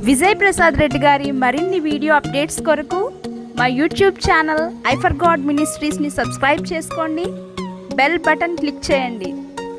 విజయ్ ప్రసాద్ రెడ్డి గారి మరిన్ని video updates కొరకు మా యూట్యూబ్ ఛానల్ ఐఫర్ గాడ్ మినిస్ట్రీస్ని సబ్స్క్రైబ్ చేసుకోండి బెల్ బటన్ క్లిక్ చేయండి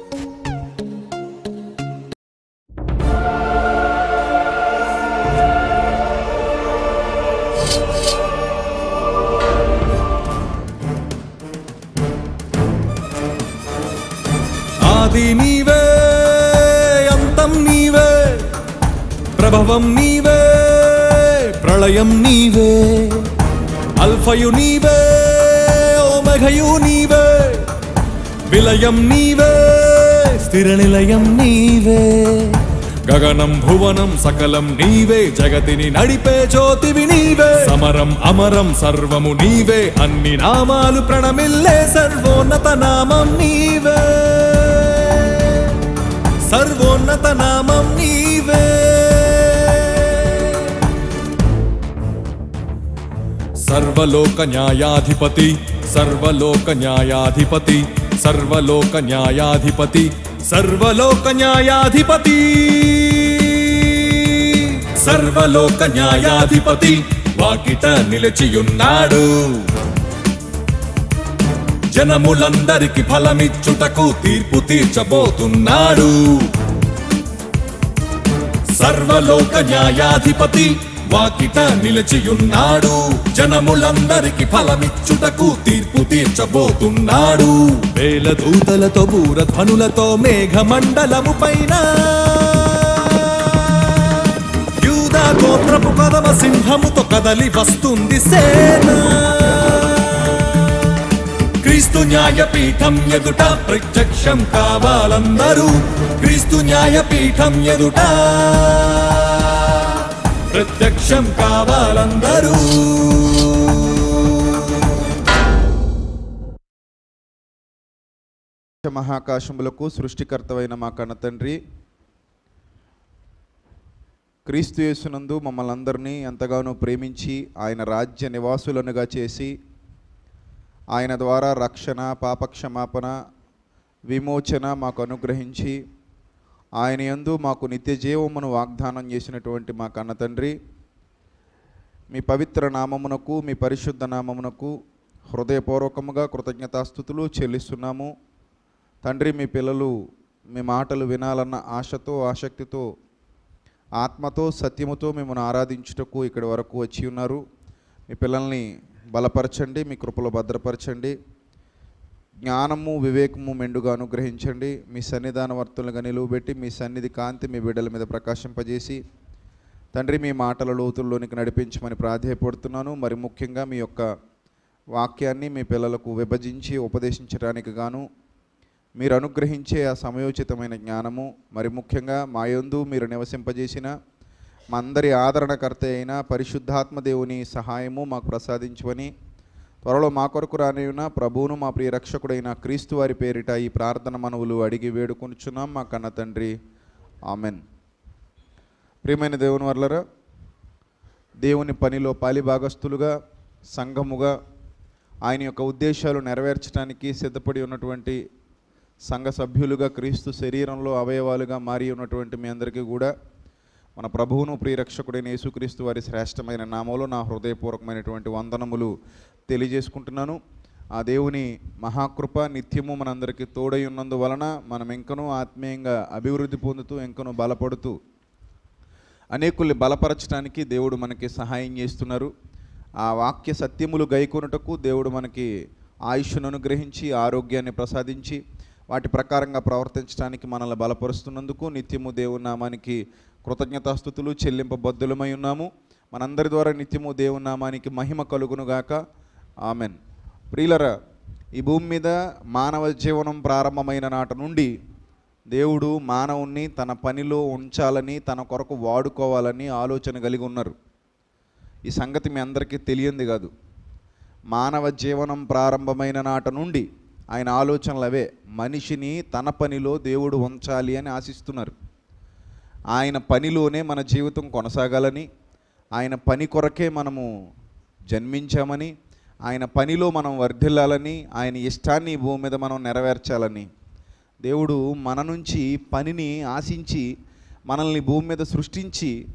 ఆది నీవే అంతం నీవే ప్రభవం నీవే ప్రళయం నీవే అల్ఫయు నీవే ఓమఘయు నీవే విలయం నీవే స్థిర నిలయం నీవే గగనం భువనం సకలం నీవే జగతిని నడిపే జ్యోతివి నీవే సమరం అమరం సర్వము నీవే అన్ని నామాలు ప్రణమిల్లే సర్వోన్నత నామం నీవే సర్వోన్నత నామం నీవే సర్వలోక న్యాయాధిపతి సర్వలోక న్యాయాధిపతి సర్వలోక న్యాయాధిపతి సర్వలోక న్యాయాధిపతి సర్వలోక న్యాయాధిపతి వాకిట నిలిచియున్నాడు జనములందరికి ఫలమిచ్చుటకు తీర్పు తీర్చబోతున్నాడు సర్వలోక న్యాయాధిపతి వాకిట నిలిచియున్నాడు జనములందరికి ఫలమిచ్చుటకు తీర్పు తీర్చబోతున్నాడు వేల దూతలతో బూరధ్వనులతో మేఘమండలము పైన యూదా గోత్రపు కదమ సింహముతో కదలి వస్తుంది సేన క్రీస్తు న్యాయపీఠం ఎదుట ప్రత్యక్షం కావాలందరూ క్రీస్తు న్యాయపీఠం ఎదుట ప్రత్యక్షం కావాలందరూ మహాకాశములకు సృష్టికర్తవైన మా కన్న తండ్రి క్రీస్తు యేసునందు మమ్మల్ని అందరినీ ఎంతగానో ప్రేమించి ఆయన రాజ్య నివాసులనుగా చేసి ఆయన ద్వారా రక్షణ పాపక్షమాపణ విమోచన మాకు అనుగ్రహించి ఆయన యందు మాకు నిత్య జీవమును వాగ్దానం చేసినటువంటి మా కన్న తండ్రి మీ పవిత్ర నామమునకు మీ పరిశుద్ధ నామమునకు హృదయపూర్వకముగా కృతజ్ఞతాస్థుతులు చెల్లిస్తున్నాము తండ్రి మీ పిల్లలు మీ మాటలు వినాలన్న ఆశతో ఆసక్తితో ఆత్మతో సత్యముతో మిమ్మల్ని ఆరాధించుటకు ఇక్కడి వరకు వచ్చి ఉన్నారు మీ పిల్లల్ని బలపరచండి మీ కృపలో భద్రపరచండి జ్ఞానము వివేకము మెండుగా అనుగ్రహించండి మీ సన్నిధాన వర్తులుగా నిలువబెట్టి మీ సన్నిధి కాంతి మీ బిడ్డల మీద ప్రకాశింపజేసి తండ్రి మీ మాటల లోతుల్లోనికి నడిపించమని ప్రాధేయపడుతున్నాను మరి ముఖ్యంగా మీ యొక్క వాక్యాన్ని మీ పిల్లలకు విభజించి ఉపదేశించడానికి గాను మీరు అనుగ్రహించే ఆ సమయోచితమైన జ్ఞానము మరి ముఖ్యంగా మా యందు మీరు నివసింపజేసిన మా అందరి ఆదరణకర్త అయిన పరిశుద్ధాత్మ దేవుని సహాయము మాకు ప్రసాదించమని త్వరలో మా కొరకు రానియున్న ప్రభువును మా ప్రియ రక్షకుడైన క్రీస్తు వారి పేరిట ఈ ప్రార్థన మనవులు అడిగి వేడుకొనుచున్నాం మా కన్న తండ్రి ఆమెన్ ప్రియమైన దేవుని వర్లరా దేవుని పనిలో పాలిభాగస్తులుగా సంఘముగా ఆయన యొక్క ఉద్దేశాలు నెరవేర్చడానికి సిద్ధపడి ఉన్నటువంటి సంఘ సభ్యులుగా క్రీస్తు శరీరంలో అవయవాలుగా మారి ఉన్నటువంటి మీ అందరికీ కూడా మన ప్రభువును ప్రియరక్షకుడైన యేసుక్రీస్తు వారి శ్రేష్టమైన నామంలో నా హృదయపూర్వకమైనటువంటి వందనములు తెలియజేసుకుంటున్నాను ఆ దేవుని మహాకృప నిత్యము మనందరికీ తోడై ఉన్నందువలన మనం ఇంకనూ ఆత్మీయంగా అభివృద్ధి పొందుతూ ఇంకనూ బలపడుతూ అనేకుల్ని బలపరచడానికి దేవుడు మనకి సహాయం చేస్తున్నారు ఆ వాక్య సత్యములు గైకొనుటకు దేవుడు మనకి ఆయుష్ను అనుగ్రహించి ఆరోగ్యాన్ని ప్రసాదించి వాటి ప్రకారంగా ప్రవర్తించడానికి మనల్ని బలపరుస్తున్నందుకు నిత్యము దేవుని నామానికి కృతజ్ఞతాస్థుతులు చెల్లింపబద్ధులమై ఉన్నాము మనందరి ద్వారా నిత్యము దేవుని నామానికి మహిమ కలుగునుగాక ఆమెన్ ప్రియులరా ఈ భూమి మీద మానవ జీవనం ప్రారంభమైన నాటి నుండి దేవుడు మానవుణ్ణి తన పనిలో ఉంచాలని తన కొరకు వాడుకోవాలని ఆలోచన కలిగి ఉన్నారు ఈ సంగతి మీ అందరికీ తెలియంది కాదు మానవ జీవనం ప్రారంభమైన నాట నుండి ఆయన ఆలోచనలు అవే మనిషిని తన పనిలో దేవుడు ఉంచాలి అని ఆశిస్తున్నారు ఆయన పనిలోనే మన జీవితం కొనసాగాలని ఆయన పని కొరకే మనము జన్మించామని ఆయన పనిలో మనం వర్ధిల్లాలని ఆయన ఇష్టాన్ని ఈ భూమి మీద మనం నెరవేర్చాలని దేవుడు మన నుంచి పనిని ఆశించి మనల్ని భూమి మీద సృష్టించి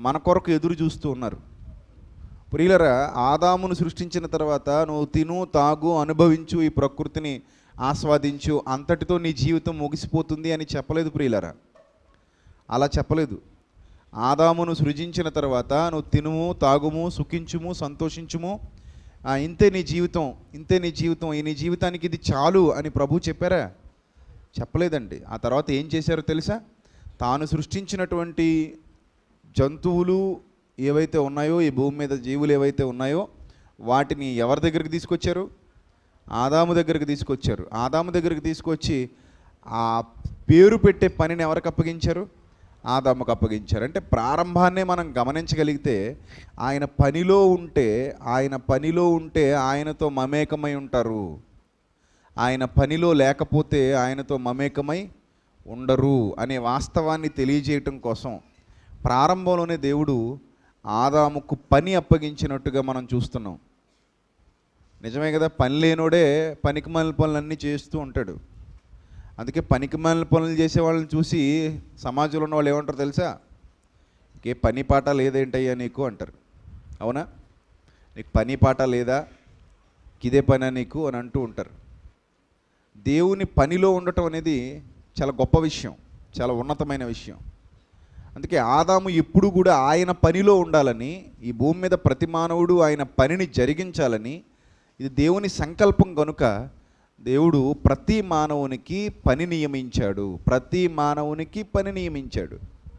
మన కొరకు ఎదురు చూస్తూ ఉన్నారు ప్రియులరా ఆదామును సృష్టించిన తర్వాత నువ్వు తిను తాగు అనుభవించు ఈ ప్రకృతిని ఆస్వాదించు అంతటితో నీ జీవితం ముగిసిపోతుంది అని చెప్పలేదు ప్రియులరా అలా చెప్పలేదు ఆదామును సృజించిన తర్వాత నువ్వు తినుము తాగుము సుఖించుము సంతోషించుము ఆ, ఇంతే నీ జీవితం ఇంతే నీ జీవితం ఈ నీ జీవితానికి ఇది చాలు అని ప్రభు చెప్పారా చెప్పలేదండి ఆ తర్వాత ఏం చేశారో తెలుసా తాను సృష్టించినటువంటి జంతువులు ఏవైతే ఉన్నాయో ఈ భూమి మీద జీవులు ఏవైతే ఉన్నాయో వాటిని ఎవరి దగ్గరికి తీసుకొచ్చారు ఆదాము దగ్గరికి తీసుకొచ్చారు ఆదాము దగ్గరికి తీసుకొచ్చి ఆ పేరు పెట్టే పనిని ఎవరికి అప్పగించారు ఆదాముకు అప్పగించారు అంటే ప్రారంభాన్నే మనం గమనించగలిగితే ఆయన పనిలో ఉంటే ఆయన పనిలో ఉంటే ఆయనతో మమేకమై ఉంటారు ఆయన పనిలో లేకపోతే ఆయనతో మమేకమై ఉండరు అనే వాస్తవాన్ని తెలియజేయటం కోసం ప్రారంభంలోనే దేవుడు ఆదాముకు పని అప్పగించినట్టుగా మనం చూస్తున్నాం నిజమే కదా పని లేనోడే పనికిమాలిన పనులన్నీ చేస్తూ ఉంటాడు అందుకే పనికిమాలిన పనులు చేసే వాళ్ళని చూసి సమాజంలో ఉన్న వాళ్ళు ఏమంటారు తెలుసా ఇంకే పని పాట లేదేంటయ్యా నీకు అంటారు అవునా నీకు పని పాట లేదా ఇదే పని నీకు అని అంటూ ఉంటారు దేవుని పనిలో ఉండటం అనేది చాలా గొప్ప విషయం చాలా ఉన్నతమైన విషయం అందుకే ఆదాము ఎప్పుడు కూడా ఆయన పనిలో ఉండాలని ఈ భూమి మీద ప్రతి మానవుడు ఆయన పనిని జరిగించాలని ఇది దేవుని సంకల్పం కనుక దేవుడు ప్రతి మానవునికి పని నియమించాడు ప్రతి మానవునికి పని నియమించాడు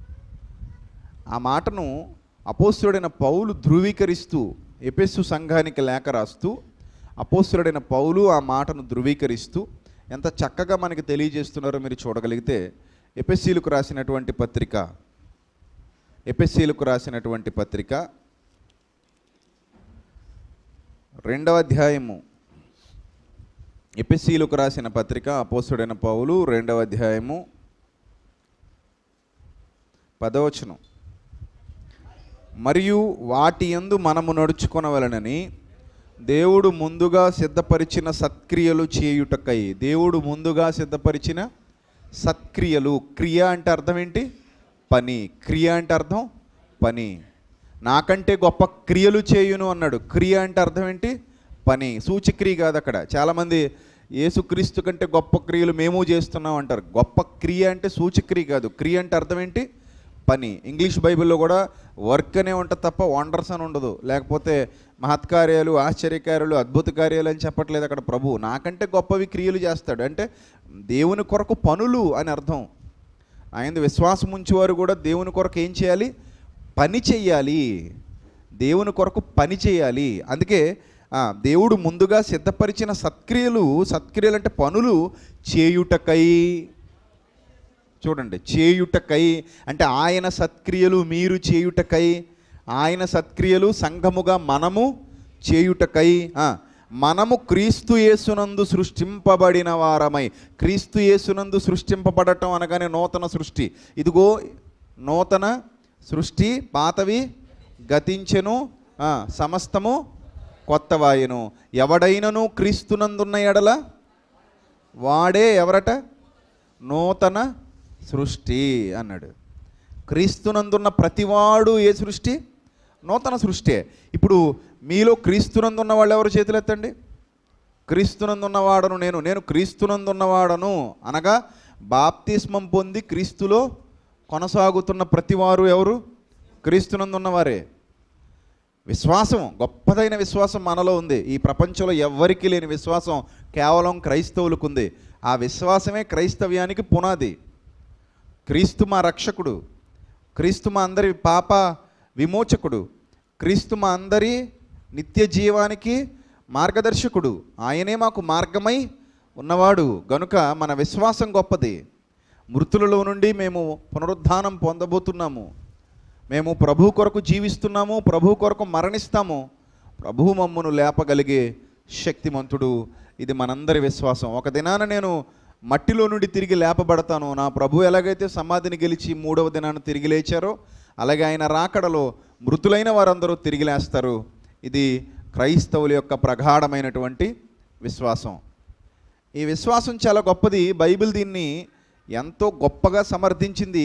ఆ మాటను అపోస్తుడైన పౌలు ధృవీకరిస్తూ ఎపెస్సు సంఘానికి లేఖ రాస్తూ అపోస్తుడైన పౌలు ఆ మాటను ధృవీకరిస్తూ ఎంత చక్కగా మనకి తెలియజేస్తున్నారో మీరు చూడగలిగితే ఎపెస్సీలకు రాసినటువంటి పత్రిక ఎపెస్సీలకు రాసినటువంటి పత్రిక రెండవ అధ్యాయము ఎపిసీలకు రాసిన పత్రిక అపోస్తుడైన పౌలు రెండవ అధ్యాయము పదవచనం మరియు వాటి యందు మనము నడుచుకొనవలనని దేవుడు ముందుగా సిద్ధపరిచిన సత్క్రియలు చేయుటకై దేవుడు ముందుగా సిద్ధపరిచిన సత్క్రియలు క్రియ అంటే అర్థం ఏంటి పని క్రియ అంటే అర్థం పని నాకంటే గొప్ప క్రియలు చేయును అన్నాడు క్రియ అంటే అర్థం ఏంటి పని సూచక్రియ కాదు అక్కడ చాలామంది యేసుక్రీస్తు కంటే గొప్ప క్రియలు మేము చేస్తున్నాం అంటారు గొప్ప క్రియ అంటే సూచక్రియ కాదు క్రియ అంటే అర్థం ఏంటి పని ఇంగ్లీష్ బైబిల్లో కూడా వర్క్ అనే ఉంటుంది తప్ప వండర్స్ అని ఉండదు లేకపోతే మహత్కార్యాలు ఆశ్చర్యకార్యాలు అద్భుత కార్యాలు అని చెప్పట్లేదు అక్కడ ప్రభు నాకంటే గొప్పవి క్రియలు చేస్తాడు అంటే దేవుని కొరకు పనులు అని అర్థం ఆయన విశ్వాసం ఉంచేవారు కూడా దేవుని కొరకు ఏం చేయాలి పని చెయ్యాలి దేవుని కొరకు పని చేయాలి అందుకే ఆ, దేవుడు ముందుగా సిద్ధపరిచిన సత్క్రియలు సత్క్రియలు అంటే పనులు చేయుటకై చూడండి చేయుటకై అంటే ఆయన సత్క్రియలు మీరు చేయుటకై ఆయన సత్క్రియలు సంఘముగా మనము చేయుటకై ఆ, మనము క్రీస్తు యేసునందు సృష్టింపబడిన వారమై క్రీస్తు యేసునందు సృష్టింపబడటం అనగానే నూతన సృష్టి ఇదిగో నూతన సృష్టి పాతవి గతించెను ఆ, సమస్తము కొత్తవాయను ఎవడైనను క్రీస్తునందున్న ఎడల వాడే ఎవరట నూతన సృష్టి అన్నాడు క్రీస్తునందున్న ప్రతివాడు ఏ సృష్టి నూతన సృష్టి ఇప్పుడు మీలో క్రీస్తునందున్న వాళ్ళు ఎవరు చేతులు ఎత్తండి క్రీస్తునందున్నవాడను నేను నేను క్రీస్తునందున్నవాడను అనగా బాప్తిస్మం పొంది క్రీస్తులో కొనసాగుతున్న ప్రతివారు ఎవరు క్రీస్తునందున్నవారే విశ్వాసం గొప్పదైన విశ్వాసం మనలో ఉంది ఈ ప్రపంచంలో ఎవ్వరికీ లేని విశ్వాసం కేవలం క్రైస్తవులకు ఉంది ఆ విశ్వాసమే క్రైస్తవ్యానికి పునాది క్రీస్తు మా రక్షకుడు క్రీస్తు మా అందరి పాప విమోచకుడు క్రీస్తు మా అందరి నిత్య జీవానికి మార్గదర్శకుడు ఆయనే మాకు మార్గమై ఉన్నవాడు గనుక మన విశ్వాసం గొప్పది మృతులలో నుండి మేము పునరుద్ధానం పొందబోతున్నాము మేము ప్రభు కొరకు జీవిస్తున్నాము ప్రభు కొరకు మరణిస్తాము ప్రభు మమ్మను లేపగలిగే శక్తిమంతుడు ఇది మనందరి విశ్వాసం ఒక దినాన నేను మట్టిలో నుండి తిరిగి లేపబడతాను నా ప్రభు ఎలాగైతే సమాధిని గెలిచి మూడవ దినాన తిరిగి లేచారో అలాగే ఆయన రాకడలో మృతులైన వారందరూ తిరిగి లేస్తారు ఇది క్రైస్తవుల యొక్క ప్రగాఢమైనటువంటి విశ్వాసం ఈ విశ్వాసం చాలా గొప్పది బైబిల్ దీన్ని ఎంతో గొప్పగా సమర్థించింది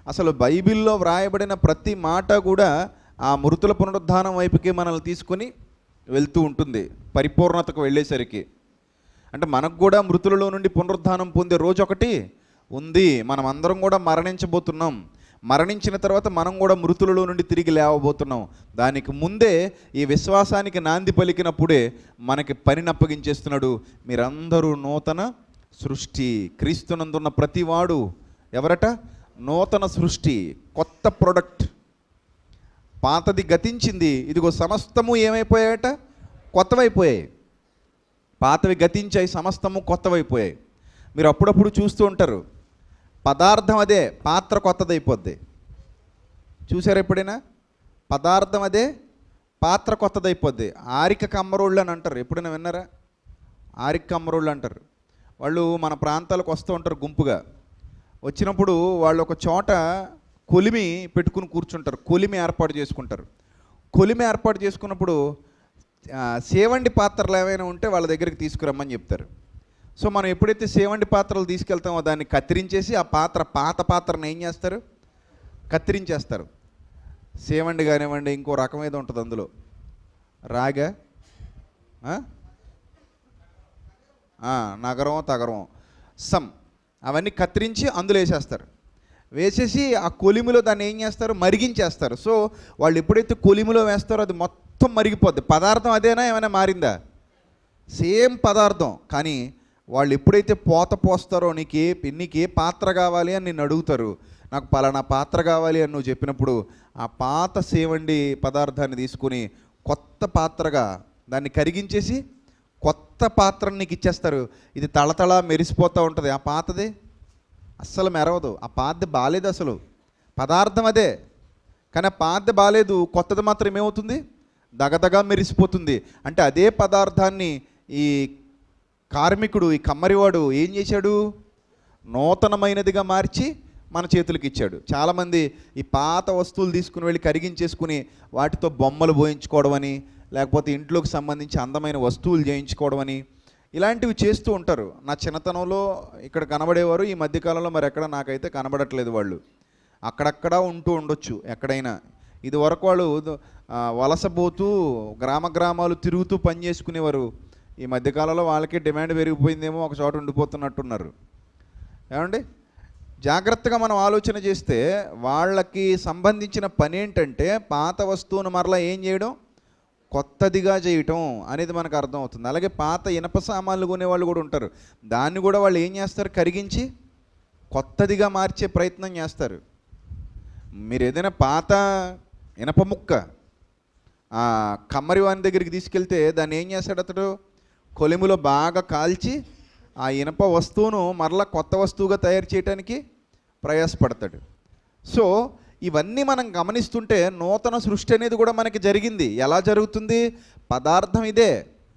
అసలు బైబిల్లో వ్రాయబడిన ప్రతి మాట కూడా ఆ మృతుల పునరుద్ధానం వైపుకి మనల్ని తీసుకొని వెళ్తూ ఉంటుంది పరిపూర్ణతకు వెళ్ళేసరికి అంటే మనకు కూడా మృతులలో నుండి పునరుద్ధానం పొందే రోజు ఒకటి ఉంది మనం అందరం కూడా మరణించబోతున్నాం మరణించిన తర్వాత మనం కూడా మృతులలో నుండి తిరిగి లేవబోతున్నాం దానికి ముందే ఈ విశ్వాసానికి నాంది పలికినప్పుడే మనకి పనిని అప్పగించేస్తున్నాడు మీరందరూ నూతన సృష్టి క్రీస్తునందున్న ప్రతివాడు ఎవరట నూతన సృష్టి కొత్త ప్రొడక్ట్ పాతది గతించింది ఇదిగో సమస్తము ఏమైపోయాయట కొత్తవైపోయాయి పాతవి గతించాయి సమస్తము కొత్తవైపోయాయి మీరు అప్పుడప్పుడు చూస్తూ ఉంటారు పదార్థం అదే పాత్ర కొత్తదైపోద్ది చూసారు ఎప్పుడైనా పదార్థం అదే పాత్ర కొత్తదైపోద్ది ఆరిక కమ్మరోళ్ళు అని అంటారు ఎప్పుడైనా విన్నారా ఆరిక కమ్మరోళ్ళు అంటారు వాళ్ళు మన ప్రాంతాలకు వస్తూ ఉంటారు గుంపుగా వచ్చినప్పుడు వాళ్ళు ఒక చోట కొలిమి పెట్టుకుని కూర్చుంటారు కొలిమి ఏర్పాటు చేసుకుంటారు కొలిమి ఏర్పాటు చేసుకున్నప్పుడు ఆ, సేవండి పాత్రలు ఏమైనా ఉంటే వాళ్ళ దగ్గరికి తీసుకురమ్మని చెప్తారు సో మనం ఎప్పుడైతే సేవండి పాత్రలు తీసుకెళ్తామో దాన్ని కత్తిరించేసి ఆ పాత్ర పాత పాత్రను ఏం చేస్తారు కత్తిరించేస్తారు సేవండి కానివ్వండి ఇంకో రకం ఏదో ఉంటుంది అందులో రాగా ఆ? ఆ, నగరం తగరం సమ్ అవన్నీ కత్తిరించి అందులో వేసేస్తారు వేసేసి ఆ కొలిమిలో దాన్ని ఏం చేస్తారు మరిగించేస్తారు సో వాళ్ళు ఎప్పుడైతే కొలిమిలో వేస్తారో అది మొత్తం మరిగిపోద్ది పదార్థం అదేనా ఏమైనా మారిందా సేమ్ పదార్థం కానీ వాళ్ళు ఎప్పుడైతే పోత పోస్తారో నీకు ఏ నీకు ఏ పాత్ర కావాలి అని నిన్ను అడుగుతారు నాకు పలానా పాత్ర కావాలి అని నువ్వు చెప్పినప్పుడు ఆ పాత సేవండి పదార్థాన్ని తీసుకుని కొత్త పాత్రగా దాన్ని కరిగించేసి కొత్త పాత్రను నీకు ఇచ్చేస్తారు ఇది తళతళ మెరిసిపోతూ ఉంటుంది ఆ పాతది అస్సలు మెరవదు ఆ పాతది బాలేదు అసలు పదార్థం అదే కానీ ఆ పాతది బాలేదు కొత్తది మాత్రం ఏమవుతుంది దగదగా మెరిసిపోతుంది అంటే అదే పదార్థాన్ని ఈ కార్మికుడు ఈ కమ్మరివాడు ఏం చేశాడు నూతనమైనదిగా మార్చి మన చేతులకి ఇచ్చాడు చాలామంది ఈ పాత వస్తువులు తీసుకుని వెళ్ళి కరిగించేసుకుని వాటితో బొమ్మలు పోయించుకోవడం అని లేకపోతే ఇంట్లోకి సంబంధించి అందమైన వస్తువులు చేయించుకోవడం అని ఇలాంటివి చేస్తూ ఉంటారు నా చిన్నతనంలో ఇక్కడ కనబడేవారు ఈ మధ్యకాలంలో మరి ఎక్కడ నాకైతే కనబడట్లేదు వాళ్ళు అక్కడక్కడ ఉంటూ ఉండొచ్చు ఎక్కడైనా ఇది వరకు వాళ్ళు ఆ, వలసపోతూ గ్రామ గ్రామాలు తిరుగుతూ పని చేసుకునేవారు ఈ మధ్యకాలంలో వాళ్ళకి డిమాండ్ పెరిగిపోయిందేమో ఒక చోట ఉండిపోతున్నట్టున్నారు ఏమండి జాగ్రత్తగా మనం ఆలోచన చేస్తే వాళ్ళకి సంబంధించిన పని ఏంటంటే పాత వస్తువును మరలా ఏం చేయడం కొత్తదిగా చేయటం అనేది మనకు అర్థమవుతుంది అలాగే పాత ఇనప సామాన్లు కొనేవాళ్ళు కూడా ఉంటారు దాన్ని కూడా వాళ్ళు ఏం చేస్తారు కరిగించి కొత్తదిగా మార్చే ప్రయత్నం చేస్తారు మీరు ఏదైనా పాత ఇనప ముక్క ఆ కమ్మరి వాని దగ్గరికి తీసుకెళ్తే దాన్ని ఏం చేస్తాడు అతడు కొలిమిలో బాగా కాల్చి ఆ ఇనప వస్తువును మరలా కొత్త వస్తువుగా తయారు చేయడానికి ప్రయాసపడతాడు సో ఇవన్నీ మనం గమనిస్తుంటే నూతన సృష్టి అనేది కూడా మనకి జరిగింది ఎలా జరుగుతుంది పదార్థం ఇదే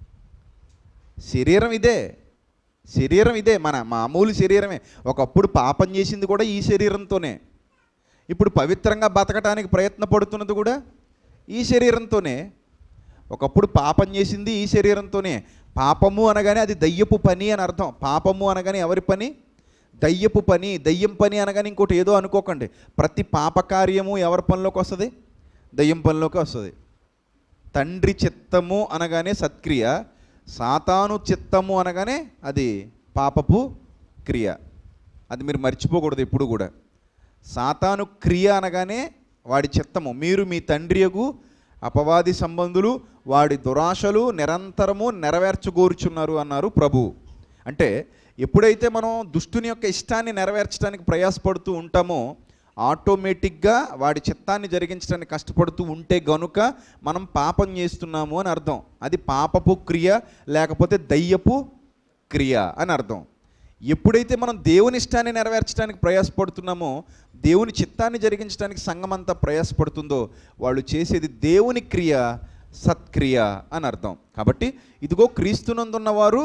శరీరం ఇదే శరీరం ఇదే మన మామూలు శరీరమే ఒకప్పుడు పాపం చేసింది కూడా ఈ శరీరంతోనే ఇప్పుడు పవిత్రంగా బతకడానికి ప్రయత్నపడుతున్నది కూడా ఈ శరీరంతోనే ఒకప్పుడు పాపం చేసింది ఈ శరీరంతోనే పాపము అనగానే అది దయ్యపు పని అని అర్థం పాపము అనగానే ఎవరి పని దయ్యపు పని దయ్యం పని అనగానే ఇంకోటి ఏదో అనుకోకండి ప్రతి పాపకార్యము ఎవరి పనిలోకి వస్తుంది దయ్యం పనిలోకి వస్తుంది తండ్రి చిత్తము అనగానే సత్క్రియ సాతాను చిత్తము అనగానే అది పాపపు క్రియ అది మీరు మర్చిపోకూడదు ఎప్పుడు కూడా సాతాను క్రియ అనగానే వాడి చిత్తము మీరు మీ తండ్రియగు అపవాది సంబంధులు వాడి దురాశలు నిరంతరము నెరవేర్చగోరుచున్నారు అన్నారు ప్రభు అంటే ఎప్పుడైతే మనం దుష్టుని యొక్క ఇష్టాన్ని నెరవేర్చడానికి ప్రయాసపడుతూ ఉంటామో ఆటోమేటిక్గా వాడి చిత్తాన్ని జరిగించడానికి కష్టపడుతూ ఉంటే గనుక మనం పాపం చేస్తున్నాము అని అర్థం అది పాపపు క్రియ లేకపోతే దయ్యపు క్రియ అని అర్థం ఎప్పుడైతే మనం దేవుని ఇష్టాన్ని నెరవేర్చడానికి ప్రయాసపడుతున్నామో దేవుని చిత్తాన్ని జరిగించడానికి సంఘం అంతా ప్రయాసపడుతుందో వాళ్ళు చేసేది దేవుని క్రియ సత్క్రియ అని అర్థం కాబట్టి ఇదిగో క్రీస్తునందున్నవారు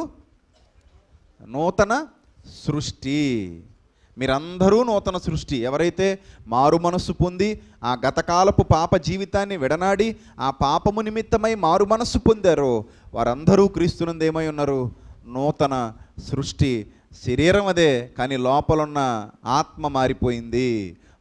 నూతన సృష్టి మీరందరూ నూతన సృష్టి ఎవరైతే మారు మనస్సు పొంది ఆ గతకాలపు పాప జీవితాన్ని విడనాడి ఆ పాపము నిమిత్తమై మారు మనస్సు పొందారో వారందరూ క్రీస్తునందు ఏమై ఉన్నారు నూతన సృష్టి శరీరం అదే కానీ లోపలున్న ఆత్మ మారిపోయింది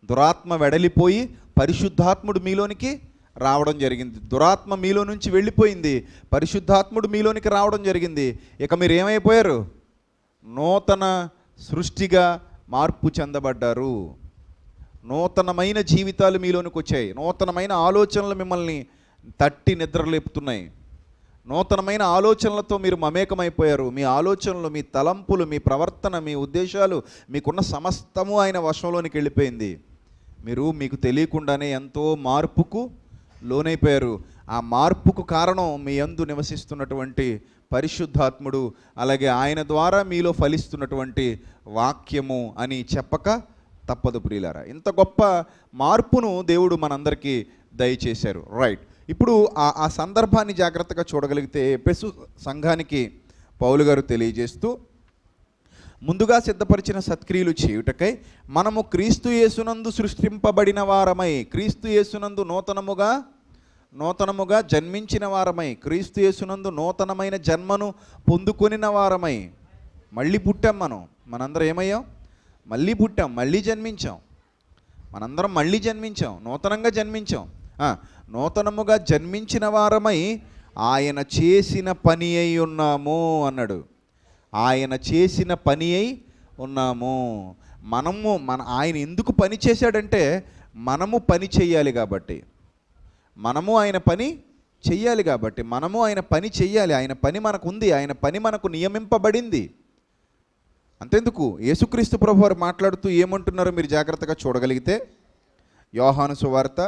దురాత్మ వెడలిపోయి పరిశుద్ధాత్ముడు మీలోనికి రావడం జరిగింది దురాత్మ మీలో నుంచి వెళ్ళిపోయింది పరిశుద్ధాత్ముడు మీలోనికి రావడం జరిగింది ఇక మీరు ఏమైపోయారు నూతన సృష్టిగా మార్పు చెందబడ్డారు నూతనమైన జీవితాలు మీలోనికి వచ్చాయి నూతనమైన ఆలోచనలు మిమ్మల్ని తట్టి నిద్రలేపుతున్నాయి నూతనమైన ఆలోచనలతో మీరు మమేకమైపోయారు మీ ఆలోచనలు మీ తలంపులు మీ ప్రవర్తన మీ ఉద్దేశాలు మీకున్న సమస్తము ఆయన వశంలోనికి వెళ్ళిపోయింది మీరు మీకు తెలియకుండానే ఎంతో మార్పుకు లోనైపోయారు ఆ మార్పుకు కారణం మీ యందు నివసిస్తున్నటువంటి పరిశుద్ధాత్ముడు అలాగే ఆయన ద్వారా మీలో ఫలిస్తున్నటువంటి వాక్యము అని చెప్పక తప్పదు ప్రియులారా ఇంత గొప్ప మార్పును దేవుడు మనందరికీ దయచేశారు రైట్ ఇప్పుడు ఆ ఆ సందర్భాన్ని జాగ్రత్తగా చూడగలిగితే పెసు సంఘానికి పౌలు గారు తెలియజేస్తూ ముందుగా సిద్ధపరిచిన సత్క్రియలు చేయుటకై మనము క్రీస్తు యేసునందు సృష్టింపబడిన వారమై క్రీస్తు యేసునందు నూతనముగా నూతనముగా జన్మించిన వారమై క్రీస్తు యేసునందు నూతనమైన జన్మను పొందుకొనిన వారమై మళ్ళీ పుట్టాం మనం మనందరం ఏమయ్యాం మళ్ళీ పుట్టాం మళ్ళీ జన్మించాం మనందరం మళ్ళీ జన్మించాం నూతనంగా జన్మించాం ఆ, నూతనముగా జన్మించిన వారమై ఆయన చేసిన పని అయి ఉన్నాము అన్నాడు ఆయన చేసిన పని అయి ఉన్నాము మనము మన ఆయన ఎందుకు పని చేశాడంటే మనము పని చేయాలి కాబట్టి మనము ఆయన పని చెయ్యాలి కాబట్టి మనము ఆయన పని చెయ్యాలి ఆయన పని మనకు ఉంది ఆయన పని మనకు నియమింపబడింది అంతెందుకు యేసుక్రీస్తు ప్రభు వారు మాట్లాడుతూ ఏమంటున్నారో మీరు జాగ్రత్తగా చూడగలిగితే యోహాను సువార్త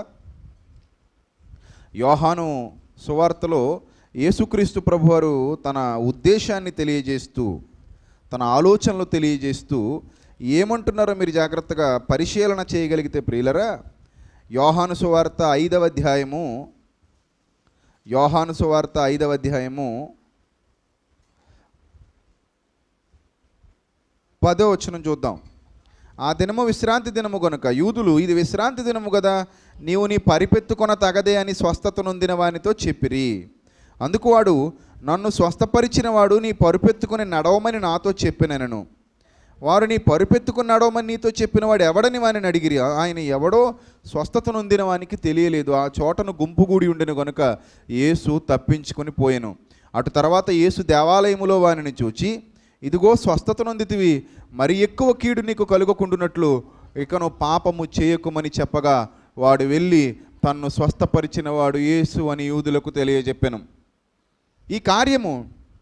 యోహాను సువార్తలో యేసుక్రీస్తు ప్రభువారు తన ఉద్దేశాన్ని తెలియజేస్తూ తన ఆలోచనలు తెలియజేస్తూ ఏమంటున్నారో మీరు జాగ్రత్తగా పరిశీలన చేయగలిగితే ప్రియులరా యోహాను సువార్త ఐదవ అధ్యాయము యోహాను సువార్త ఐదవ అధ్యాయము పదో వచనం చూద్దాం ఆ దినము విశ్రాంతి దినము గనుక యూదులు ఇది విశ్రాంతి దినము కదా నీవు నీ పరిపెత్తుకొన తగదే అని స్వస్థత నొందిన వానితో చెప్పిరి అందుకు వాడు నన్ను స్వస్థపరిచిన వాడు నీ పరుపెత్తుకుని నడవమని నాతో చెప్పినను వారు నీ పరుపెత్తుకుని నడవమని నీతో చెప్పిన వాడు ఎవడని వాని అడిగిరి ఆయన ఎవడో స్వస్థత నొందిన వానికి తెలియలేదు ఆ చోటను గుంపుగూడి ఉండెను గనుక యేసు తప్పించుకొని పోయెను అటు తర్వాత యేసు దేవాలయములో వానిని చూచి ఇదిగో స్వస్థత నొందితివి మరి ఎక్కువ కీడు నీకు కలుగకుండునట్లు ఇకను పాపము చేయకుమని చెప్పగా వాడు వెళ్ళి తన్ను స్వస్థపరిచిన వాడు యేసు అని యూదులకు తెలియజెప్పెను ఈ కార్యము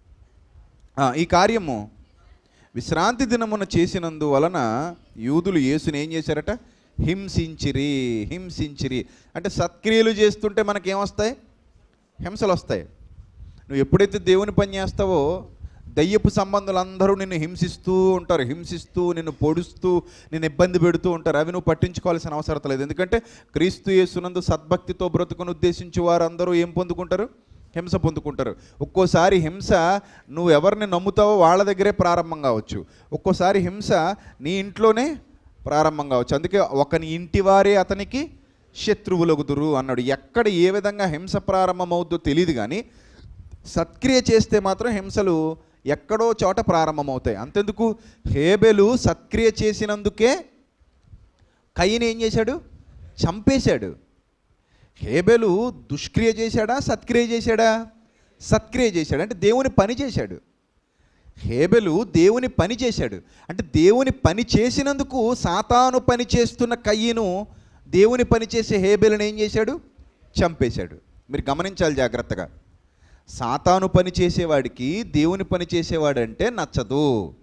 ఆ, ఈ కార్యము విశ్రాంతి దినమున చేసినందువలన యూదులు యేసుని ఏం చేశారట హింసించిరి హింసించిరి అంటే సత్క్రియలు చేస్తుంటే మనకేమొస్తాయి హింసలు వస్తాయి నువ్వు ఎప్పుడైతే దేవుని పని చేస్తావో దయ్యపు సంబంధులు అందరూ నిన్ను హింసిస్తూ ఉంటారు హింసిస్తూ నిన్ను పొడుస్తూ నిన్ను ఇబ్బంది పెడుతూ ఉంటారు అవి నువ్వు పట్టించుకోవాల్సిన అవసరం లేదు ఎందుకంటే క్రీస్తు యేసునందు సద్భక్తితో బ్రతుకును ఉద్దేశించి వారందరూ ఏం పొందుకుంటారు హింస పొందుకుంటారు ఒక్కోసారి హింస నువ్వు ఎవరిని నమ్ముతావో వాళ్ళ దగ్గరే ప్రారంభం కావచ్చు ఒక్కోసారి హింస నీ ఇంట్లోనే ప్రారంభం కావచ్చు అందుకే ఒకని ఇంటి వారే అతనికి శత్రువులగుదురు అన్నాడు ఎక్కడ ఏ విధంగా హింస ప్రారంభమవుద్దో తెలియదు కానీ సత్క్రియ చేస్తే మాత్రం హింసలు ఎక్కడో చోట ప్రారంభమవుతాయి అంతెందుకు హేబెలు సత్క్రియ చేసినందుకే కయ్యని ఏం చేశాడు చంపేశాడు హేబెలు దుష్క్రియ చేశాడా సత్క్రియ చేశాడా సత్క్రియ చేశాడు అంటే దేవుని పని చేశాడు హేబెలు దేవుని పని చేశాడు అంటే దేవుని పని చేసినందుకు సాతాను పని చేస్తున్న కయ్యను దేవుని పని చేసే హేబెలను ఏం చేశాడు చంపేశాడు మీరు గమనించాలి జాగ్రత్తగా సాతాను పని చేసేవాడికి దేవుని పని చేసేవాడంటే నచ్చదు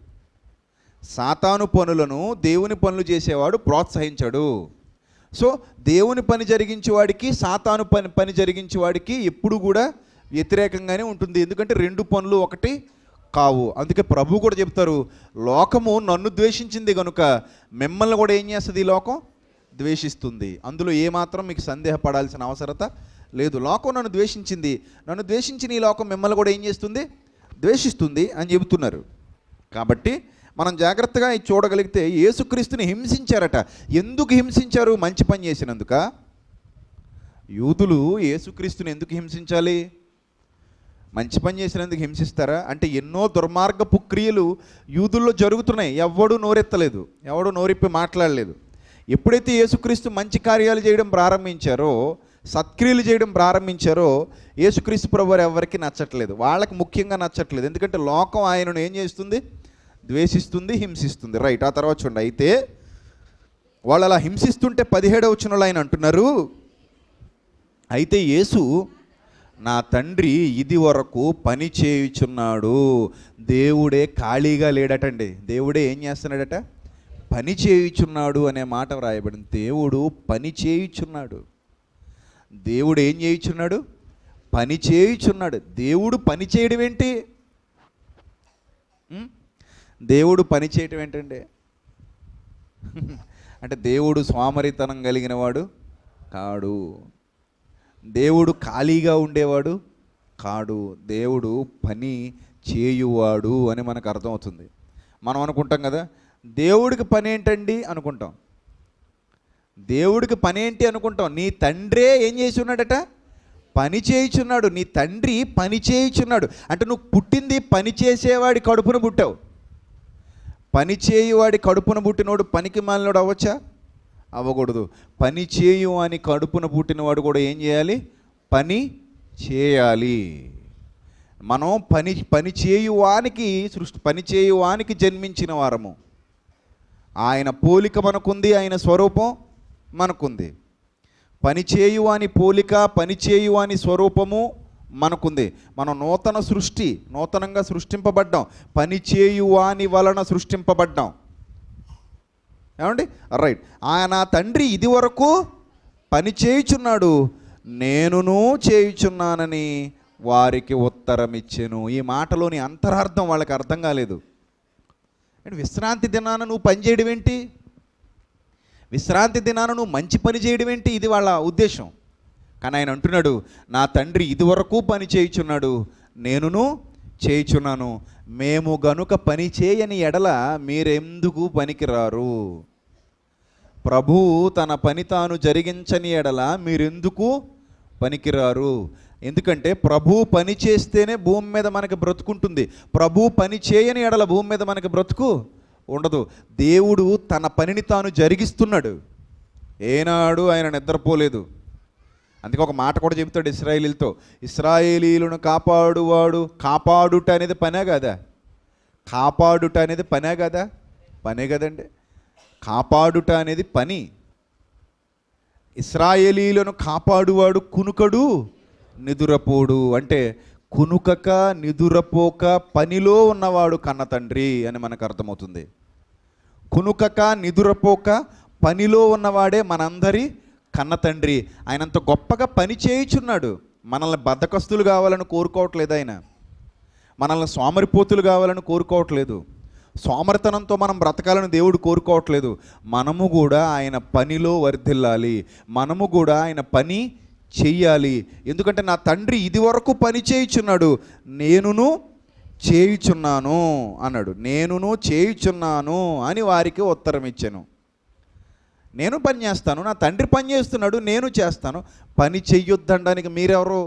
సాతాను పనులను దేవుని పనులు చేసేవాడు ప్రోత్సహించడు సో దేవుని పని జరిగించేవాడికి సాతాను పని పని జరిగించేవాడికి ఎప్పుడు కూడా వ్యతిరేకంగానే ఉంటుంది ఎందుకంటే రెండు పనులు ఒకటి కావు అందుకే ప్రభు కూడా చెప్తారు లోకము నన్ను ద్వేషించింది కనుక మిమ్మల్ని కూడా ఏం చేస్తుంది ఈ లోకం ద్వేషిస్తుంది అందులో ఏమాత్రం మీకు సందేహపడాల్సిన అవసరత లేదు లోకం నన్ను ద్వేషించింది నన్ను ద్వేషించిన ఈ లోకం మిమ్మల్ని కూడా ఏం చేస్తుంది ద్వేషిస్తుంది అని చెబుతున్నారు కాబట్టి మనం జాగ్రత్తగా ఇది చూడగలిగితే యేసుక్రీస్తుని హింసించారట ఎందుకు హింసించారు మంచి పని చేసినందుక యూదులు యేసుక్రీస్తుని ఎందుకు హింసించాలి మంచి పని చేసినందుకు హింసిస్తారా అంటే ఎన్నో దుర్మార్గపు క్రియలు యూదుల్లో జరుగుతున్నాయి ఎవడు నోరెత్తలేదు ఎవడు నోరిప్పి మాట్లాడలేదు ఎప్పుడైతే యేసుక్రీస్తు మంచి కార్యాలు చేయడం ప్రారంభించారో సత్క్రియలు చేయడం ప్రారంభించారో యేసుక్రీస్తు ప్రభు వారు ఎవరికి నచ్చట్లేదు వాళ్ళకి ముఖ్యంగా నచ్చట్లేదు ఎందుకంటే లోకం ఆయనను ఏం చేస్తుంది ద్వేషిస్తుంది హింసిస్తుంది రైట్ ఆ తర్వాత చూడండి అయితే వాళ్ళు అలా హింసిస్తుంటే పదిహేడవ వచనంలో ఆయన అంటున్నారు అయితే యేసు నా తండ్రి ఇది వరకు పని చేయుచున్నాడు దేవుడే ఖాళీగా లేడటండి దేవుడే ఏం చేస్తున్నాడట పని చేయుచున్నాడు అనే మాట వ్రాయబడింది దేవుడు పని చేయుచున్నాడు దేవుడు ఏం చేయుచున్నాడు పని చేయుచున్నాడు దేవుడు పని చేయడం ఏంటి ఉం? దేవుడు పని చేయటం ఏంటండి అంటే దేవుడు స్వామరితనం కలిగిన వాడు కాడు దేవుడు ఖాళీగా ఉండేవాడు కాడు దేవుడు పని చేయువాడు అని మనకు అర్థమవుతుంది మనం అనుకుంటాం కదా దేవుడికి పని ఏంటండి అనుకుంటాం దేవుడికి పని ఏంటి అనుకుంటాం నీ తండ్రే ఏం చేసి ఉన్నాడట పని చేయుచున్నాడు నీ తండ్రి పని చేయుచున్నాడు అంటే నువ్వు పుట్టింది పని చేసేవాడి కడుపున పుట్టావు పని చేయువాడి కడుపున పుట్టినోడు పనికి మాలినోడు అవ్వచ్చా అవ్వకూడదు పని చేయు అని కడుపున పుట్టినవాడు కూడా ఏం చేయాలి పని చేయాలి మనం పని పని చేయువానికి సృష్టి పని చేయువానికి జన్మించిన వారము ఆయన పోలిక మనకుంది ఆయన స్వరూపం మనకుంది పని చేయువాని పోలిక పని చేయువాని స్వరూపము మనకుంది మనం నూతన సృష్టి నూతనంగా సృష్టింపబడ్డాం పని చేయువాని వలన సృష్టింపబడ్డాం ఏమండి రైట్ ఆయన తండ్రి ఇది వరకు పని చేయుచున్నాడు నేనును చేయుచున్నానని వారికి ఉత్తరం ఇచ్చాను ఈ మాటలోని అంతరార్థం వాళ్ళకి అర్థం కాలేదు అంటే విశ్రాంతి దినాన నువ్వు పని చేయడం ఏంటి విశ్రాంతి దినాన నువ్వు మంచి పని చేయడం ఏంటి ఇది వాళ్ళ ఉద్దేశం కానీ ఆయన అంటున్నాడు నా తండ్రి ఇదివరకు పని చేయుచున్నాడు నేనును చేయుచున్నాను మేము గనుక పని చేయని ఎడల మీరెందుకు పనికిరారు ప్రభువు తన పని తాను జరిగించని ఎడల మీరెందుకు పనికిరారు ఎందుకంటే ప్రభు పని చేస్తేనే భూమి మీద మనకి బ్రతుకుంటుంది ప్రభు పని చేయని ఎడల భూమి మీద మనకి బ్రతుకు ఉండదు దేవుడు తన పనిని తాను జరిగిస్తున్నాడు ఏనాడు ఆయన నిద్రపోలేదు అందుకే ఒక మాట కూడా చెబుతాడు ఇస్రాయేలీలతో ఇస్రాయేలీలను కాపాడువాడు కాపాడుట అనేది పనే కదా కాపాడుట అనేది పనే కదా పనే కదండి కాపాడుట అనేది పని ఇస్రాయేలీలను కాపాడువాడు కునుకడు నిదురపోడు అంటే కునుకక నిదురపోక పనిలో ఉన్నవాడు కన్న తండ్రి అని మనకు అర్థమవుతుంది కునుకక నిదురపోక పనిలో ఉన్నవాడే మనందరి కన్న తండ్రి ఆయనంత గొప్పగా పని చేయుచున్నాడు మనల్ని బద్దకస్తులు కావాలని కోరుకోవట్లేదు ఆయన మనల్ని సోమరిపోతులు కావాలని కోరుకోవట్లేదు సోమరితనంతో మనం బ్రతకాలని దేవుడు కోరుకోవట్లేదు మనము కూడా ఆయన పనిలో వర్ధిల్లాలి మనము కూడా ఆయన పని చెయ్యాలి ఎందుకంటే నా తండ్రి ఇది వరకు పని చేయుచున్నాడు నేనును చేయుచున్నాను అన్నాడు నేనును చేయుచున్నాను అని వారికి ఉత్తరం ఇచ్చాను నేను పని చేస్తాను నా తండ్రి పని చేస్తున్నాడు నేను చేస్తాను పని చెయ్యొద్దనడానికి మీరెవరు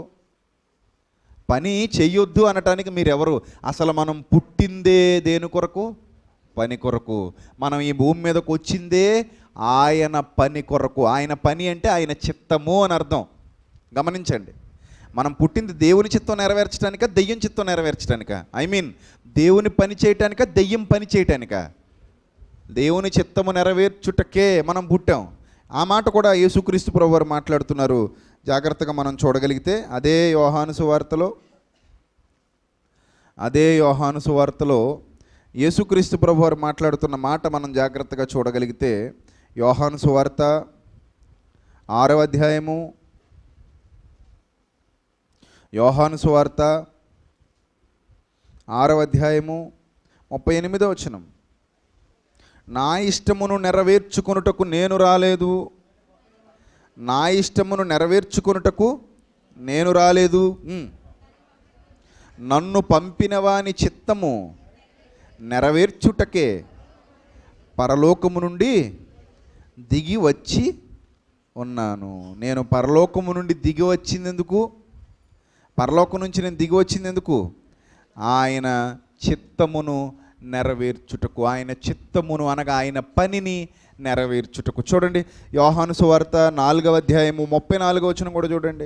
పని చెయ్యొద్దు అనటానికి మీరెవరు అసలు మనం పుట్టిందే దేని కొరకు పని కొరకు మనం ఈ భూమి మీదకు వచ్చిందే ఆయన పని కొరకు ఆయన పని అంటే ఆయన చిత్తము అని అర్థం గమనించండి మనం పుట్టింది దేవుని చిత్తం నెరవేర్చడానిక దెయ్యం చిత్తం నెరవేర్చడానిక ఐ మీన్ దేవుని పని చేయటానిక దెయ్యం పని చేయటానిక దేవుని చిత్తము నెరవేర్చుటకే మనం పుట్టాం ఆ మాట కూడా యేసుక్రీస్తు ప్రభు వారు మాట్లాడుతున్నారు జాగ్రత్తగా మనం చూడగలిగితే అదే యోహాను సువార్తలో అదే యోహాను సువార్తలో యేసుక్రీస్తు ప్రభు వారు మాట్లాడుతున్న మాట మనం జాగ్రత్తగా చూడగలిగితే యోహాను సువార్త ఆరవ అధ్యాయము యోహాను సువార్త ఆరవ అధ్యాయము ముప్పై ఎనిమిదో వచనం నా ఇష్టమును నెరవేర్చుకొనుటకు నేను రాలేదు నా ఇష్టమును నెరవేర్చుకొనుటకు నేను రాలేదు ఉమ్. నన్ను పంపిన వాని చిత్తము నెరవేర్చుటకే పరలోకము నుండి దిగి వచ్చి ఉన్నాను నేను పరలోకము నుండి దిగి వచ్చింది ఎందుకు పరలోకం నుంచి నేను దిగి వచ్చింది ఎందుకు ఆయన చిత్తమును నెరవేర్చుటకు ఆయన చిత్తమును అనగా ఆయన పనిని నెరవేర్చుటకు చూడండి యోహాను సువార్త నాలుగవ అధ్యాయము ముప్పై నాలుగవ వచనం కూడా చూడండి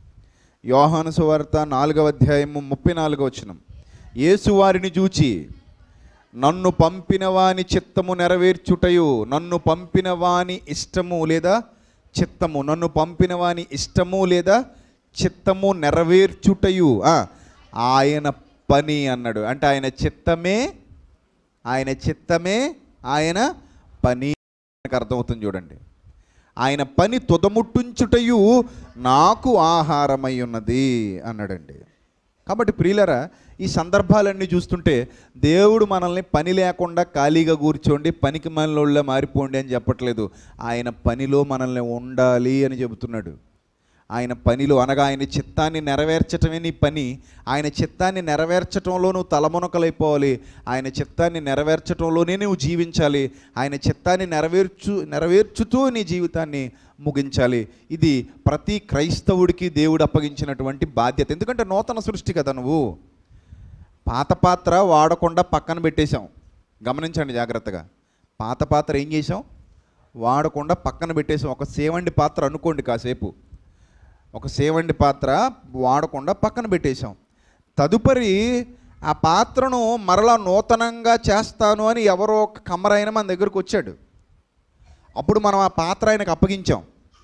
యోహాను సువార్త నాలుగవ అధ్యాయము ముప్పై నాలుగవ వచనం యేసు వారిని చూచి నన్ను పంపిన వాని చిత్తము నెరవేర్చుటయు నన్ను పంపిన వాని ఇష్టము లేదా చిత్తము నన్ను పంపిన వాని ఇష్టము లేదా చిత్తము నెరవేర్చుటయు ఆ, ఆయన పని అన్నాడు అంటే ఆయన చిత్తమే ఆయన చిత్తమే ఆయన పని మనకు అర్థమవుతుంది చూడండి ఆయన పని తుదముట్టుంచుటయు నాకు ఆహారమై ఉన్నది అన్నాడండి కాబట్టి ప్రియులరా ఈ సందర్భాలన్నీ చూస్తుంటే దేవుడు మనల్ని పని లేకుండా ఖాళీగా కూర్చోండి పనికి మనలోళ్ళ మారిపోండి అని చెప్పట్లేదు ఆయన పనిలో మనల్ని ఉండాలి అని చెబుతున్నాడు ఆయన పనిలో అనగా ఆయన చిత్తాన్ని నెరవేర్చటమే నీ పని ఆయన చిత్తాన్ని నెరవేర్చటంలో నువ్వు తలమునకలైపోవాలి ఆయన చిత్తాన్ని నెరవేర్చటంలోనే నువ్వు జీవించాలి ఆయన చిత్తాన్ని నెరవేర్చు నెరవేర్చుతూ నీ జీవితాన్ని ముగించాలి ఇది ప్రతి క్రైస్తవుడికి దేవుడు అప్పగించినటువంటి బాధ్యత ఎందుకంటే నూతన సృష్టి కదా నువ్వు పాత పాత్ర వాడకుండా పక్కన పెట్టేశాం గమనించండి జాగ్రత్తగా పాత పాత్ర ఏం చేసాం వాడకుండా పక్కన పెట్టేసాం ఒక సేవండి పాత్ర అనుకోండి కాసేపు ఒక సేవండి పాత్ర వాడకుండా పక్కన పెట్టేశాం తదుపరి ఆ పాత్రను మరలా నూతనంగా చేస్తాను అని ఎవరో ఒక కమ్మరైన మన దగ్గరకు వచ్చాడు అప్పుడు మనం ఆ పాత్ర ఆయనకు అప్పగించాం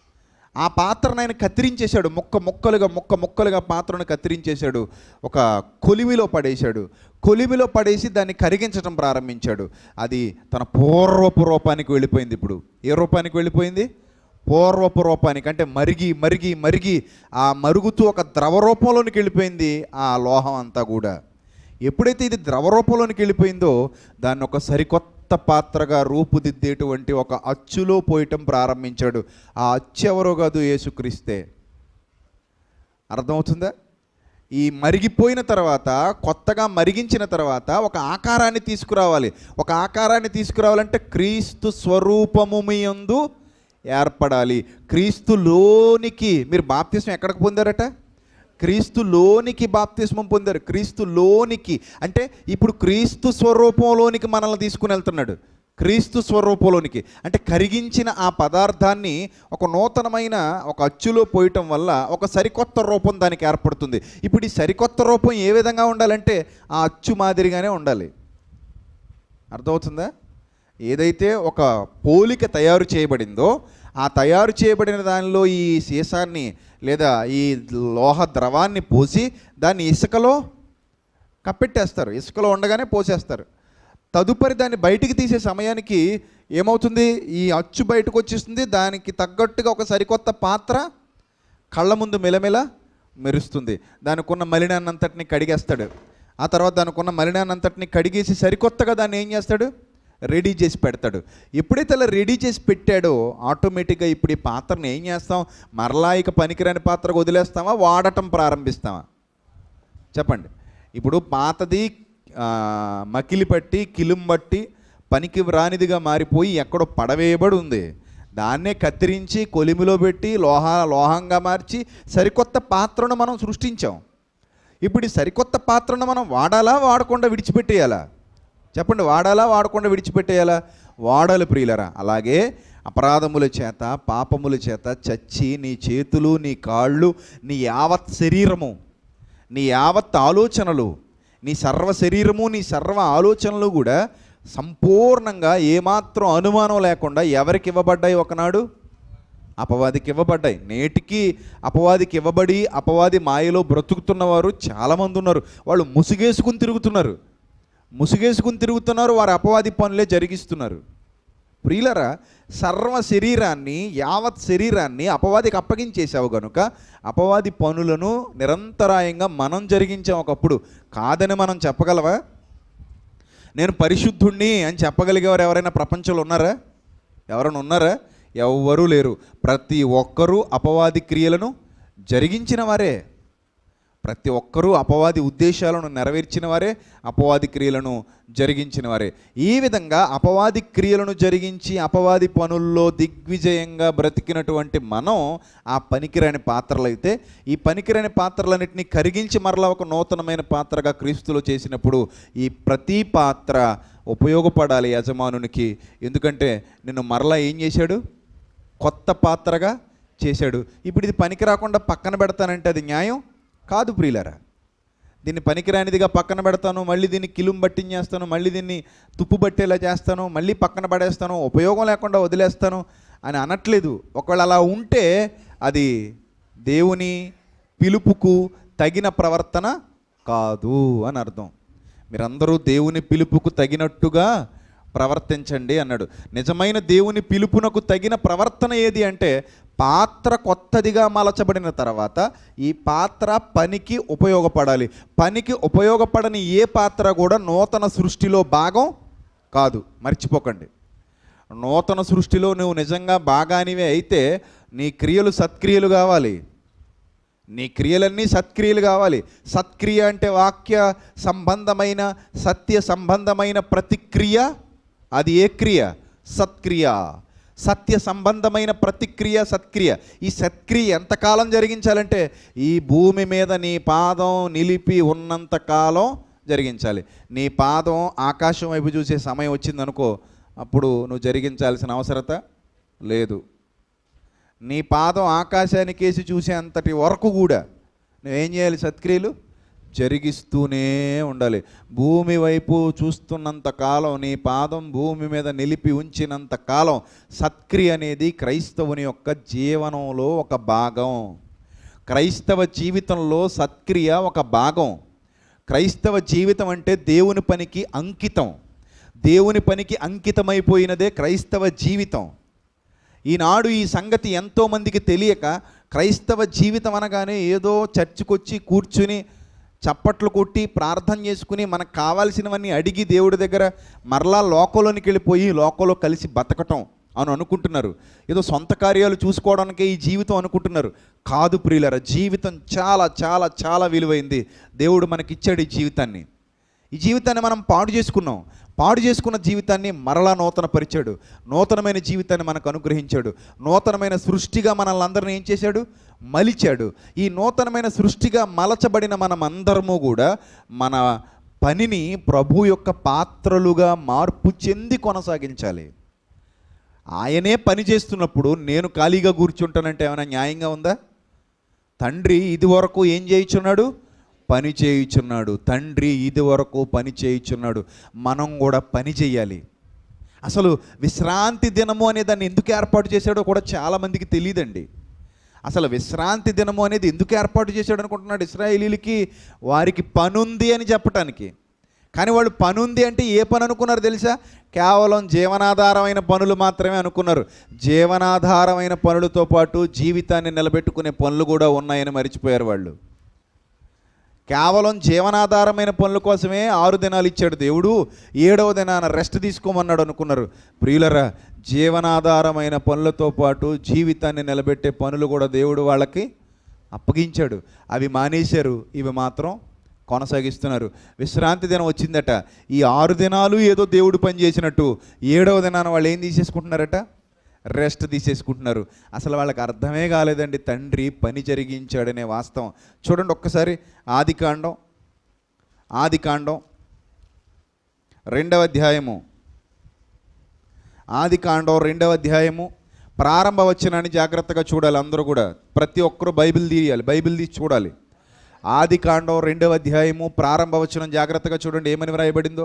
ఆ పాత్రను ఆయన కత్తిరించేశాడు ముక్క ముక్కలుగా ముక్క ముక్కలుగా పాత్రను కత్తిరించేశాడు ఒక కొలిమిలో పడేశాడు కొలిమిలో పడేసి దాన్ని కరిగించడం ప్రారంభించాడు అది తన పూర్వపు రూపానికి వెళ్ళిపోయింది ఇప్పుడు ఏ రూపానికి వెళ్ళిపోయింది పూర్వపు రూపానికి అంటే మరిగి మరిగి మరిగి ఆ మరుగుతూ ఒక ద్రవ రూపంలోనికి వెళ్ళిపోయింది ఆ లోహం అంతా కూడా ఎప్పుడైతే ఇది ద్రవ రూపంలోనికి వెళ్ళిపోయిందో దాన్ని ఒక సరికొత్త పాత్రగా రూపుదిద్దేటువంటి ఒక అచ్చులో పోయటం ప్రారంభించాడు ఆ అచ్చు ఎవరో కాదు యేసుక్రీస్తే అర్థమవుతుందా ఈ మరిగిపోయిన తర్వాత కొత్తగా మరిగించిన తర్వాత ఒక ఆకారాన్ని తీసుకురావాలి ఒక ఆకారాన్ని తీసుకురావాలంటే క్రీస్తు స్వరూపము మీ యందు ఏర్పడాలి క్రీస్తులోనికి మీరు బాప్తిస్మం ఎక్కడికి పొందారట క్రీస్తులోనికి బాప్తిస్మం పొందారు క్రీస్తులోనికి అంటే ఇప్పుడు క్రీస్తు స్వరూపంలోనికి మనల్ని తీసుకుని వెళ్తున్నాడు క్రీస్తు స్వరూపంలోనికి అంటే కరిగించిన ఆ పదార్థాన్ని ఒక నూతనమైన ఒక అచ్చులో పోయటం వల్ల ఒక సరికొత్త రూపం దానికి ఏర్పడుతుంది ఇప్పుడు ఈ సరికొత్త రూపం ఏ విధంగా ఉండాలంటే ఆ అచ్చు మాదిరిగానే ఉండాలి అర్థమవుతుందా ఏదైతే ఒక పోలిక తయారు చేయబడిందో ఆ తయారు చేయబడిన దానిలో ఈ సీసాన్ని లేదా ఈ లోహ ద్రవాన్ని పోసి దాన్ని ఇసుకలో కప్పెట్టేస్తారు ఇసుకలో ఉండగానే పోసేస్తారు తదుపరి దాన్ని బయటికి తీసే సమయానికి ఏమవుతుంది ఈ అచ్చు బయటకు వచ్చేస్తుంది దానికి తగ్గట్టుగా ఒక సరికొత్త పాత్ర కళ్ళ ముందు మెలమెల మెరుస్తుంది దానికి ఉన్న మలినాన్నంతటిని కడిగేస్తాడు ఆ తర్వాత దానికి ఉన్న మలినాన్నంతటిని కడిగేసి సరికొత్తగా దాన్ని ఏం చేస్తాడు రెడీ చేసి పెడతాడు ఎప్పుడైతే అలా రెడీ చేసి పెట్టాడో ఆటోమేటిక్గా ఇప్పుడు ఈ పాత్రను ఏం చేస్తాం మరలా ఇక పనికిరాని పాత్రకు వదిలేస్తామా వాడటం ప్రారంభిస్తామా చెప్పండి ఇప్పుడు పాతది ఆ, మకిలి పట్టి కిలుం బట్టి పనికి రానిదిగా మారిపోయి ఎక్కడో పడవేయబడి ఉంది దాన్నే కత్తిరించి కొలిమిలో పెట్టి లోహ లోహంగా మార్చి సరికొత్త పాత్రను మనం సృష్టించాం ఇప్పుడు ఈ సరికొత్త పాత్రను మనం వాడాలా వాడకుండా విడిచిపెట్టేయాలా చెప్పండి వాడాలా వాడకుండా విడిచిపెట్టేయాలా వాడాలి ప్రియులరా అలాగే అపరాధముల చేత పాపముల చేత చచ్చి నీ చేతులు నీ కాళ్ళు నీ యావత్ శరీరము నీ యావత్ ఆలోచనలు నీ సర్వ శరీరము నీ సర్వ ఆలోచనలు కూడా సంపూర్ణంగా ఏమాత్రం అనుమానం లేకుండా ఎవరికి ఇవ్వబడ్డాయి ఒకనాడు అపవాదికి ఇవ్వబడ్డాయి నేటికి అపవాదికి ఇవ్వబడి అపవాది మాయలో బ్రతుకుతున్నవారు చాలామంది ఉన్నారు వాళ్ళు ముసుగేసుకుని తిరుగుతున్నారు ముసుగేసుకుని తిరుగుతున్నారు వారు అపవాది పనులే జరిగిస్తున్నారు ప్రియులరా సర్వ శరీరాన్ని యావత్ శరీరాన్ని అపవాదికి అప్పగించేసావు గనుక అపవాది పనులను నిరంతరాయంగా మనం జరిగించాం ఒకప్పుడు కాదని మనం చెప్పగలవా నేను పరిశుద్ధుణ్ణి అని చెప్పగలిగేవారు ఎవరైనా ప్రపంచంలో ఉన్నారా ఎవరైనా ఉన్నారా ఎవ్వరూ లేరు ప్రతి ఒక్కరూ అపవాది క్రియలను జరిగించిన వారే ప్రతి ఒక్కరూ అపవాది ఉద్దేశాలను నెరవేర్చిన వారే అపవాది క్రియలను జరిగించిన వారే ఈ విధంగా అపవాది క్రియలను జరిగించి అపవాది పనుల్లో దిగ్విజయంగా బ్రతికినటువంటి మనం ఆ పనికిరాని పాత్రలైతే ఈ పనికిరాని పాత్రలన్నింటినీ కరిగించి మరలా ఒక నూతనమైన పాత్రగా క్రీస్తులో చేసినప్పుడు ఈ ప్రతి పాత్ర ఉపయోగపడాలి యజమానునికి ఎందుకంటే నిన్ను మరలా ఏం చేశాడు కొత్త పాత్రగా చేశాడు ఇప్పుడు ఇది పనికి రాకుండా పక్కన పెడతానంటే అది న్యాయం కాదు ప్రియులరా దీన్ని పనికిరానిదిగా పక్కన పెడతాను మళ్ళీ దీన్ని కిలుం పట్టించేస్తాను మళ్ళీ దీన్ని తుప్పు పట్టేలా చేస్తాను మళ్ళీ పక్కన పడేస్తాను ఉపయోగం లేకుండా వదిలేస్తాను అని అనట్లేదు ఒకవేళ అలా ఉంటే అది దేవుని పిలుపుకు తగిన ప్రవర్తన కాదు అని అర్థం మీరందరూ దేవుని పిలుపుకు తగినట్టుగా ప్రవర్తించండి అన్నాడు నిజమైన దేవుని పిలుపునకు తగిన ప్రవర్తన ఏది అంటే పాత్ర కొత్తదిగా మలచబడిన తర్వాత ఈ పాత్ర పనికి ఉపయోగపడాలి పనికి ఉపయోగపడని ఏ పాత్ర కూడా నూతన సృష్టిలో భాగం కాదు మర్చిపోకండి నూతన సృష్టిలో నువ్వు నిజంగా భాగానివే అయితే నీ క్రియలు సత్క్రియలు కావాలి నీ క్రియలన్నీ సత్క్రియలు కావాలి సత్క్రియ అంటే వాక్య సంబంధమైన సత్య సంబంధమైన ప్రతిక్రియ అది ఏ క్రియ సత్క్రియ సత్య సంబంధమైన ప్రతిక్రియ సత్క్రియ ఈ సత్క్రియ ఎంతకాలం జరిగించాలంటే ఈ భూమి మీద నీ పాదం నిలిపి ఉన్నంత కాలం జరిగించాలి నీ పాదం ఆకాశం వైపు చూసే సమయం వచ్చిందనుకో అప్పుడు నువ్వు జరిగించాల్సిన అవసరత లేదు నీ పాదం ఆకాశానికేసి చూసే అంతటి వరకు కూడా నువ్వేం చేయాలి సత్క్రియలు జరిగిస్తూనే ఉండాలి భూమి వైపు చూస్తున్నంత కాలం నీ పాదం భూమి మీద నిలిపి ఉంచినంత కాలం సత్క్రియ అనేది క్రైస్తవుని యొక్క జీవనంలో ఒక భాగం క్రైస్తవ జీవితంలో సత్క్రియ ఒక భాగం క్రైస్తవ జీవితం అంటే దేవుని పనికి అంకితం దేవుని పనికి అంకితమైపోయినదే క్రైస్తవ జీవితం ఈనాడు ఈ సంగతి ఎంతోమందికి తెలియక క్రైస్తవ జీవితం అనగానే ఏదో చర్చికొచ్చి కూర్చుని చప్పట్లు కొట్టి ప్రార్థన చేసుకుని మనకు కావాల్సినవన్నీ అడిగి దేవుడి దగ్గర మరలా లోకంలోనికి వెళ్ళిపోయి లోకంలో కలిసి బతకటం అని అనుకుంటున్నారు ఏదో సొంత కార్యాలు చూసుకోవడానికే ఈ జీవితం అనుకుంటున్నారు కాదు ప్రియులరా జీవితం చాలా చాలా చాలా విలువైంది దేవుడు మనకిచ్చాడు ఈ జీవితాన్ని ఈ జీవితాన్ని మనం పాడు చేసుకున్నాం పాడు చేసుకున్న జీవితాన్ని మరలా నూతన పరిచాడు నూతనమైన జీవితాన్ని మనకు అనుగ్రహించాడు నూతనమైన సృష్టిగా మనల్ని అందరిని ఏం చేశాడు మలిచాడు ఈ నూతనమైన సృష్టిగా మలచబడిన మనం అందరము కూడా మన పనిని ప్రభు యొక్క పాత్రలుగా మార్పు చెంది కొనసాగించాలి ఆయనే పని చేస్తున్నప్పుడు నేను ఖాళీగా కూర్చుంటానంటే ఏమైనా న్యాయంగా ఉందా తండ్రి ఇది వరకు ఏం చేయుచున్నాడు పని చేయుచున్నాడు తండ్రి ఇది వరకు పని చేయుచున్నాడు మనం కూడా పని చేయాలి అసలు విశ్రాంతి దినము అనే దాన్ని ఎందుకు ఏర్పాటు చేశాడో కూడా చాలామందికి తెలియదండి అసలు విశ్రాంతి దినము అనేది ఎందుకు ఏర్పాటు చేశాడు అనుకుంటున్నాడు ఇస్రాయేలీలకి వారికి పనుంది అని చెప్పటానికి కానీ వాళ్ళు పనుంది అంటే ఏ పని అనుకున్నారు తెలుసా కేవలం జీవనాధారమైన పనులు మాత్రమే అనుకున్నారు జీవనాధారమైన పనులతో పాటు జీవితాన్ని నిలబెట్టుకునే పనులు కూడా ఉన్నాయని మర్చిపోయారు వాళ్ళు కేవలం జీవనాధారమైన పనుల కోసమే ఆరు దినాలు ఇచ్చాడు దేవుడు ఏడవ దినాన రెస్ట్ తీసుకోమన్నాడు అనుకున్నారు ప్రియులరా జీవనాధారమైన పనులతో పాటు జీవితాన్ని నిలబెట్టే పనులు కూడా దేవుడు వాళ్ళకి అప్పగించాడు అవి మానేశారు ఇవి మాత్రం కొనసాగిస్తున్నారు విశ్రాంతి దినం వచ్చిందట ఈ ఆరు దినాలు ఏదో దేవుడు పని చేసినట్టు ఏడవ దినాన వాళ్ళు ఏం తీసేసుకుంటున్నారట రెస్ట్ తీసేసుకుంటున్నారు అసలు వాళ్ళకి అర్థమే కాలేదండి తండ్రి పని జరిగించాడనే వాస్తవం చూడండి ఒక్కసారి ఆది కాండం ఆది కాండం రెండవ అధ్యాయము ఆది కాండం రెండవ అధ్యాయము ప్రారంభ వచనాన్ని జాగ్రత్తగా చూడాలి అందరూ కూడా ప్రతి ఒక్కరూ బైబిల్ తీయాలి బైబిల్ తీసి చూడాలి ఆది కాండం రెండవ అధ్యాయము ప్రారంభ వచనం జాగ్రత్తగా చూడండి ఏమని వ్రాయబడిందో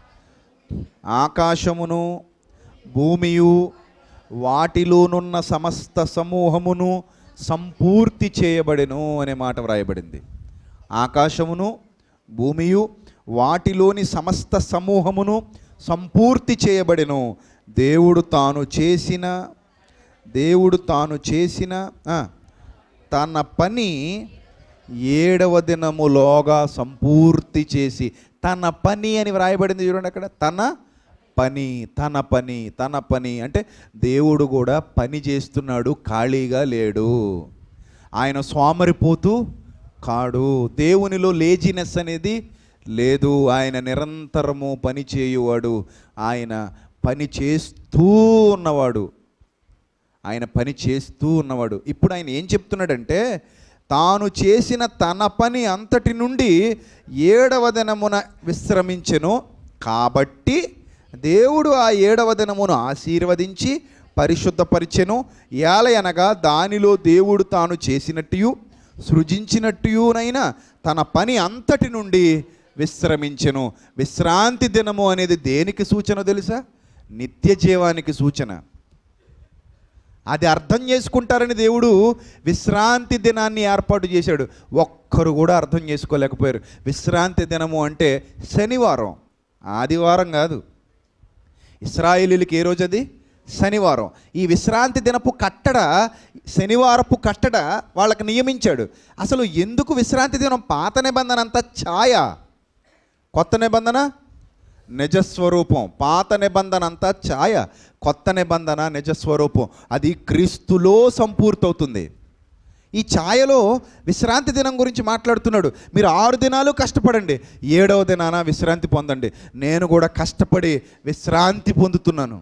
ఆకాశమును భూమియు వాటిలోనున్న సమస్త సమూహమును సంపూర్తి చేయబడెను అనే మాట వ్రాయబడింది ఆకాశమును భూమియు వాటిలోని సమస్త సమూహమును సంపూర్తి చేయబడెను దేవుడు తాను చేసిన దేవుడు తాను చేసిన ఆ, తన పని ఏడవ దినములోగా సంపూర్తి చేసి తన పని అని వ్రాయబడింది చూడండి అక్కడ తన పని తన పని తన పని అంటే దేవుడు కూడా పని చేస్తున్నాడు ఖాళీగా లేడు ఆయన సోమరిపోతూ కాడు దేవునిలో లేజినెస్ అనేది లేదు ఆయన నిరంతరము పని చేయువాడు ఆయన పని చేస్తూ ఉన్నవాడు ఆయన పని చేస్తూ ఉన్నవాడు ఇప్పుడు ఆయన ఏం చెప్తున్నాడంటే తాను చేసిన తన పని అంతటి నుండి ఏడవ దినమున విశ్రమించెను కాబట్టి దేవుడు ఆ ఏడవ దినమును ఆశీర్వదించి పరిశుద్ధపరిచెను ఏలయనగా దానిలో దేవుడు తాను చేసినట్టు సృజించినట్టునైనా తన పని అంతటి నుండి విశ్రమించెను విశ్రాంతి దినము అనేది దేనికి సూచన తెలుసా నిత్య జీవానికి సూచన అది అర్థం చేసుకుంటారని దేవుడు విశ్రాంతి దినాన్ని ఏర్పాటు చేశాడు ఒక్కరు కూడా అర్థం చేసుకోలేకపోయారు విశ్రాంతి దినము అంటే శనివారం ఆదివారం కాదు ఇస్రాయేలీలకి ఏ రోజు అది శనివారం ఈ విశ్రాంతి దినపు కట్టడ శనివారపు కట్టడ వాళ్ళకి నియమించాడు అసలు ఎందుకు విశ్రాంతి దినం పాత నిబంధన అంతా ఛాయ కొత్త నిబంధన నిజస్వరూపం పాత నిబంధన అంతా ఛాయ కొత్త నిబంధన నిజస్వరూపం అది క్రీస్తులో సంపూర్తవుతుంది ఈ ఛాయలో విశ్రాంతి దినం గురించి మాట్లాడుతున్నాడు మీరు ఆరు దినాలు కష్టపడండి ఏడవ దినాన విశ్రాంతి పొందండి నేను కూడా కష్టపడి విశ్రాంతి పొందుతున్నాను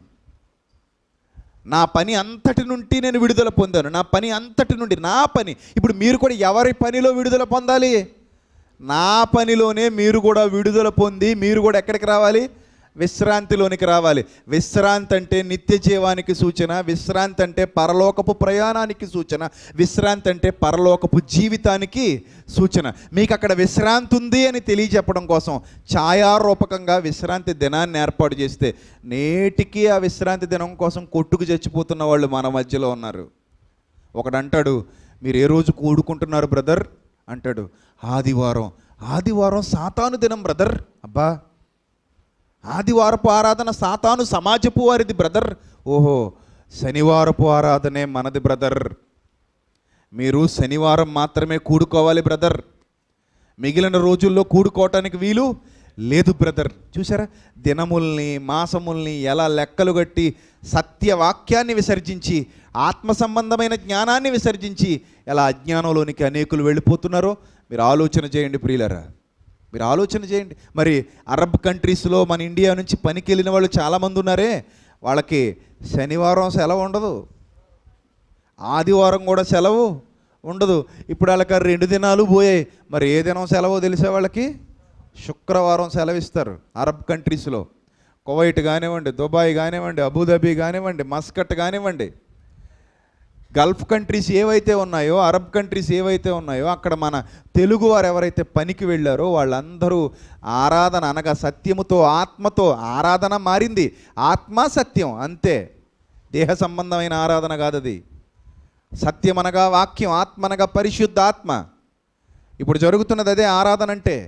నా పని అంతటి నుండి నేను విడుదల పొందాను నా పని అంతటి నుండి నా పని ఇప్పుడు మీరు కూడా ఎవరి పనిలో విడుదల పొందాలి నా పనిలోనే మీరు కూడా విడుదల పొంది మీరు కూడా ఎక్కడికి రావాలి విశ్రాంతిలోనికి రావాలి విశ్రాంతి అంటే నిత్య జీవానికి సూచన విశ్రాంతి అంటే పరలోకపు ప్రయాణానికి సూచన విశ్రాంతి అంటే పరలోకపు జీవితానికి సూచన మీకు అక్కడ విశ్రాంతి ఉంది అని తెలియజెప్పడం కోసం ఛాయారూపకంగా విశ్రాంతి దినాన్ని ఏర్పాటు చేస్తే నేటికి ఆ విశ్రాంతి దినం కోసం కొట్టుకు చచ్చిపోతున్న వాళ్ళు మన మధ్యలో ఉన్నారు ఒకడంటాడు మీరు ఏ రోజు కూడుకుంటున్నారు బ్రదర్ అంటాడు ఆదివారం ఆదివారం సాతాను దినం బ్రదర్ అబ్బా ఆదివారపు ఆరాధన సాతాను సమాజపు వారిది బ్రదర్ ఓహో శనివారపు ఆరాధనే మనది బ్రదర్ మీరు శనివారం మాత్రమే కూడుకోవాలి బ్రదర్ మిగిలిన రోజుల్లో కూడుకోవటానికి వీలు లేదు బ్రదర్ చూసారా దినముల్ని మాసముల్ని ఎలా లెక్కలు కట్టి సత్యవాక్యాన్ని విసర్జించి ఆత్మ సంబంధమైన జ్ఞానాన్ని విసర్జించి ఎలా అజ్ఞానంలోనికి అనేకులు వెళ్ళిపోతున్నారో మీరు ఆలోచన చేయండి ప్రియులరా మీరు ఆలోచన చేయండి మరి అరబ్ కంట్రీస్లో మన ఇండియా నుంచి పనికి వెళ్ళిన వాళ్ళు చాలామంది ఉన్నారే వాళ్ళకి శనివారం సెలవు ఉండదు ఆదివారం కూడా సెలవు ఉండదు ఇప్పుడు వాళ్ళకి రెండు దినాలు పోయాయి మరి ఏ దినం సెలవో తెలిసే వాళ్ళకి శుక్రవారం సెలవు ఇస్తారు అరబ్ కంట్రీస్లో కువైట్ కానివ్వండి దుబాయ్ కానివ్వండి అబుదాబి కానివ్వండి మస్కట్ కానివ్వండి గల్ఫ్ కంట్రీస్ ఏవైతే ఉన్నాయో అరబ్ కంట్రీస్ ఏవైతే ఉన్నాయో అక్కడ మన తెలుగు వారు ఎవరైతే పనికి వెళ్ళారో వాళ్ళందరూ ఆరాధన అనగా సత్యముతో ఆత్మతో ఆరాధన మారింది ఆత్మ సత్యం అంతే దేహ సంబంధమైన ఆరాధన కాదు అది సత్యమనగా వాక్యం ఆత్మనగా పరిశుద్ధ ఆత్మ ఇప్పుడు జరుగుతున్నది అదే ఆరాధన అంటే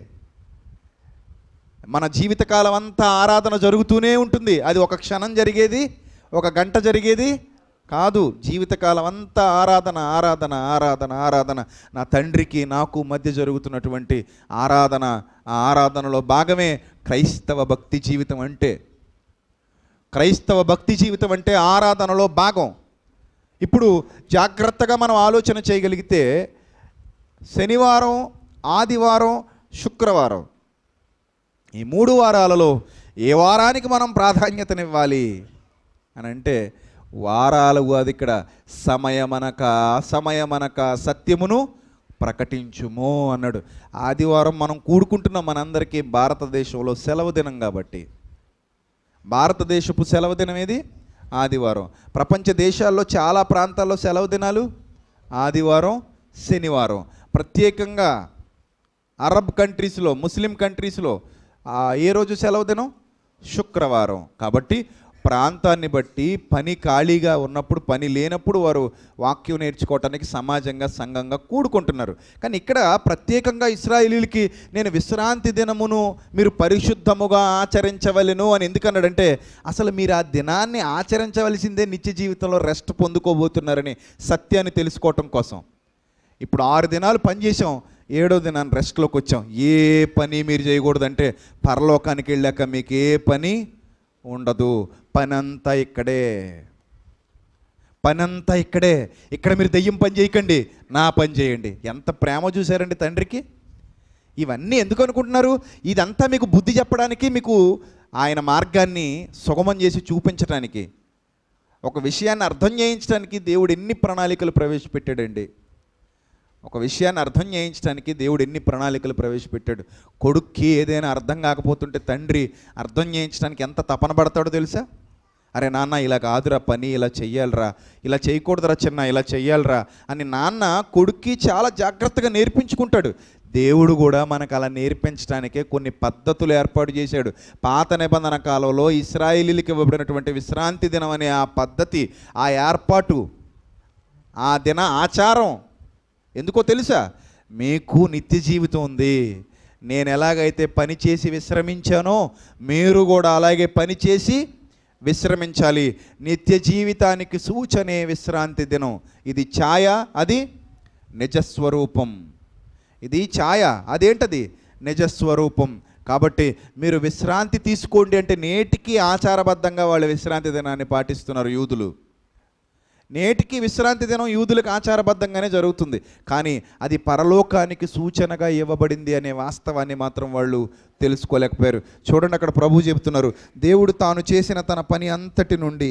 మన జీవితకాలం అంతా ఆరాధన జరుగుతూనే ఉంటుంది అది ఒక క్షణం జరిగేది ఒక గంట జరిగేది కాదు జీవితకాలం అంతా ఆరాధన ఆరాధన ఆరాధన ఆరాధన నా తండ్రికి నాకు మధ్య జరుగుతున్నటువంటి ఆరాధన ఆ ఆరాధనలో భాగమే క్రైస్తవ భక్తి జీవితం అంటే క్రైస్తవ భక్తి జీవితం అంటే ఆరాధనలో భాగం ఇప్పుడు జాగ్రత్తగా మనం ఆలోచన చేయగలిగితే శనివారం ఆదివారం శుక్రవారం ఈ మూడు వారాలలో ఏ వారానికి మనం ప్రాధాన్యతనివ్వాలి అని అంటే వారాలు అది ఇక్కడ సమయమనక సమయమనక సత్యమును ప్రకటించుము అన్నాడు ఆదివారం మనం కూడుకుంటున్నాం మనందరికీ భారతదేశంలో సెలవు దినం కాబట్టి భారతదేశపు సెలవు దినం ఏది ఆదివారం ప్రపంచ దేశాల్లో చాలా ప్రాంతాల్లో సెలవు దినాలు ఆదివారం శనివారం ప్రత్యేకంగా అరబ్ కంట్రీస్లో ముస్లిం కంట్రీస్లో ఆ ఏ రోజు సెలవు దినం శుక్రవారం కాబట్టి ప్రాంతాన్ని బట్టి పని ఖాళీగా ఉన్నప్పుడు పని లేనప్పుడు వారు వాక్యం నేర్చుకోవటానికి సమాజంగా సంఘంగా కూడుకుంటున్నారు కానీ ఇక్కడ ప్రత్యేకంగా ఇస్రాయేలీలకి నేను విశ్రాంతి దినమును మీరు పరిశుద్ధముగా ఆచరించవలెను అని ఎందుకన్నాడంటే అసలు మీరు ఆ దినాన్ని ఆచరించవలసిందే నిత్య జీవితంలో రెస్ట్ పొందుకోబోతున్నారని సత్యాన్ని తెలుసుకోవటం కోసం ఇప్పుడు ఆరు దినాలు పనిచేసాం ఏడో దినాన్ని రెస్ట్లోకి వచ్చాం ఏ పని మీరు చేయకూడదంటే పరలోకానికి వెళ్ళాక మీకు ఏ పని ఉండదు పనంతా ఇక్కడే పనంతా ఇక్కడే ఇక్కడ మీరు దెయ్యం పని చేయకండి నా పని చేయండి ఎంత ప్రేమ చూశారండి తండ్రికి ఇవన్నీ ఎందుకు అనుకుంటున్నారు ఇదంతా మీకు బుద్ధి చెప్పడానికి మీకు ఆయన మార్గాన్ని సుగమం చేసి చూపించడానికి ఒక విషయాన్ని అర్థం చేయించడానికి దేవుడు ఎన్ని ప్రణాళికలు ప్రవేశపెట్టాడండి ఒక విషయాన్ని అర్థం చేయించడానికి దేవుడు ఎన్ని ప్రణాళికలు ప్రవేశపెట్టాడు కొడుక్కి ఏదైనా అర్థం కాకపోతుంటే తండ్రి అర్థం చేయించడానికి ఎంత తపన పడతాడో తెలుసా అరే నాన్న ఇలా కాదురా పని ఇలా చెయ్యాలిరా ఇలా చేయకూడదురా చిన్న ఇలా చెయ్యాలిరా అని నాన్న కొడుక్కి చాలా జాగ్రత్తగా నేర్పించుకుంటాడు దేవుడు కూడా మనకు అలా నేర్పించడానికే కొన్ని పద్ధతులు ఏర్పాటు చేశాడు పాత నిబంధన కాలంలో ఇస్రాయేలీలకు ఇవ్వబడినటువంటి విశ్రాంతి దినం అనే ఆ పద్ధతి ఆ ఏర్పాటు ఆ దిన ఆచారం ఎందుకో తెలుసా మీకు నిత్య జీవితం ఉంది నేను ఎలాగైతే పని చేసి విశ్రమించానో మీరు కూడా అలాగే పని చేసి విశ్రమించాలి నిత్య జీవితానికి సూచనే విశ్రాంతి దినం ఇది ఛాయ అది నిజస్వరూపం ఇది ఛాయ అదేంటది నిజస్వరూపం కాబట్టి మీరు విశ్రాంతి తీసుకోండి అంటే నేటికి ఆచారబద్ధంగా వాళ్ళు విశ్రాంతి దినాన్ని పాటిస్తున్నారు యూదులు నేటికి విశ్రాంతి దినం యూదులకు ఆచారబద్ధంగానే జరుగుతుంది కానీ అది పరలోకానికి సూచనగా ఇవ్వబడింది అనే వాస్తవాన్ని మాత్రం వాళ్ళు తెలుసుకోలేకపోయారు చూడండి అక్కడ ప్రభు చెబుతున్నారు దేవుడు తాను చేసిన తన పని అంతటి నుండి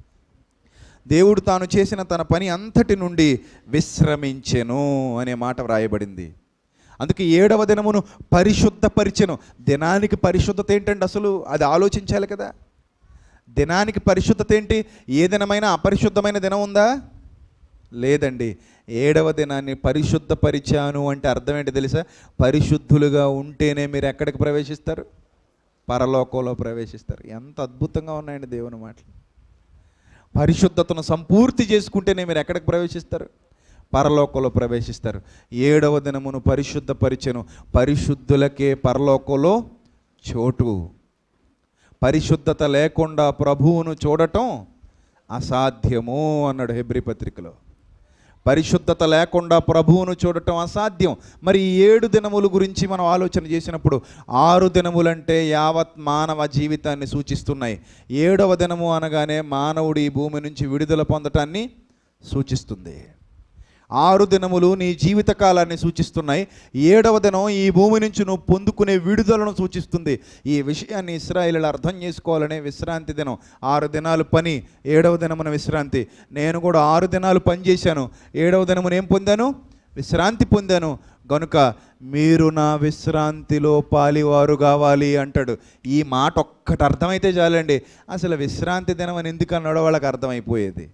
దేవుడు తాను చేసిన తన పని అంతటి నుండి విశ్రమించెను అనే మాట వ్రాయబడింది అందుకే ఏడవ దినమును పరిశుద్ధపరిచెను దినానికి పరిశుద్ధత ఏంటండి అసలు అది ఆలోచించాలి కదా దినానికి పరిశుద్ధత ఏంటి ఏ దినమైనా అపరిశుద్ధమైన దినం ఉందా లేదండి ఏడవ దినాన్ని పరిశుద్ధపరిచాను అంటే అర్థం ఏంటి తెలుసా పరిశుద్ధులుగా ఉంటేనే మీరు ఎక్కడికి ప్రవేశిస్తారు పరలోకంలో ప్రవేశిస్తారు ఎంత అద్భుతంగా ఉన్నాయండి దేవుని మాటలు పరిశుద్ధతను సంపూర్తి చేసుకుంటేనే మీరు ఎక్కడికి ప్రవేశిస్తారు పరలోకంలో ప్రవేశిస్తారు ఏడవ దినమును పరిశుద్ధపరిచెను పరిశుద్ధులకే పరలోకంలో చోటు పరిశుద్ధత లేకుండా ప్రభువును చూడటం అసాధ్యము అన్నాడు హెబ్రి పత్రికలో పరిశుద్ధత లేకుండా ప్రభువును చూడటం అసాధ్యం మరి ఈ ఏడు దినముల గురించి మనం ఆలోచన చేసినప్పుడు ఆరు దినములంటే యావత్ మానవ జీవితాన్ని సూచిస్తున్నాయి ఏడవ దినము అనగానే మానవుడు ఈ భూమి నుంచి విడుదల పొందటాన్ని సూచిస్తుంది ఆరు దినములు నీ జీవిత కాలాన్ని సూచిస్తున్నాయి ఏడవ దినం ఈ భూమి నుంచి నువ్వు పొందుకునే విడుదలను సూచిస్తుంది ఈ విషయాన్ని ఇస్రాయిలు అర్థం చేసుకోవాలనే విశ్రాంతి దినం ఆరు దినాలు పని ఏడవ దినమున విశ్రాంతి నేను కూడా ఆరు దినాలు పని చేశాను ఏడవ దినమున ఏం పొందాను విశ్రాంతి పొందాను గనుక మీరు నా విశ్రాంతిలో పాలివారు కావాలి అంటాడు ఈ మాట ఒక్కటి అర్థమైతే చాలండి అసలు విశ్రాంతి దినం అని ఎందుకు అన్నాడో వాళ్ళకి అర్థమైపోయేది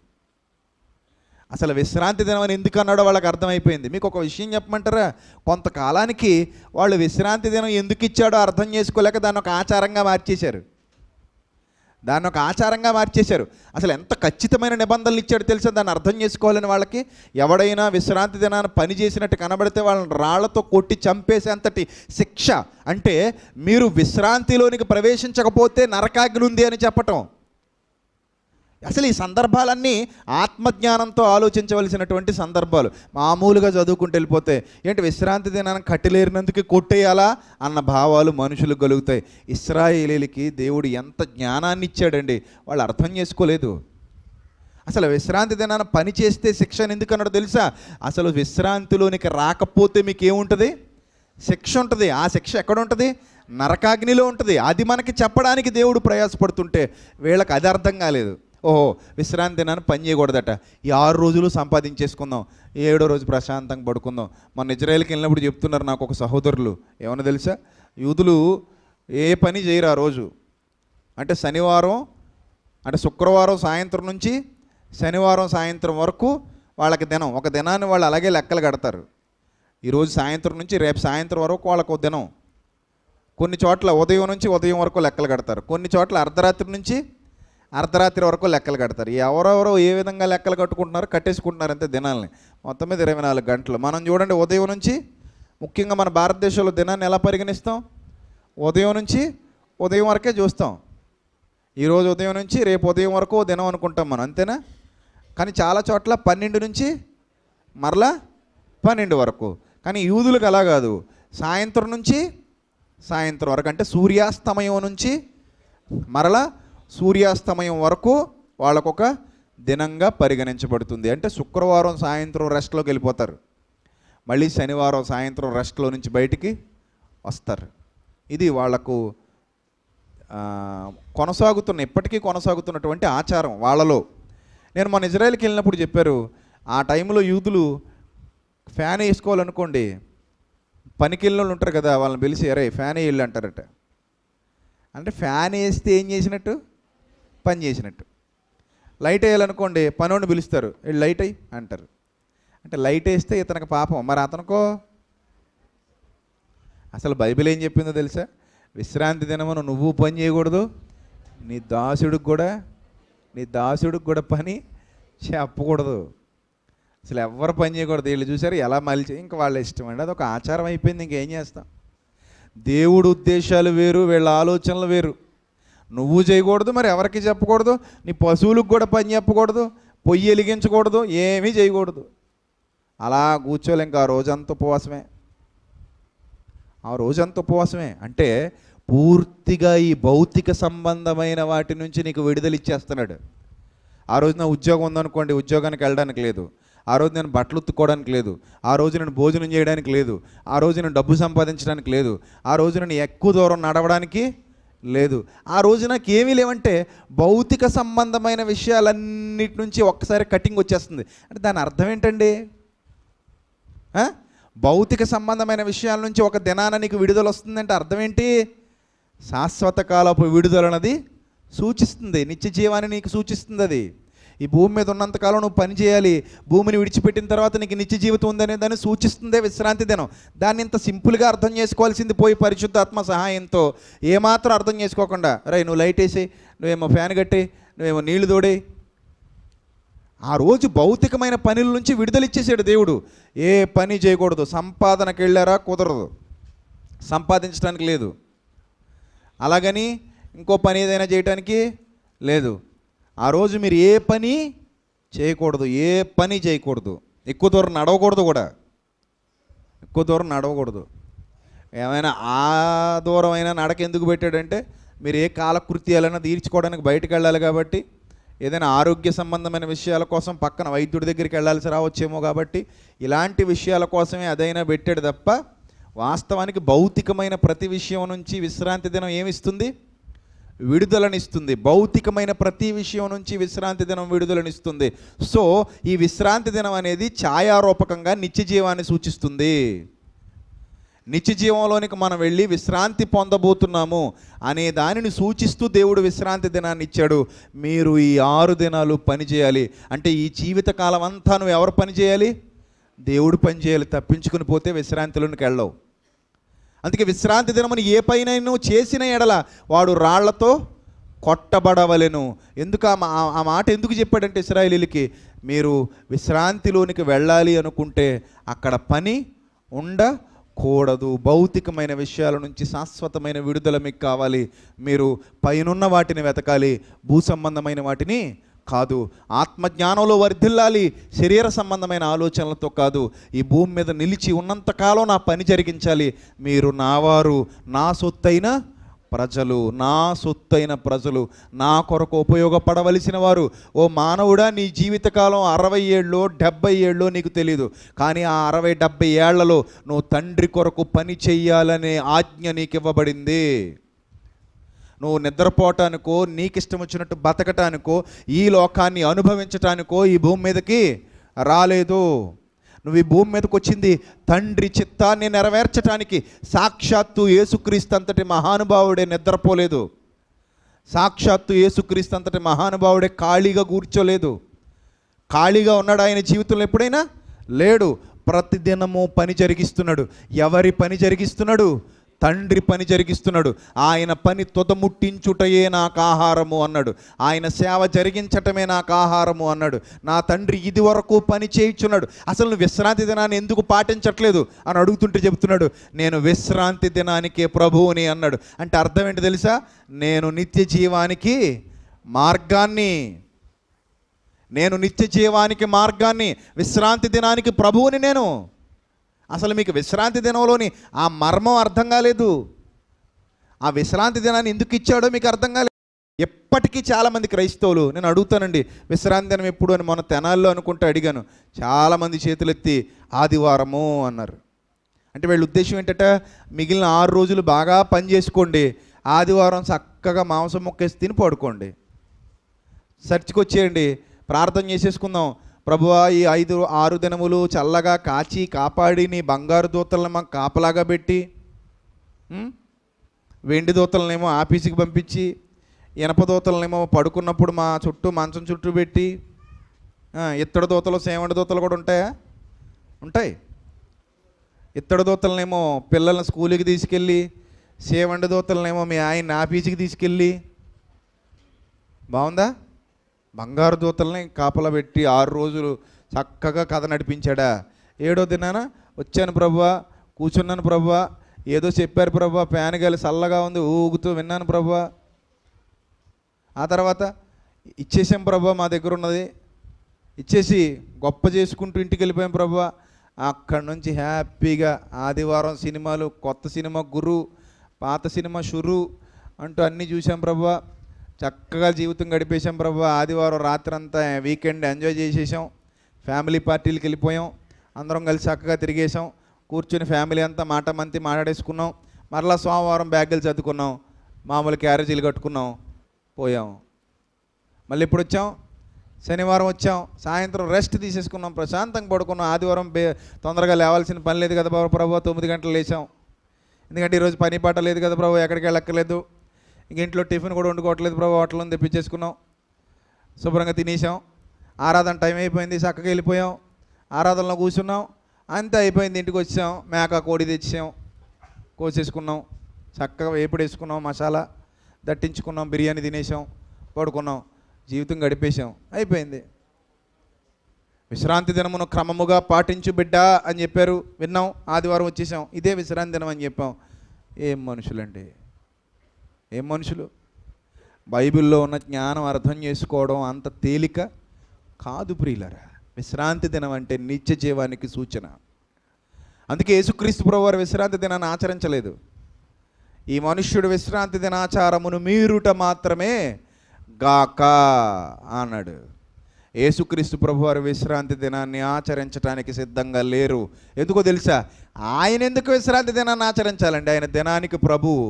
అసలు విశ్రాంతి దినం అని ఎందుకు అన్నాడో వాళ్ళకి అర్థమైపోయింది మీకు ఒక విషయం చెప్పమంటారా కొంతకాలానికి వాళ్ళు విశ్రాంతి దినం ఎందుకు ఇచ్చాడో అర్థం చేసుకోలేక దాన్ని ఒక ఆచారంగా మార్చేశారు దాన్ని ఒక ఆచారంగా మార్చేశారు అసలు ఎంత ఖచ్చితమైన నిబంధనలు ఇచ్చాడో తెలుసా దాన్ని అర్థం చేసుకోవాలని వాళ్ళకి ఎవడైనా విశ్రాంతి దినాన్ని పని చేసినట్టు కనబడితే వాళ్ళని రాళ్లతో కొట్టి చంపేసేంతటి శిక్ష అంటే మీరు విశ్రాంతిలోనికి ప్రవేశించకపోతే నరకాగ్ని ఉంది అని చెప్పటం అసలు ఈ సందర్భాలన్నీ ఆత్మజ్ఞానంతో ఆలోచించవలసినటువంటి సందర్భాలు మామూలుగా చదువుకుంటూ వెళ్ళిపోతే ఏంటి విశ్రాంతి దినాన్ని కట్టిలేరినందుకు కొట్టేయాలా అన్న భావాలు మనుషులకు కలుగుతాయి ఇస్రాయేలీలకి దేవుడు ఎంత జ్ఞానాన్ని ఇచ్చాడండి వాళ్ళు అర్థం చేసుకోలేదు అసలు విశ్రాంతి దినాన్ని పని చేస్తే శిక్ష ఎందుకు అన్నాడు తెలుసా అసలు విశ్రాంతిలోనికి రాకపోతే మీకు ఏముంటుంది శిక్ష ఉంటుంది ఆ శిక్ష ఎక్కడ ఉంటుంది నరకాగ్నిలో ఉంటుంది అది మనకి చెప్పడానికి దేవుడు ప్రయాసపడుతుంటే వీళ్ళకి అది అర్థం కాలేదు ఓహో విశ్రాంతి దినాన్ని పని చేయకూడదట ఈ ఆరు రోజులు సంపాదించేసుకుందాం ఏడో రోజు ప్రశాంతంగా పడుకుందాం మొన్న ఇజ్రాయెల్కి వెళ్ళినప్పుడు చెప్తున్నారు నాకు ఒక సహోదరులు ఏమన్నా తెలుసా యూదులు ఏ పని చేయరు ఆ రోజు అంటే శనివారం అంటే శుక్రవారం సాయంత్రం నుంచి శనివారం సాయంత్రం వరకు వాళ్ళకి దినం ఒక దినాన్ని వాళ్ళు అలాగే లెక్కలు కడతారు ఈరోజు సాయంత్రం నుంచి రేపు సాయంత్రం వరకు వాళ్ళకు ఒక దినం కొన్ని చోట్ల ఉదయం నుంచి ఉదయం వరకు లెక్కలు కడతారు కొన్ని చోట్ల అర్ధరాత్రి నుంచి అర్ధరాత్రి వరకు లెక్కలు కడతారు ఎవరెవరో ఏ విధంగా లెక్కలు కట్టుకుంటున్నారు కట్టేసుకుంటున్నారు అంతే దినాలని మొత్తం మీద ఇరవై నాలుగు గంటలు మనం చూడండి ఉదయం నుంచి ముఖ్యంగా మన భారతదేశంలో దినాన్ని ఎలా పరిగణిస్తాం ఉదయం నుంచి ఉదయం వరకే చూస్తాం ఈరోజు ఉదయం నుంచి రేపు ఉదయం వరకు ఓ దినం అనుకుంటాం మనం అంతేనా కానీ చాలా చోట్ల పన్నెండు నుంచి మరలా పన్నెండు వరకు కానీ యూదులకు అలా కాదు సాయంత్రం నుంచి సాయంత్రం వరకు అంటే సూర్యాస్తమయం నుంచి మరలా సూర్యాస్తమయం వరకు వాళ్ళకొక దినంగా పరిగణించబడుతుంది అంటే శుక్రవారం సాయంత్రం రెస్ట్లోకి వెళ్ళిపోతారు మళ్ళీ శనివారం సాయంత్రం రెస్ట్లో నుంచి బయటికి వస్తారు ఇది వాళ్లకు ఆ, కొనసాగుతున్న ఇప్పటికీ కొనసాగుతున్నటువంటి ఆచారం వాళ్ళలో నేను మన ఇజ్రాయెల్కి వెళ్ళినప్పుడు చెప్పారు ఆ టైంలో యూదులు ఫ్యాన్ వేసుకోవాలనుకోండి పనికి వెళ్ళిన వాళ్ళు ఉంటారు కదా వాళ్ళని పిలిచి అరే ఫ్యాన్ వేయాలి అంటారట అంటే ఫ్యాన్ వేస్తే ఏం చేసినట్టు పని చేసినట్టు లైట్ వేయాలనుకోండి పనోడిని పిలుస్తారు "ఏయ్, లైట్ అయ్యి అంటారు అంటే లైట్ వేస్తే ఇతనికి పాపం మరి అతనికో అసలు బైబిల్ ఏం చెప్పిందో తెలుసా విశ్రాంతి దినమును నువ్వు పని చేయకూడదు నీ దాసుడికి కూడా నీ దాసుడికి కూడా పని చెప్పకూడదు అసలు ఎవ్వరు పని చేయకూడదు వీళ్ళు చూసారు ఎలా మలిచి ఇంకా వాళ్ళ ఇష్టం అండి అది ఒక ఆచారం అయిపోయింది ఇంకేం చేస్తాం దేవుడు ఉద్దేశాలు వేరు వీళ్ళ ఆలోచనలు వేరు నువ్వు చేయకూడదు మరి ఎవరికి చెప్పకూడదు నీ పశువులకు కూడా పని చెప్పకూడదు పొయ్యి వెలిగించకూడదు ఏమీ చేయకూడదు అలా కూర్చోలే ఇంకా ఆ రోజంతా ఉపవాసమే ఆ రోజంతా ఉపవాసమే అంటే పూర్తిగా ఈ భౌతిక సంబంధమైన వాటి నుంచి నీకు విడుదల ఇచ్చేస్తున్నాడు ఆ రోజు నా ఉద్యోగం ఉందనుకోండి ఉద్యోగానికి వెళ్ళడానికి లేదు ఆ రోజు నేను బట్టలు ఉత్తుకోవడానికి లేదు ఆ రోజు నేను భోజనం చేయడానికి లేదు ఆ రోజు నేను డబ్బు సంపాదించడానికి లేదు ఆ రోజు నేను ఎక్కువ దూరం నడవడానికి లేదు ఆ రోజు నాకు ఏమీ లేవంటే భౌతిక సంబంధమైన విషయాలన్నిటి నుంచి ఒక్కసారి కటింగ్ వచ్చేస్తుంది అంటే దాని అర్థం ఏంటండి ఆ? భౌతిక సంబంధమైన విషయాల నుంచి ఒక దినాన నీకు విడుదల వస్తుందంటే అర్థం ఏంటి శాశ్వత కాలపు విడుదల అన్నది సూచిస్తుంది నిత్య జీవాన్ని నీకు సూచిస్తుంది అది ఈ భూమి మీద ఉన్నంతకాలం నువ్వు పని చేయాలి భూమిని విడిచిపెట్టిన తర్వాత నీకు నిత్య జీవితం ఉందనే దాన్ని సూచిస్తుందే విశ్రాంతి దినం దాన్ని ఇంత సింపుల్గా అర్థం చేసుకోవాల్సింది పోయి పరిశుద్ధాత్మ సహాయంతో ఏమాత్రం అర్థం చేసుకోకుండా రై నువ్వు లైట్ వేసి నువ్వేమో ఫ్యాన్ కట్టి నువ్వేమో నీళ్లు తోడే ఆ రోజు భౌతికమైన పనుల నుంచి విడుదలిచ్చేసాడు దేవుడు ఏ పని చేయకూడదు సంపాదనకి వెళ్ళారా కుదరదు సంపాదించడానికి లేదు అలాగని ఇంకో పని ఏదైనా చేయటానికి లేదు ఆ రోజు మీరు ఏ పని చేయకూడదు ఏ పని చేయకూడదు ఎక్కువ దూరం నడవకూడదు కూడా ఎక్కువ దూరం నడవకూడదు ఏమైనా ఆ దూరం అయినా నడక ఎందుకు పెట్టాడంటే మీరు ఏ కాలకృత్యాలైనా తీర్చుకోవడానికి బయటకు వెళ్ళాలి కాబట్టి ఏదైనా ఆరోగ్య సంబంధమైన విషయాల కోసం పక్కన వైద్యుడి దగ్గరికి వెళ్ళాల్సి రావచ్చేమో కాబట్టి ఇలాంటి విషయాల కోసమే అదైనా పెట్టాడు తప్ప వాస్తవానికి భౌతికమైన ప్రతి విషయం నుంచి విశ్రాంతి దినం ఏమిస్తుంది విడుదలనిస్తుంది భౌతికమైన ప్రతి విషయం నుంచి విశ్రాంతి దినం విడుదలనిస్తుంది సో ఈ విశ్రాంతి దినం అనేది ఛాయారూపకంగా నిత్య జీవాన్ని సూచిస్తుంది నిత్య జీవంలోనికి మనం వెళ్ళి విశ్రాంతి పొందబోతున్నాము అనే దానిని సూచిస్తూ దేవుడు విశ్రాంతి దినాన్ని ఇచ్చాడు మీరు ఈ ఆరు దినాలు పని చేయాలి అంటే ఈ జీవిత కాలం అంతా నువ్వు ఎవరు పని చేయాలి దేవుడు పని చేయాలి తప్పించుకుని పోతే విశ్రాంతిలోనికి వెళ్ళవు అందుకే విశ్రాంతి దినముని ఏ పైన చేసిన ఎడల వాడు రాళ్లతో కొట్టబడవలెను ఎందుకు ఆ మా- ఆ మాట ఎందుకు చెప్పాడంటే ఇస్రాయేలీలకి మీరు విశ్రాంతిలోనికి వెళ్ళాలి అనుకుంటే అక్కడ పని ఉండకూడదు భౌతికమైన విషయాల నుంచి శాశ్వతమైన విడుదల మీకు కావాలి మీరు పైనున్న వాటిని వెతకాలి భూ సంబంధమైన వాటిని కాదు ఆత్మజ్ఞానంలో వర్ధిల్లాలి శరీర సంబంధమైన ఆలోచనలతో కాదు ఈ భూమి మీద నిలిచి ఉన్నంతకాలం నా పని జరిగించాలి మీరు నావారు నా సొత్తైన ప్రజలు నా సొత్తైన ప్రజలు నా కొరకు ఉపయోగపడవలసిన వారు ఓ మానవుడా నీ జీవితకాలం అరవై ఏళ్ళు డెబ్బై ఏళ్ళు నీకు తెలియదు కానీ ఆ అరవై డెబ్బై ఏళ్లలో నువ్వు తండ్రి కొరకు పని చెయ్యాలనే ఆజ్ఞ నీకు ఇవ్వబడింది నువ్వు నిద్రపోవటానికో నీకు ఇష్టం వచ్చినట్టు బతకటానికో ఈ లోకాన్ని అనుభవించటానికో ఈ భూమి మీదకి రాలేదు నువ్వు ఈ భూమి మీదకి వచ్చింది తండ్రి చిత్తాన్ని నెరవేర్చటానికి సాక్షాత్తు యేసుక్రీస్తు అంతటి మహానుభావుడే నిద్రపోలేదు సాక్షాత్తు యేసుక్రీస్తు అంతటి మహానుభావుడే ఖాళీగా కూర్చోలేదు ఖాళీగా ఉన్నాడు ఆయన జీవితంలో ఎప్పుడైనా లేడు ప్రతిదినము పని జరిగిస్తున్నాడు ఎవరి పని జరిగిస్తున్నాడు తండ్రి పని జరిగిస్తున్నాడు ఆయన పని తుదముట్టించుటయే నాకు ఆహారము అన్నాడు ఆయన సేవ జరిగించటమే నాకు ఆహారము అన్నాడు నా తండ్రి ఇది వరకు పని చేయించున్నాడు అసలు నువ్వు విశ్రాంతి దినాన్ని ఎందుకు పాటించట్లేదు అని అడుగుతుంటే చెబుతున్నాడు నేను విశ్రాంతి దినానికే ప్రభువుని అన్నాడు అంటే అర్థం ఏంటి తెలుసా నేను నిత్య జీవానికి మార్గాన్ని నేను నిత్య జీవానికి మార్గాన్ని విశ్రాంతి దినానికి ప్రభువుని నేను అసలు మీకు విశ్రాంతి దినంలోని ఆ మర్మం అర్థం కాలేదు ఆ విశ్రాంతి దినాన్ని ఎందుకు ఇచ్చాడో మీకు అర్థం కాలేదు ఎప్పటికీ చాలామంది క్రైస్తవులు నేను అడుగుతానండి విశ్రాంతి దినం ఎప్పుడు అని మొన్న తెనాల్లో అనుకుంటే అడిగాను చాలామంది చేతులెత్తి ఆదివారము అన్నారు అంటే వీళ్ళ ఉద్దేశం ఏంటంటే మిగిలిన ఆరు రోజులు బాగా పని చేసుకోండి ఆదివారం చక్కగా మాంసం ముక్కేసి తిని పడుకోండి చర్చికి వచ్చేయండి ప్రార్థన చేసేసుకుందాం ప్రభువా ఈ ఐదు ఆరు దినములు చల్లగా కాచి కాపాడి నీ బంగారు దూతలను మాకు కాపలాగా పెట్టి ఉం? వెండి దూతలనేమో ఆఫీస్కి పంపించి ఇనప దూతలనేమో పడుకున్నప్పుడు మా చుట్టూ మంచం చుట్టూ పెట్టి ఆ, ఇత్తడి దూతలు సేవండి దూతలు కూడా ఉంటాయా ఉంటాయి ఇత్తడి దూతలనేమో పిల్లల్ని స్కూల్కి తీసుకెళ్ళి సేవండి దూతలనేమో మీ ఆయన ఆఫీస్కి తీసుకెళ్ళి బాగుందా బంగారు దూతల్ని కాపలా పెట్టి ఆరు రోజులు చక్కగా కథ నడిపించాడా ఏడో దినాన వచ్చాను ప్రభువా కూర్చున్నాను ప్రభువా ఏదో చెప్పారు ప్రభువా ఫ్యాన్ గాలి చల్లగా ఉంది ఊగుతూ విన్నాను ప్రభువా ఆ తర్వాత ఇచ్చేసాం ప్రభా మా దగ్గర ఉన్నది ఇచ్చేసి గొప్ప చేసుకుంటూ ఇంటికి వెళ్ళిపోయాం ప్రభా అక్కడి నుంచి హ్యాపీగా ఆదివారం సినిమాలు కొత్త సినిమా గురు పాత సినిమా షురు అంటూ అన్నీ చూసాం ప్రభా చక్కగా జీవితం గడిపేశాం ప్రభా ఆదివారం రాత్రి అంతా వీకెండ్ ఎంజాయ్ చేసేసాం ఫ్యామిలీ పార్టీలకు వెళ్ళిపోయాం అందరం కలిసి చక్కగా తిరిగేసాం కూర్చుని ఫ్యామిలీ అంతా మాట మంతి మాట్లాడేసుకున్నాం మరలా సోమవారం బ్యాగులు చదువుకున్నాం మామూలు క్యారేజీలు కట్టుకున్నాం పోయాం మళ్ళీ ఇప్పుడు వచ్చాం శనివారం వచ్చాం సాయంత్రం రెస్ట్ తీసేసుకున్నాం ప్రశాంతంగా పడుకున్నాం ఆదివారం బే తొందరగా లేవాల్సిన పని లేదు కదా బాబు ప్రభు తొమ్మిది గంటలు లేచాం ఎందుకంటే ఈరోజు పని పాట లేదు కదా ప్రభు ఎక్కడికి వెళ్ళక్కర్లేదు ఇంక ఇంట్లో టిఫిన్ కూడా వండుకోవట్లేదు ప్రభు హోటల్లో తెప్పించేసుకున్నాం శుభ్రంగా తినేసాం ఆరాధన టైం అయిపోయింది చక్కగా వెళ్ళిపోయాం ఆరాధనలో కూర్చున్నాం అంతే అయిపోయింది ఇంటికి వచ్చాం మేక కోడి తెచ్చాం కోసేసుకున్నాం చక్కగా వేపుడు వేసుకున్నాం మసాలా దట్టించుకున్నాం బిర్యానీ తినేసాం పడుకున్నాం జీవితం గడిపేశాం అయిపోయింది విశ్రాంతి దినమును క్రమముగా పాటించు బిడ్డ అని చెప్పారు విన్నాం ఆదివారం వచ్చేసాం ఇదే విశ్రాంతి దినం అని చెప్పాం ఏం మనుషులండి ఏం మనుషులు బైబిల్లో ఉన్న జ్ఞానం అర్థం చేసుకోవడం అంత తేలిక కాదు ప్రియులరా విశ్రాంతి దినం అంటే నిత్య జీవానికి సూచన అందుకే యేసుక్రీస్తు ప్రభు వారు విశ్రాంతి దినాన్ని ఆచరించలేదు ఈ మనుష్యుడు విశ్రాంతి దినాచారమును మీరుట మాత్రమే గాక అన్నాడు యేసుక్రీస్తు ప్రభు వారు విశ్రాంతి దినాన్ని ఆచరించడానికి సిద్ధంగా లేరు ఎందుకో తెలుసా ఆయన ఎందుకు విశ్రాంతి దినాన్ని ఆచరించాలండి ఆయన దినానికి ప్రభువు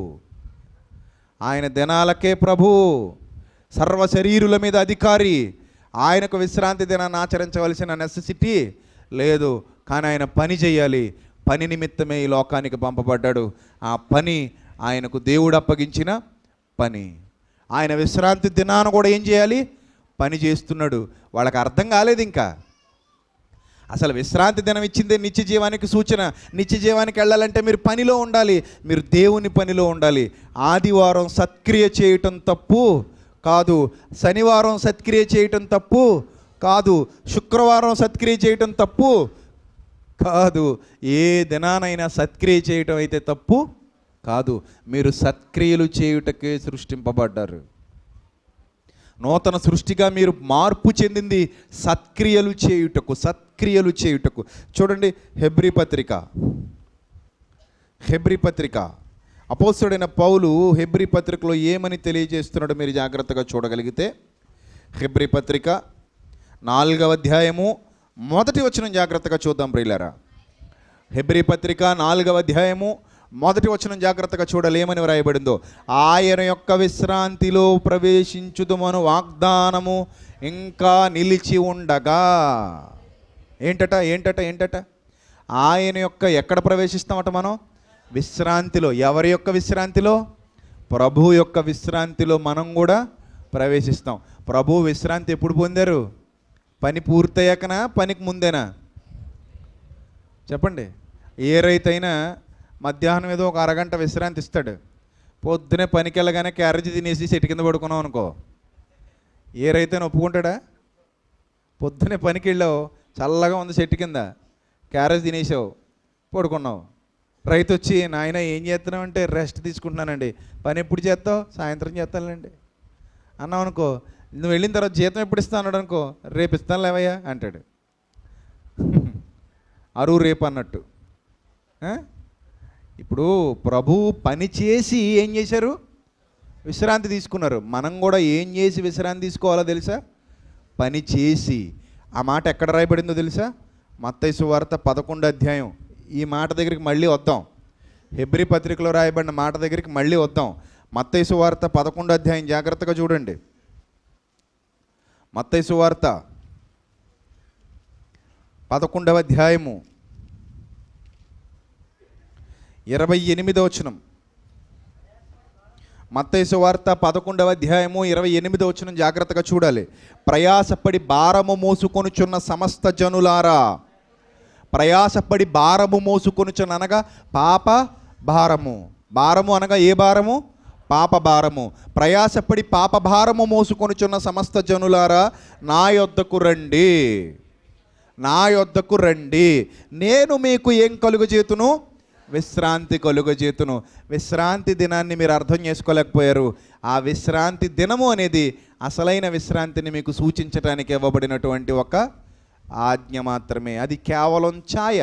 ఆయన దినాలకే ప్రభు సర్వ శరీరుల మీద అధికారి ఆయనకు విశ్రాంతి దినాన్ని ఆచరించవలసిన నెసెసిటీ లేదు కానీ ఆయన పని చేయాలి పని నిమిత్తమే ఈ లోకానికి పంపబడ్డాడు ఆ పని ఆయనకు దేవుడు అప్పగించిన పని ఆయన విశ్రాంతి దినాన కూడా ఏం చేయాలి పని చేస్తున్నాడు వాళ్ళకి అర్థం కాలేదు ఇంకా అసలు విశ్రాంతి దినం ఇచ్చిందే నిత్య జీవానికి సూచన నిత్య జీవానికి వెళ్ళాలంటే మీరు పనిలో ఉండాలి మీరు దేవుని పనిలో ఉండాలి ఆదివారం సత్క్రియ చేయటం తప్పు కాదు శనివారం సత్క్రియ చేయటం తప్పు కాదు శుక్రవారం సత్క్రియ చేయటం తప్పు కాదు ఏ దినానైనా సత్క్రియ చేయటం అయితే తప్పు కాదు మీరు సత్క్రియలు చేయుటకే సృష్టింపబడ్డారు నూతన సృష్టిగా మీరు మార్పు చెందింది సత్క్రియలు చేయుటకు సత్క్రియలు చేయుటకు చూడండి హెబ్రి పత్రిక హెబ్రి పత్రిక అపోస్తుడైన పౌలు హెబ్రి పత్రికలో ఏమని తెలియజేస్తున్నాడో మీరు జాగ్రత్తగా చూడగలిగితే హెబ్రి పత్రిక నాలుగవ అధ్యాయము మొదటి వచనం జాగ్రత్తగా చూద్దాం ప్రియులారా హెబ్రి పత్రిక నాలుగవ అధ్యాయము మొదటి వచనం జాగ్రత్తగా చూడాలి ఏమని వ్రాయబడిందో ఆయన యొక్క విశ్రాంతిలో ప్రవేశించుదుమను వాగ్దానము ఇంకా నిలిచి ఉండగా ఏంటట ఏంటట ఏంటట ఆయన యొక్క ఎక్కడ ప్రవేశిస్తామట మనం విశ్రాంతిలో ఎవరి యొక్క విశ్రాంతిలో ప్రభు యొక్క విశ్రాంతిలో మనం కూడా ప్రవేశిస్తాం ప్రభు విశ్రాంతి ఎప్పుడు పొందారు పని పూర్తయ్యాకనా పనికి ముందేనా చెప్పండి ఏ రైతైనా మధ్యాహ్నం ఏదో ఒక అరగంట విశ్రాంతి ఇస్తాడు పొద్దునే పనికి వెళ్ళగానే క్యారేజ్ తినేసి చెట్టు కింద పడుకున్నాం అనుకో ఏ రైతైనా ఒప్పుకుంటాడా పొద్దునే పనికి వెళ్ళావు చల్లగా ఉంది చెట్టు కింద క్యారేజ్ తినేసావు పడుకున్నావు రైతు వచ్చి నాయన ఏం చేస్తున్నావు అంటే రెస్ట్ తీసుకుంటున్నానండి పని ఎప్పుడు చేస్తావు సాయంత్రం చేస్తానులేండి అన్నావు అనుకో నువ్వు వెళ్ళిన తర్వాత జీతం ఎప్పుడు ఇస్తా అన్నాడు అనుకో రేపు ఇస్తాను లేవయ్యా అంటాడు అరువు రేపు అన్నట్టు ఆ? ఇప్పుడు ప్రభు పని చేసి ఏం చేశారు విశ్రాంతి తీసుకున్నారు మనం కూడా ఏం చేసి విశ్రాంతి తీసుకోవాలో తెలుసా పని చేసి ఆ మాట ఎక్కడ రాయబడిందో తెలుసా మత్తయి సువార్త పదకొండు అధ్యాయం ఈ మాట దగ్గరికి మళ్ళీ వద్దాం హెబ్రి పత్రికలో రాయబడిన మాట దగ్గరికి మళ్ళీ వద్దాం మత్తయి సువార్త పదకొండు అధ్యాయం జాగ్రత్తగా చూడండి మత్తయి సువార్త పదకొండవ అధ్యాయము ఇరవై ఎనిమిదవ వచనం మత్తయి వార్త పదకొండవ అధ్యాయము ఇరవై ఎనిమిదవ వచనం జాగ్రత్తగా చూడాలి ప్రయాసపడి భారము మోసుకొనుచున్న సమస్త జనులారా ప్రయాసపడి భారము మోసుకొనుచున్న అనగా పాప భారము భారము అనగా ఏ భారము పాప భారము ప్రయాసపడి పాప భారము మోసుకొనుచున్న సమస్త జనులారా నా యొద్దకు రండి నా యొద్దకు రండి నేను మీకు ఏం కలుగజేతును విశ్రాంతి కలుగజేతును విశ్రాంతి దినాన్ని మీరు అర్థం చేసుకోలేకపోయారు ఆ విశ్రాంతి దినము అనేది అసలైన విశ్రాంతిని మీకు సూచించడానికి ఇవ్వబడినటువంటి ఒక ఆజ్ఞ మాత్రమే అది కేవలం ఛాయ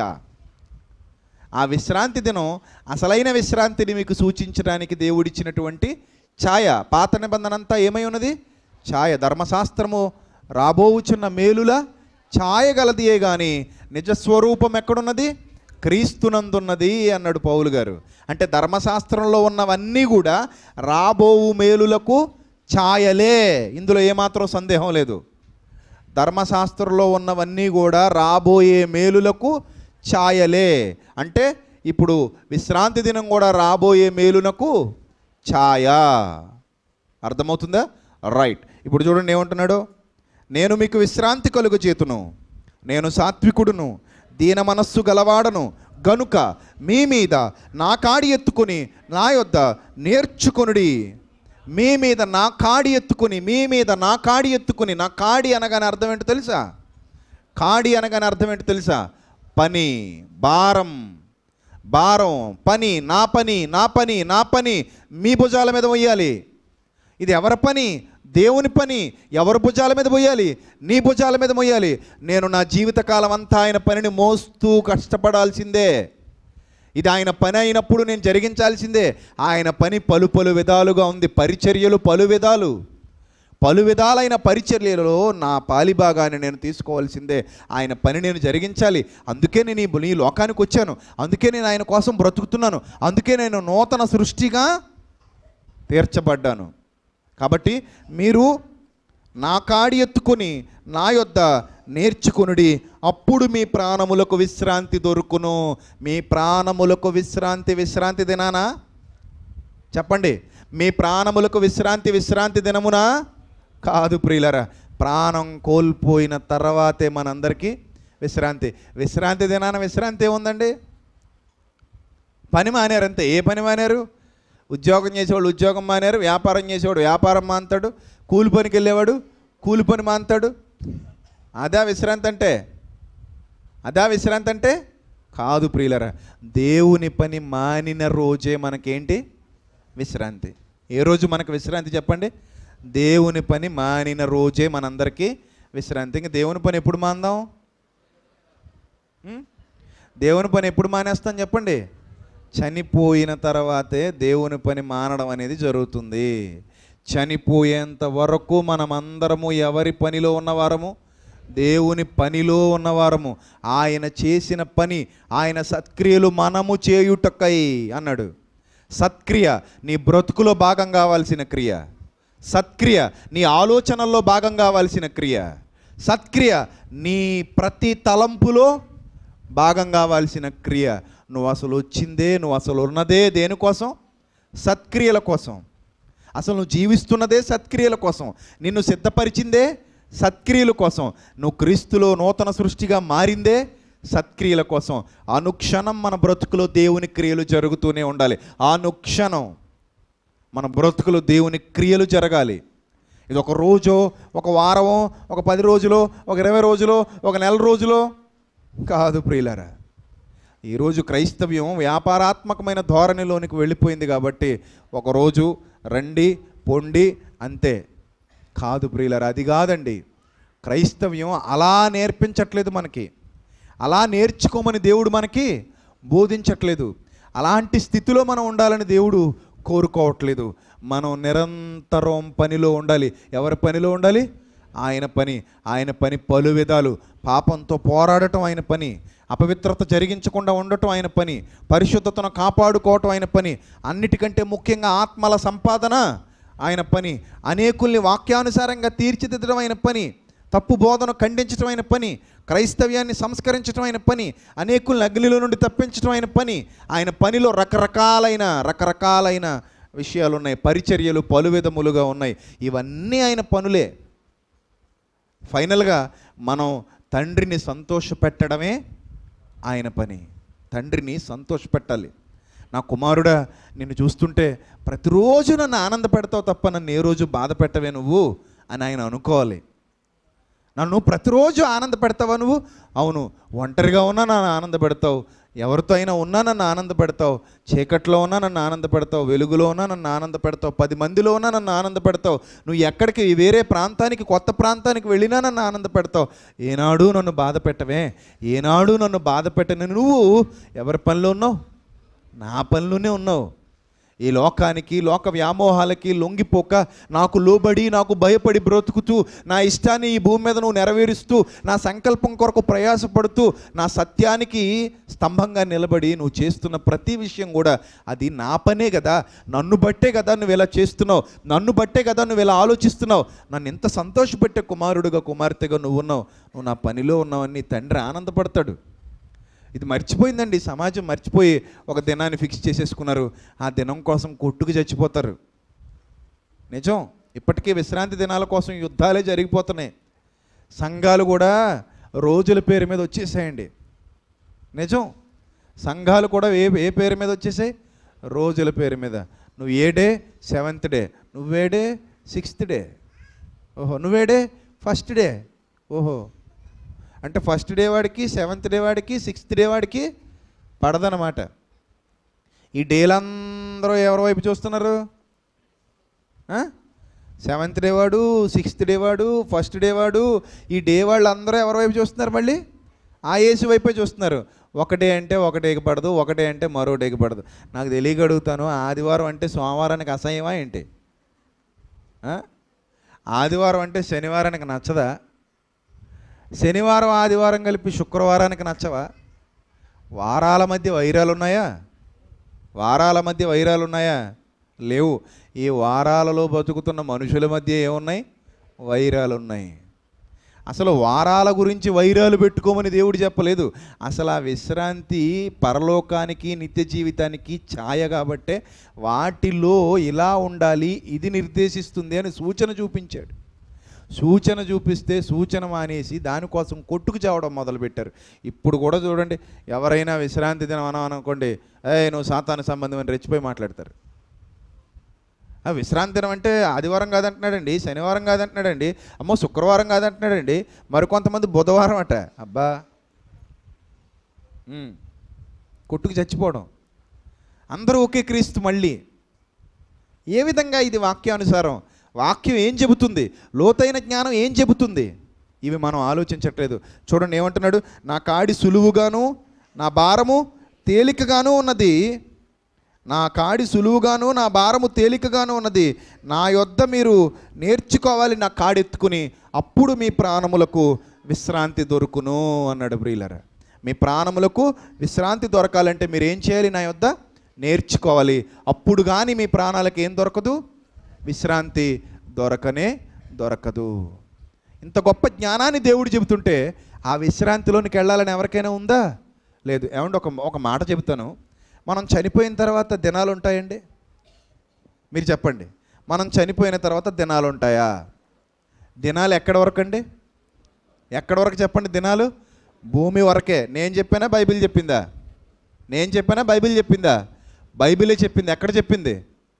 ఆ విశ్రాంతి దినం అసలైన విశ్రాంతిని మీకు సూచించడానికి దేవుడిచ్చినటువంటి ఛాయ పాత నిబంధన అంతా ఏమై ఉన్నది ఛాయ ధర్మశాస్త్రము రాబోవుచున్న మేలుల ఛాయ గలదియే కానీ నిజస్వరూపం ఎక్కడున్నది క్రీస్తునందున్నది అన్నాడు పౌలు గారు అంటే ధర్మశాస్త్రంలో ఉన్నవన్నీ కూడా రాబోవు మేలులకు ఛాయలే ఇందులో ఏమాత్రం సందేహం లేదు ధర్మశాస్త్రంలో ఉన్నవన్నీ కూడా రాబోయే మేలులకు ఛాయలే అంటే ఇప్పుడు విశ్రాంతి దినం కూడా రాబోయే మేలునకు ఛాయ అర్థమవుతుందా రైట్ ఇప్పుడు చూడండి ఏమంటున్నాడు నేను మీకు విశ్రాంతి కలుగు చేతును నేను సాత్వికుడును దీన మనస్సు గలవాడను గనుక మీ మీద నా కాడి ఎత్తుకొని నా యొద్ద నేర్చుకొనుడి మీ మీద నా కాడి ఎత్తుకుని మీ మీద నా కాడి ఎత్తుకుని నా కాడి అనగానే అర్థం ఏంటో తెలుసా కాడి అనగానే అర్థం ఏంటో తెలుసా పని భారం భారం పని నా పని నా పని నా పని మీ భుజాల మీద మొయ్యాలి ఇది ఎవరి పని దేవుని పని ఎవరి భుజాల మీద మొయ్యాలి నీ భుజాల మీద మొయ్యాలి నేను నా జీవితకాలం అంతా ఆయన పనిని మోస్తూ కష్టపడాల్సిందే ఇది ఆయన పని అయినప్పుడు నేను జరిగించాల్సిందే ఆయన పని పలు పలు విధాలుగా ఉంది పరిచర్యలు పలు విధాలు పలు విధాలైన పరిచర్యలలో నా పాలిభాగాన్ని నేను తీసుకోవాల్సిందే ఆయన పని నేను జరిగించాలి అందుకే నేను ఈ ఈ లోకానికి వచ్చాను అందుకే నేను ఆయన కోసం బ్రతుకుతున్నాను అందుకే నేను నూతన సృష్టిగా తీర్చబడ్డాను కాబట్టి మీరు నా కాడి ఎత్తుకొని నా యొద్ద నేర్చుకునుడి అప్పుడు మీ ప్రాణములకు విశ్రాంతి దొరుకును మీ ప్రాణములకు విశ్రాంతి విశ్రాంతి దినానా చెప్పండి మీ ప్రాణములకు విశ్రాంతి విశ్రాంతి దినమునా కాదు ప్రియులరా ప్రాణం కోల్పోయిన తర్వాతే మనందరికీ విశ్రాంతి విశ్రాంతి దినాన విశ్రాంతి ఏముందండి పని మానేరు అంతే ఏ పని మానేరు ఉద్యోగం చేసేవాడు ఉద్యోగం మానేరు వ్యాపారం చేసేవాడు వ్యాపారం మానుతాడు కూలి పనికి వెళ్ళేవాడు కూలి పని మానుతాడు అదా విశ్రాంతి అంటే అదా విశ్రాంతి అంటే కాదు ప్రియులరా దేవుని పని మానిన రోజే మనకేంటి విశ్రాంతి ఏ రోజు మనకు విశ్రాంతి చెప్పండి దేవుని పని మానిన రోజే మనందరికీ విశ్రాంతి ఇంకా దేవుని పని ఎప్పుడు మాందాం ఉం? దేవుని పని ఎప్పుడు మానేస్తాం చెప్పండి చనిపోయిన తర్వాతే దేవుని పని మానడం అనేది జరుగుతుంది చనిపోయేంత వరకు మనమందరము ఎవరి పనిలో ఉన్నవారము దేవుని పనిలో ఉన్నవారము ఆయన చేసిన పని ఆయన సత్క్రియలు మనము చేయుటకై అన్నాడు సత్క్రియ నీ బ్రతుకులో భాగం కావాల్సిన క్రియ సత్క్రియ నీ ఆలోచనల్లో భాగం కావాల్సిన క్రియ సత్క్రియ నీ ప్రతి తలంపులో భాగం కావాల్సిన క్రియ నువ్వు అసలు వచ్చిందే నువ్వు అసలు ఉన్నదే దేనికోసం సత్క్రియల కోసం అసలు నువ్వు జీవిస్తున్నదే సత్క్రియల కోసం నిన్ను సిద్ధపరిచిందే సత్క్రియల కోసం నువ్వు క్రీస్తులో నూతన సృష్టిగా మారిందే సత్క్రియల కోసం అనుక్షణం మన బ్రతుకులో దేవుని క్రియలు జరుగుతూనే ఉండాలి అనుక్షణం మన బ్రతుకులో దేవుని క్రియలు జరగాలి ఇది ఒక రోజు ఒక వారమో ఒక పది రోజులో ఒక ఇరవై రోజులో ఒక నెల రోజులో కాదు ప్రియులారా ఈరోజు క్రైస్తవ్యం వ్యాపారాత్మకమైన ధోరణిలోనికి వెళ్ళిపోయింది కాబట్టి ఒకరోజు రండి పొండి అంతే కాదు ప్రియులారా అది కాదండి క్రైస్తవ్యం అలా నేర్పించట్లేదు మనకి అలా నేర్చుకోమని దేవుడు మనకి బోధించట్లేదు అలాంటి స్థితిలో మనం ఉండాలని దేవుడు కోరుకోవట్లేదు మనం నిరంతరం పనిలో ఉండాలి ఎవరి పనిలో ఉండాలి ఆయన పని ఆయన పని పలు విధాలు పాపంతో పోరాడటం ఆయన పని అపవిత్రత జరిగించకుండా ఉండటం ఆయన పని పరిశుద్ధతను కాపాడుకోవటం ఆయన పని అన్నిటికంటే ముఖ్యంగా ఆత్మల సంపాదన ఆయన పని అనేకుల్ని వాక్యానుసారంగా తీర్చిదిద్దడం ఆయన పని తప్పు బోధన ఖండించడం ఆయన పని క్రైస్తవ్యాన్ని సంస్కరించడం ఆయన పని అనేకుల్ని అగ్నిలో నుండి తప్పించడం ఆయన పని ఆయన పనిలో రకరకాలైన రకరకాలైన విషయాలు ఉన్నాయి పరిచర్యలు పలు విధములుగా ఉన్నాయి ఇవన్నీ ఆయన పనులే ఫైనల్గా మనం తండ్రిని సంతోషపెట్టడమే ఆయన పని తండ్రిని సంతోషపెట్టాలి నా కుమారుడా నిన్ను చూస్తుంటే ప్రతిరోజు నన్ను ఆనంద పెడతావు తప్ప నన్ను ఏ రోజు బాధ పెట్టవే నువ్వు అని ఆయన అనుకోవాలి నన్ను ప్రతిరోజు ఆనంద పెడతావా నువ్వు అవును ఒంటరిగా ఉన్నా నన్ను ఆనంద పెడతావు ఎవరితో అయినా ఉన్నా నన్ను ఆనంద పెడతావు చీకట్లో ఉన్నా నన్ను ఆనంద పెడతావు వెలుగులో ఉన్నా నన్ను ఆనంద పెడతావు పది మందిలో ఉన్నా నన్ను ఆనంద పెడతావు నువ్వు ఎక్కడికి వేరే ప్రాంతానికి కొత్త ప్రాంతానికి వెళ్ళినా నన్ను ఆనంద పెడతావు ఏనాడు నన్ను బాధ పెట్టవే ఏనాడు నన్ను బాధ పెట్టని నువ్వు ఎవరి పనిలో ఉన్నావు నా పనిలోనే ఉన్నావు ఈ లోకానికి లోక వ్యామోహాలకి లొంగిపోక నాకు లోబడి నాకు భయపడి బ్రతుకుతూ నా ఇష్టాన్ని ఈ భూమి మీద నువ్వు నెరవేరుస్తూ నా సంకల్పం కొరకు ప్రయాసపడుతూ నా సత్యానికి స్తంభంగా నిలబడి నువ్వు చేస్తున్న ప్రతి విషయం కూడా అది నా పనే కదా నన్ను బట్టే కదా నువ్వు ఇలా చేస్తున్నావు నన్ను బట్టే కదా నువ్వు ఇలా ఆలోచిస్తున్నావు నన్ను ఎంత సంతోషపెట్టే కుమారుడుగా కుమార్తెగా నువ్వు ఉన్నావు నువ్వు నా పనిలో ఉన్నావని నీ తండ్రి ఆనందపడతాడు ఇది మర్చిపోయిందండి సమాజం మర్చిపోయి ఒక దినాన్ని ఫిక్స్ చేసేసుకున్నారు ఆ దినం కోసం కొట్టుకు చచ్చిపోతారు నిజం ఇప్పటికీ విశ్రాంతి దినాల కోసం యుద్ధాలే జరిగిపోతున్నాయి సంఘాలు కూడా రోజుల పేరు మీద వచ్చేసాయండి నిజం సంఘాలు కూడా ఏ ఏ పేరు మీద వచ్చేసాయి రోజుల పేరు మీద నువ్వు ఏ డే సెవెంత్ డే నువ్వే డే సిక్స్త్ డే ఓహో నువ్వే డే ఫస్ట్ డే ఓహో అంటే ఫస్ట్ డే వాడికి సెవెంత్ డే వాడికి సిక్స్త్ డే వాడికి పడదనమాట ఈ డేలందరూ ఎవరి వైపు చూస్తున్నారు సెవెంత్ డే వాడు సిక్స్త్ డే వాడు ఫస్ట్ డే వాడు ఈ డే వాళ్ళు అందరూ ఎవరి వైపు చూస్తున్నారు మళ్ళీ ఆ ఏసు వైపే చూస్తున్నారు ఒకటే అంటే ఒకటే పడదు ఒకటే అంటే మరో డేకి పడదు నాకు తెలియక అడుగుతాను ఆదివారం అంటే సోమవారానికి అసహ్యమా ఏంటి ఆ? ఆదివారం అంటే శనివారానికి నచ్చదా శనివారం ఆదివారం కలిపి శుక్రవారానికి నచ్చవా వారాల మధ్య వైరాలు ఉన్నాయా వారాల మధ్య వైరాలు ఉన్నాయా లేవు ఈ వారాలలో బతుకుతున్న మనుషుల మధ్య ఏమున్నాయి వైరాలు ఉన్నాయి అసలు వారాల గురించి వైరాలు పెట్టుకోమని దేవుడు చెప్పలేదు అసలు ఆ విశ్రాంతి పరలోకానికి నిత్య జీవితానికి ఛాయ కాబట్టే వాటిలో ఇలా ఉండాలి ఇది నిర్దేశిస్తుంది అని సూచన చూపించాడు సూచన చూపిస్తే సూచన మానేసి దానికోసం కొట్టుకు చావడం మొదలుపెట్టారు ఇప్పుడు కూడా చూడండి ఎవరైనా విశ్రాంతి దినం అనం అనుకోండి ఏ నువ్వు సాతాన సంబంధం అని రెచ్చిపోయి మాట్లాడతారు ఆ విశ్రాంతి దినం అంటే ఆదివారం కాదంటున్నాడండి శనివారం కాదంటున్నాడండి అమ్మో శుక్రవారం కాదంటున్నాడండి మరికొంతమంది బుధవారం అట అబ్బా ఉమ్. కొట్టుకు చచ్చిపోవడం అందరూ ఒకే క్రీస్తు మళ్ళీ ఏ విధంగా ఇది వాక్యానుసారం వాక్యం ఏం చెబుతుంది లోతైన జ్ఞానం ఏం చెబుతుంది ఇవి మనం ఆలోచించట్లేదు చూడండి ఏమంటున్నాడు నా కాడి సులువుగాను నా భారము తేలికగాను ఉన్నది నా కాడి సులువుగాను నా భారము తేలికగాను ఉన్నది నా యొద్ద మీరు నేర్చుకోవాలి నా కాడి ఎత్తుకుని అప్పుడు మీ ప్రాణములకు విశ్రాంతి దొరుకును అన్నాడు బ్రీలర్ మీ ప్రాణములకు విశ్రాంతి దొరకాలంటే మీరు ఏం చేయాలి నా యొద్ద నేర్చుకోవాలి అప్పుడు కానీ మీ ప్రాణాలకు ఏం దొరకదు విశ్రాంతి దొరకనే దొరకదు ఇంత గొప్ప జ్ఞానాన్ని దేవుడు చెబుతుంటే ఆ విశ్రాంతిలోనికి వెళ్ళాలని ఎవరికైనా ఉందా లేదు ఏమంటే ఒక ఒక మాట చెబుతాను మనం చనిపోయిన తర్వాత దినాలు ఉంటాయండి మీరు చెప్పండి మనం చనిపోయిన తర్వాత దినాలు ఉంటాయా దినాలు ఎక్కడి వరకు అండి ఎక్కడి వరకు చెప్పండి దినాలు భూమి వరకే నేను చెప్పానా బైబిల్ చెప్పిందా నేను చెప్పానా బైబిల్ చెప్పిందా బైబిలే చెప్పింది ఎక్కడ చెప్పింది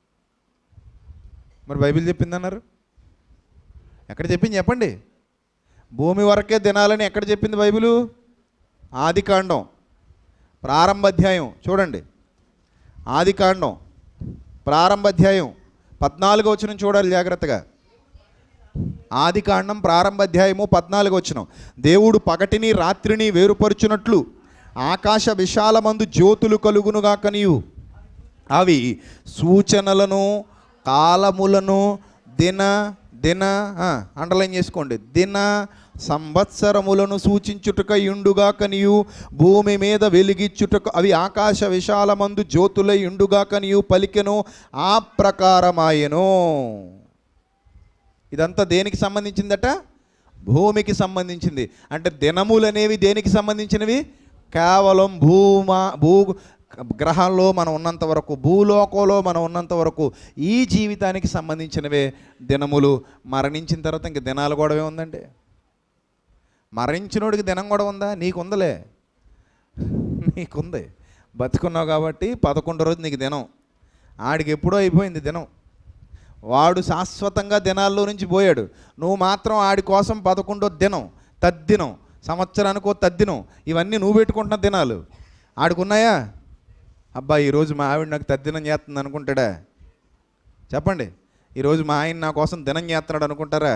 మరి బైబిల్ చెప్పింది అన్నారు ఎక్కడ చెప్పింది చెప్పండి భూమి వరకే దినాలని ఎక్కడ చెప్పింది బైబిలు ఆది కాండం ప్రారంభ అధ్యాయం చూడండి ఆది కాండం ప్రారంభ అధ్యాయం పద్నాలుగో వచ్చిన చూడాలి జాగ్రత్తగా ఆది కాండం ప్రారంభ అధ్యాయము పద్నాలుగు వచ్చిన దేవుడు పగటిని రాత్రిని వేరుపరుచునట్లు ఆకాశ విశాలమందు జ్యోతులు కలుగునుగా కనియు అవి సూచనలను కాలములను దిన దిన అండర్లైన్ చేసుకోండి దిన సంవత్సరములను సూచించుటక ఇండుగా కనియు భూమి మీద వెలిగిచ్చుటకు అవి ఆకాశ విశాలమందు జ్యోతులై ఇండుగా కనియు పలికెను ఆ ప్రకారమాయెను ఇదంతా దేనికి సంబంధించిందట భూమికి సంబంధించింది అంటే దినములు అనేవి దేనికి సంబంధించినవి కేవలం భూమా భూ గ్రహంలో మనం ఉన్నంత వరకు భూలోకంలో మనం ఉన్నంత వరకు ఈ జీవితానికి సంబంధించినవే దినములు మరణించిన తర్వాత ఇంక దినాలు కూడా ఉందండి మరణించినోడికి దినం కూడా ఉందా నీకుందలే నీకుంది బతుకున్నావు కాబట్టి పదకొండు రోజు నీకు దినం ఆడికి ఎప్పుడో అయిపోయింది దినం వాడు శాశ్వతంగా దినాల్లో నుంచి పోయాడు నువ్వు మాత్రం ఆడి కోసం పదకొండో దినం తద్దినం సంవత్సరానికో తద్దినం ఇవన్నీ నువ్వు పెట్టుకుంటున్న దినాలు ఆడికున్నాయా అబ్బా ఈరోజు మా ఆవిడ నాకు తద్దినం చేస్తుంది అనుకుంటాడా చెప్పండి ఈరోజు మా ఆయన నా కోసం దినం చేస్తున్నాడు అనుకుంటారా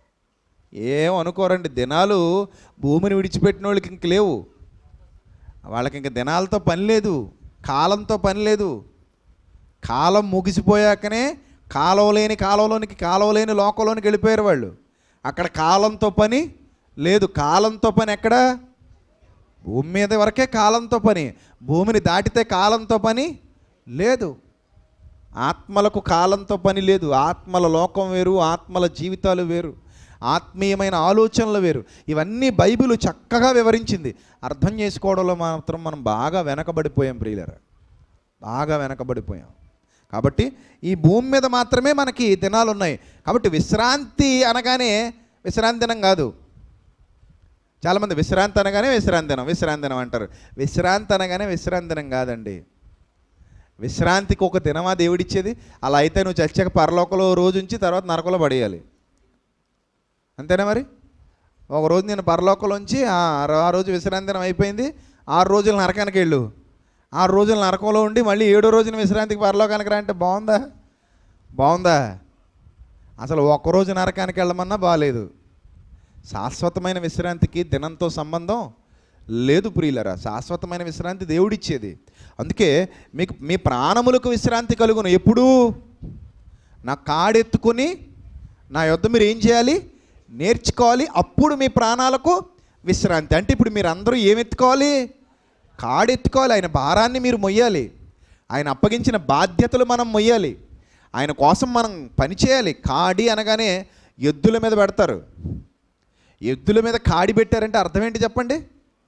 ఏం అనుకోరండి దినాలు భూమిని విడిచిపెట్టిన వాళ్ళకి ఇంక లేవు వాళ్ళకి ఇంక దినాలతో పని లేదు కాలంతో పని లేదు కాలం ముగిసిపోయాకనే కాలం లేని కాలంలోనికి కాలం లేని లోకంలోనికి వెళ్ళిపోయారు వాళ్ళు అక్కడ కాలంతో పని లేదు కాలంతో పని ఎక్కడ భూమి మీద వరకే కాలంతో పని భూమిని దాటితే కాలంతో పని లేదు ఆత్మలకు కాలంతో పని లేదు ఆత్మల లోకం వేరు ఆత్మల జీవితాలు వేరు ఆత్మీయమైన ఆలోచనలు వేరు ఇవన్నీ బైబిల్ చక్కగా వివరించింది అర్థం చేసుకోవడంలో మాత్రం మనం బాగా వెనకబడిపోయాం ప్రియులరా బాగా వెనకబడిపోయాం కాబట్టి ఈ భూమి మీద మాత్రమే మనకి దినాలు ఉన్నాయి కాబట్టి విశ్రాంతి అనగానే విశ్రాంతి దినం కాదు చాలామంది విశ్రాంతి అనగానే విశ్రాంతి దినం విశ్రాంతి దినం అంటారు విశ్రాంతి అనగానే విశ్రాంతి దినం కాదండి విశ్రాంతికి ఒక దినమా దేవుడిచ్చేది అలా అయితే నువ్వు చచ్చాక పరలోకలో రోజు ఉంచి తర్వాత నరకలో పడేయాలి అంతేనా మరి ఒక రోజు నేను పరలోకంలోంచి ఆ ఆ రోజు విశ్రాంతి దినం అయిపోయింది ఆరు రోజులు నరకానికి వెళ్ళు ఆరు రోజులు నరకంలో ఉండి మళ్ళీ ఏడో రోజున విశ్రాంతికి పరలోకానికి రా అంటే బాగుందా బాగుందా అసలు ఒక్కరోజు నరకానికి వెళ్ళమన్నా బాగాలేదు శాశ్వతమైన విశ్రాంతికి దినంతో సంబంధం లేదు ప్రియులరా శాశ్వతమైన విశ్రాంతి దేవుడిచ్చేది అందుకే మీకు మీ ప్రాణములకు విశ్రాంతి కలుగును ఎప్పుడు నా కాడెత్తుకొని నా యొద్ద మీరు ఏం చేయాలి నేర్చుకోవాలి అప్పుడు మీ ప్రాణాలకు విశ్రాంతి అంటే ఇప్పుడు మీరు అందరూ ఏం ఎత్తుకోవాలి కాడెత్తుకోవాలి ఆయన భారాన్ని మీరు మొయ్యాలి ఆయన అప్పగించిన బాధ్యతలు మనం మొయ్యాలి ఆయన కోసం మనం పనిచేయాలి కాడి అనగానే ఎద్దుల మీద పెడతారు ఎద్దుల మీద కాడి పెట్టారంటే అర్థం ఏంటి చెప్పండి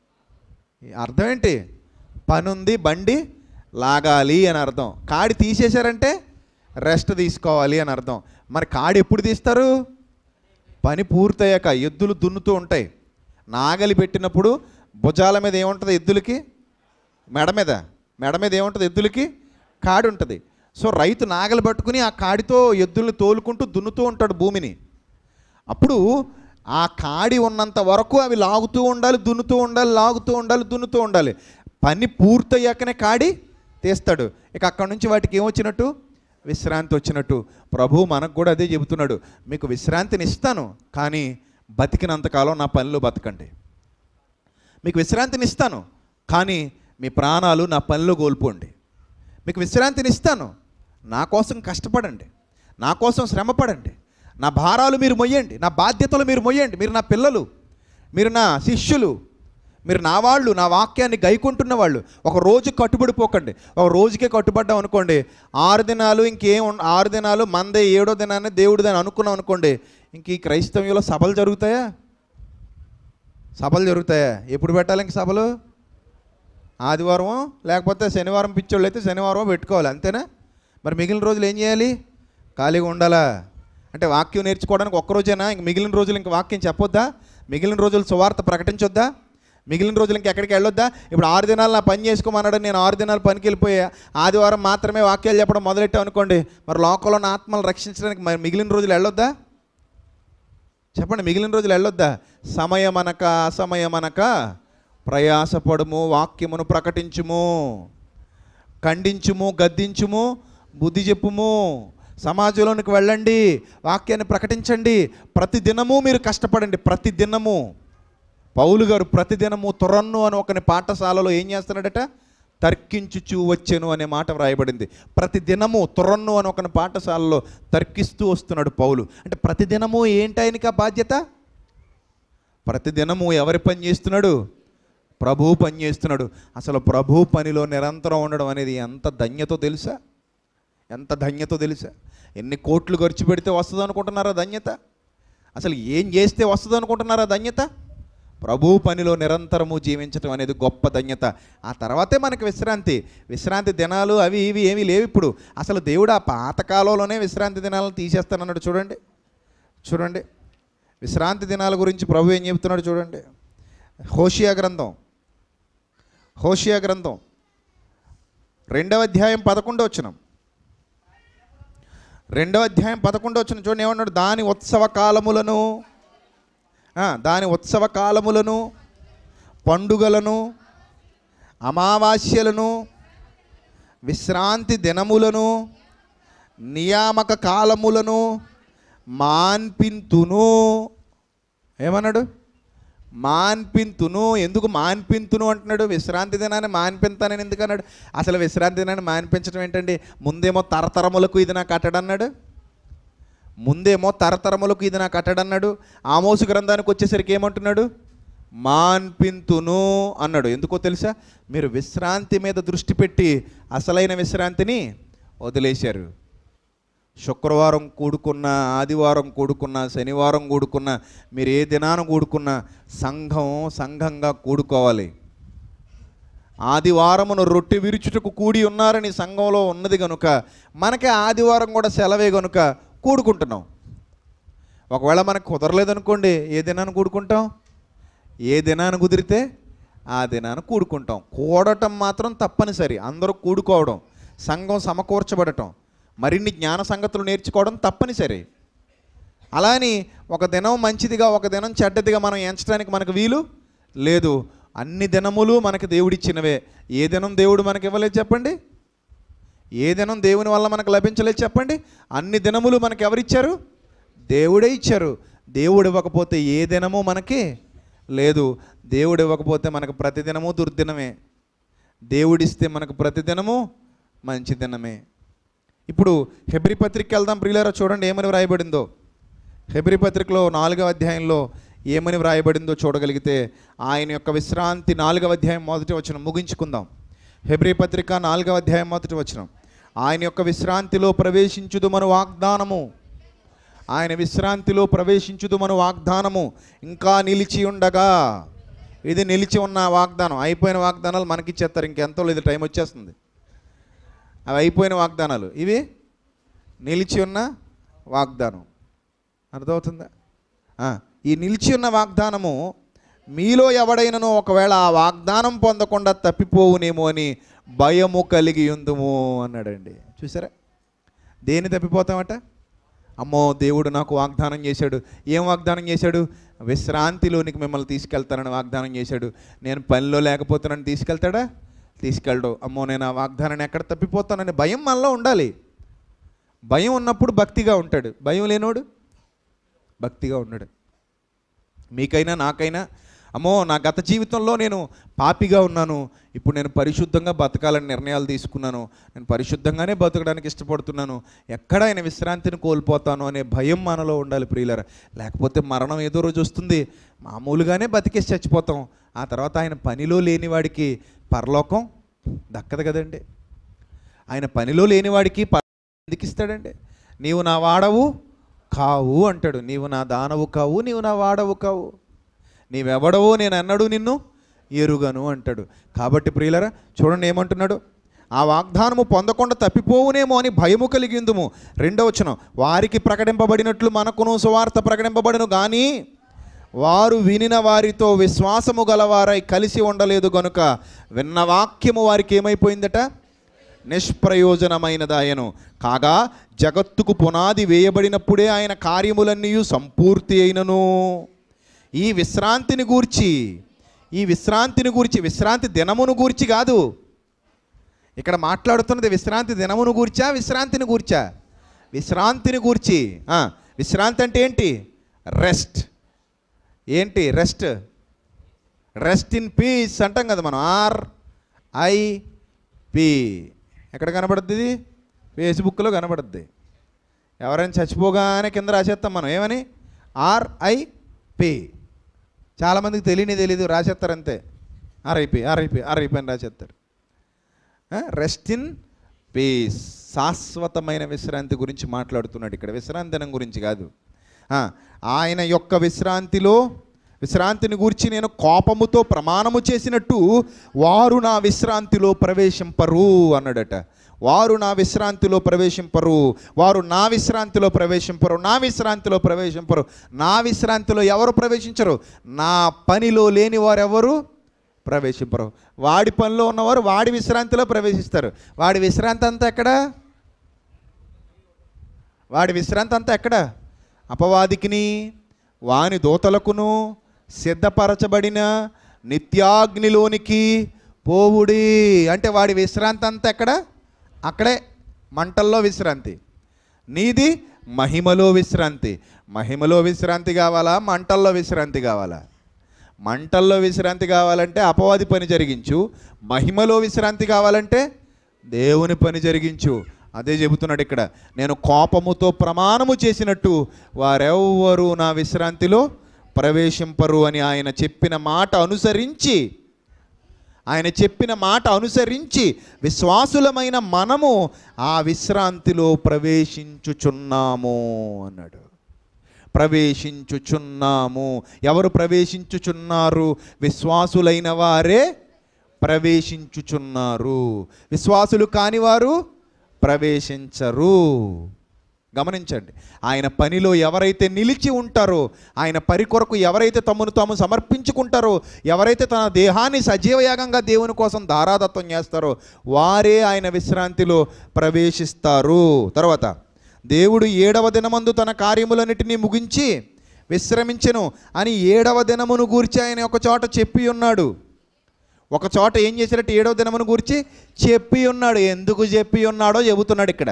అర్థం ఏంటి పని ఉంది బండి లాగాలి అని అర్థం కాడి తీసేశారంటే రెస్ట్ తీసుకోవాలి అని అర్థం మరి కాడి ఎప్పుడు తీస్తారు పని పూర్తయ్యాక ఎద్దులు దున్నుతూ ఉంటాయి నాగలి పెట్టినప్పుడు భుజాల మీద ఏముంటుంది ఎద్దులకి మెడ మీద మెడ మీద ఏముంటుంది ఎద్దులకి కాడి ఉంటుంది సో రైతు నాగలి పట్టుకుని ఆ కాడితో ఎద్దుల్ని తోలుకుంటూ దున్నుతూ ఉంటాడు భూమిని అప్పుడు ఆ కాడి ఉన్నంత వరకు అవి లాగుతూ ఉండాలి దున్నుతూ ఉండాలి లాగుతూ ఉండాలి దున్నుతూ ఉండాలి పని పూర్తయ్యాకనే కాడి తీస్తాడు ఇక అక్కడి నుంచి వాటికి ఏమొచ్చినట్టు విశ్రాంతి వచ్చినట్టు ప్రభు మనకు కూడా అదే చెబుతున్నాడు మీకు విశ్రాంతిని ఇస్తాను కానీ బతికినంతకాలం నా పనిలో బతకండి మీకు విశ్రాంతిని ఇస్తాను కానీ మీ ప్రాణాలు నా పనిలో కోల్పోండి మీకు విశ్రాంతిని ఇస్తాను నా కోసం కష్టపడండి నా కోసం శ్రమపడండి నా భారాలు మీరు మొయ్యండి నా బాధ్యతలు మీరు మొయ్యండి మీరు నా పిల్లలు మీరు నా శిష్యులు మీరు నా వాళ్ళు నా వాక్యాన్ని గైకుంటున్న వాళ్ళు ఒక రోజు కట్టుబడిపోకండి ఒక రోజుకే కట్టుబడ్డాం అనుకోండి ఆరు దినాలు ఇంకేం ఉన్- ఆరు దినాలు మందే ఏడో దినాన్ని దేవుడిదని అనుకున్నాం అనుకోండి ఇంక ఈ క్రైస్తవ్యంలో సభలు జరుగుతాయా సభలు జరుగుతాయా ఎప్పుడు పెట్టాలి ఇంక సభలు ఆదివారం లేకపోతే శనివారం పిచ్చోళ్ళు అయితే శనివారం పెట్టుకోవాలి అంతేనా మరి మిగిలిన రోజులు ఏం చేయాలి ఖాళీగా ఉండాలా అంటే వాక్యం నేర్చుకోవడానికి ఒక్క రోజేనా ఇంక మిగిలిన రోజులు ఇంక వాక్యం చెప్పొద్దా మిగిలిన రోజులు సువార్త ప్రకటించొద్దా మిగిలిన రోజులు ఇంకెక్కడికి వెళ్ళొద్దా ఇప్పుడు ఆరు దినాలు నా పని చేసుకోమన్నాడు నేను ఆరు దినాలు పనికి వెళ్ళిపోయా ఆదివారం మాత్రమే వాక్యాలు చెప్పడం మొదలెట్టాం అనుకోండి మరి లోకంలో ఉన్న ఆత్మలు రక్షించడానికి మరి మిగిలిన రోజులు వెళ్ళొద్దా చెప్పండి మిగిలిన రోజులు వెళ్ళొద్దా సమయమనక అసమయమనక ప్రయాసపడుము వాక్యమును ప్రకటించుము ఖండించుము గద్దించుము బుద్ధి చెప్పుము సమాజంలోనికి వెళ్ళండి వాక్యాన్ని ప్రకటించండి ప్రతి దినము మీరు కష్టపడండి ప్రతి దినము పౌలు గారు ప్రతిదినము తొరన్ను అని ఒకని పాఠశాలలో ఏం చేస్తున్నాడట తర్కించుచూ వచ్చెను అనే మాట వ్రాయబడింది ప్రతి దినము తురన్ను అని ఒక పాఠశాలలో తర్కిస్తూ వస్తున్నాడు పౌలు అంటే ప్రతి దినము ఏంటి ఆయనకి ఆ బాధ్యత ప్రతి దినము ఎవరి పని చేస్తున్నాడు ప్రభు పని చేస్తున్నాడు అసలు ప్రభు పనిలో నిరంతరం ఉండడం అనేది ఎంత ధన్యతో తెలుసా ఎంత ధన్యతో తెలుసా ఎన్ని కోట్లు ఖర్చు పెడితే వస్తుంది అనుకుంటున్నారా ధన్యత అసలు ఏం చేస్తే వస్తుంది అనుకుంటున్నారా ధన్యత ప్రభు పనిలో నిరంతరము జీవించటం అనేది గొప్ప ధన్యత ఆ తర్వాతే మనకి విశ్రాంతి విశ్రాంతి దినాలు అవి ఇవి ఏమీ లేవు ఇప్పుడు అసలు దేవుడు ఆ పాతకాలంలోనే విశ్రాంతి దినాలను తీసేస్తానన్నాడు చూడండి చూడండి విశ్రాంతి దినాల గురించి ప్రభు ఏం చెబుతున్నాడు చూడండి హోషియా గ్రంథం హోషియా గ్రంథం రెండవ అధ్యాయం పదకొండో వచ్చినాం రెండవ అధ్యాయం పదకొండో వచ్చిన చూడండి ఏమన్నాడు దాని ఉత్సవ కాలములను ఆ, దాని ఉత్సవ కాలములను పండుగలను అమావాస్యలను విశ్రాంతి దినములను నియామక కాలములను మాన్పింతును ఏమన్నాడు మాన్పింతును ఎందుకు మాన్పింతును అంటున్నాడు విశ్రాంతి దినాన్ని మాన్పింతానని ఎందుకు అన్నాడు అసలు విశ్రాంతి దినాన్ని మాన్పించడం ఏంటండి ముందేమో తరతరములకు ఇది నాకు కట్టడన్నాడు ముందేమో తరతరములకు ఇది నాకు కట్టడన్నాడు ఆమోసు గ్రంథానికి వచ్చేసరికి ఏమంటున్నాడు మాన్పింతును అన్నాడు ఎందుకో తెలుసా మీరు విశ్రాంతి మీద దృష్టి పెట్టి అసలైన విశ్రాంతిని వదిలేశారు శుక్రవారం కూడుకున్న ఆదివారం కూడుకున్న శనివారం కూడుకున్న మీరు ఏ దినాన కూడుకున్న సంఘం సంఘంగా కూడుకోవాలి ఆదివారమును రొట్టె విరుచుటకు కూడి ఉన్నారని సంఘంలో ఉన్నది కనుక మనకి ఆదివారం కూడా సెలవే కనుక కూడుకుంటున్నాం ఒకవేళ మనకు కుదరలేదనుకోండి ఏ దినాన్ని కూడుకుంటాం ఏ దినాన్ని కుదిరితే ఆ దినాన్ని కూడుకుంటాం కూడటం మాత్రం తప్పనిసరి అందరూ కూడుకోవడం సంఘం సమకూర్చబడటం మరిన్ని జ్ఞాన సంగతులు నేర్చుకోవడం తప్పనిసరి అలా అని ఒక దినం మంచిదిగా ఒక దినం చెడ్డదిగా మనం ఎంచడానికి మనకు వీలు లేదు అన్ని దినములు మనకి దేవుడిచ్చినవే ఏ దినం దేవుడు మనకి ఇవ్వలేదు చెప్పండి ఏ దినం దేవుని వల్ల మనకు లభించలేదు చెప్పండి అన్ని దినములు మనకి ఎవరిచ్చారు దేవుడే ఇచ్చారు దేవుడు ఇవ్వకపోతే ఏ దినము మనకి లేదు దేవుడు ఇవ్వకపోతే మనకు ప్రతిదినము దుర్దినమే దేవుడిస్తే మనకు ప్రతిదినము మంచి దినమే ఇప్పుడు హెబ్రి పత్రిక వెళ్దాం ప్రియులారా చూడండి ఏమని వ్రాయబడిందో హెబ్రి పత్రికలో నాలుగవ అధ్యాయంలో ఏమని వ్రాయబడిందో చూడగలిగితే ఆయన యొక్క విశ్రాంతి నాలుగవ అధ్యాయం మొదటి వచ్చిన ముగించుకుందాం హెబ్రి పత్రిక నాలుగవ అధ్యాయం మొదటి వచ్చిన ఆయన యొక్క విశ్రాంతిలో ప్రవేశించుదు మన వాగ్దానము ఆయన విశ్రాంతిలో ప్రవేశించుదు మన వాగ్దానము ఇంకా నిలిచి ఉండగా ఇది నిలిచి ఉన్న వాగ్దానం అయిపోయిన వాగ్దానాలు మనకి ఇచ్చేస్తారు ఇంకెంతో లేదు టైం వచ్చేస్తుంది అవి అయిపోయిన వాగ్దానాలు ఇవి నిలిచి ఉన్న వాగ్దానం అర్థమవుతుందా ఆ, ఈ నిలిచి ఉన్న వాగ్దానము మీలో ఎవడైనను ఒకవేళ ఆ వాగ్దానం పొందకుండా తప్పిపోవునేమో అని భయము కలిగి ఉందుము అన్నాడండి చూసారా దేన్ని తప్పిపోతామట అమ్మో దేవుడు నాకు వాగ్దానం చేశాడు ఏం వాగ్దానం చేశాడు విశ్రాంతిలోనికి మిమ్మల్ని తీసుకెళ్తానని వాగ్దానం చేశాడు నేను పనిలో లేకపోతే నన్ను తీసుకెళ్తాడా తీసుకెళ్ళడు అమ్మో నేను ఆ వాగ్దానాన్ని ఎక్కడ తప్పిపోతానని భయం మనలో ఉండాలి భయం ఉన్నప్పుడు భక్తిగా ఉంటాడు భయం లేనోడు భక్తిగా ఉన్నాడు మీకైనా నాకైనా అమ్మో నా గత జీవితంలో నేను పాపిగా ఉన్నాను ఇప్పుడు నేను పరిశుద్ధంగా బతకాలని నిర్ణయాలు తీసుకున్నాను నేను పరిశుద్ధంగానే బతకడానికి ఇష్టపడుతున్నాను ఎక్కడ ఆయన విశ్రాంతిని కోల్పోతాను అనే భయం మనలో ఉండాలి ప్రియులర లేకపోతే మరణం ఏదో రోజు వస్తుంది మామూలుగానే బతికేసి చచ్చిపోతాం ఆ తర్వాత ఆయన పనిలో లేని వాడికి పరలోకం దక్కదు కదండి ఆయన పనిలో లేనివాడికి ప- ఎందుకు ఇస్తాడండి నీవు నా వాడవు కావు అంటాడు నీవు నా దానవు కావు నీవు నా వాడవు కావు నీవెవడవో నేను అన్నాడు నిన్ను ఎరుగను అంటాడు కాబట్టి ప్రియులరా చూడండి ఏమంటున్నాడు ఆ వాగ్దానము పొందకుండా తప్పిపోవునేమో అని భయము కలిగిందుము రెండో వచనం వారికి ప్రకటింపబడినట్లు మనకును సువార్త ప్రకటింపబడును కానీ వారు వినిన వారితో విశ్వాసము గలవారై కలిసి ఉండలేదు గనుక విన్న వాక్యము వారికి ఏమైపోయిందట నిష్ప్రయోజనమైనదాయను కాగా జగత్తుకు పునాది వేయబడినప్పుడే ఆయన కార్యములన్నీ సంపూర్తి అయినను ఈ విశ్రాంతిని గూర్చి ఈ విశ్రాంతిని గూర్చి విశ్రాంతి దినమును గూర్చి కాదు ఇక్కడ మాట్లాడుతున్నది విశ్రాంతి దినమును గూర్చా విశ్రాంతిని గూర్చా విశ్రాంతిని గూర్చి ఆ, విశ్రాంతి అంటే ఏంటి రెస్ట్ ఏంటి రెస్ట్ రెస్ట్ ఇన్ పీస్ అంటాం కదా మనం ఆర్ ఐ పి ఎక్కడ కనబడుద్ది ఇది ఫేస్బుక్లో కనబడుద్ది ఎవరైనా చచ్చిపోగానే కింద రాసేస్తాం మనం ఏమని ఆర్ఐపి చాలామందికి తెలియని తెలీదు రాసేస్తారు అంతే ఆర్ఐపి ఆర్ఐపి ఆర్ఐపి అని రాసేస్తారు రెస్ట్ ఇన్ పీస్ శాశ్వతమైన విశ్రాంతి గురించి మాట్లాడుతున్నాడు ఇక్కడ విశ్రాంతి దినం గురించి కాదు ఆ, ఆయన యొక్క విశ్రాంతిలో విశ్రాంతిని గురించి నేను కోపముతో ప్రమాణము చేసినట్టు వారు నా విశ్రాంతిలో ప్రవేశింపరు అన్నాడట వారు నా విశ్రాంతిలో ప్రవేశింపరు వారు నా విశ్రాంతిలో ప్రవేశింపరు నా విశ్రాంతిలో ప్రవేశింపరు నా విశ్రాంతిలో ఎవరు ప్రవేశించరు నా పనిలో లేని వారెవరు ప్రవేశింపరు వాడి పనిలో ఉన్నవారు వాడి విశ్రాంతిలో ప్రవేశిస్తారు వాడి విశ్రాంతి అంతా ఎక్కడ వాడి విశ్రాంతి అంతా ఎక్కడ అపవాదికిని వాని దూతలకును సిద్ధపరచబడిన నిత్యాగ్నిలోనికి పోవుడి అంటే వాడి విశ్రాంతి అంతా ఎక్కడ అక్కడే మంటల్లో విశ్రాంతి నీది మహిమలో విశ్రాంతి మహిమలో విశ్రాంతి కావాలా మంటల్లో విశ్రాంతి కావాలా మంటల్లో విశ్రాంతి కావాలంటే అపవాది పని జరిగించు మహిమలో విశ్రాంతి కావాలంటే దేవుని పని జరిగించు అదే చెబుతున్నాడు ఇక్కడ నేను కోపముతో ప్రమాణము చేసినట్టు వారెవ్వరూ నా విశ్రాంతిలో ప్రవేశింపరు అని ఆయన చెప్పిన మాట అనుసరించి ఆయన చెప్పిన మాట అనుసరించి విశ్వాసులమైన మనము ఆ విశ్రాంతిలో ప్రవేశించుచున్నాము అన్నాడు ప్రవేశించుచున్నాము ఎవరు ప్రవేశించుచున్నారు విశ్వాసులైన వారే ప్రవేశించుచున్నారు విశ్వాసులు కానివారు ప్రవేశించరు గమనించండి ఆయన పనిలో ఎవరైతే నిలిచి ఉంటారో ఆయన పని కొరకు ఎవరైతే తమను తాము సమర్పించుకుంటారో ఎవరైతే తన దేహాన్ని సజీవయాగంగా దేవుని కోసం ధారాదత్వం చేస్తారో వారే ఆయన విశ్రాంతిలో ప్రవేశిస్తారు తర్వాత దేవుడు ఏడవ దినమందు తన కార్యములన్నిటినీ ముగించి విశ్రమించెను అని ఏడవ దినమును గూర్చి ఆయన ఒక చోట చెప్పి ఉన్నాడు ఒక చోట ఏం చేశారంటే ఏడవ దినమును గురించి చెప్పి ఉన్నాడు ఎందుకు చెప్పి ఉన్నాడో చెబుతున్నాడు ఇక్కడ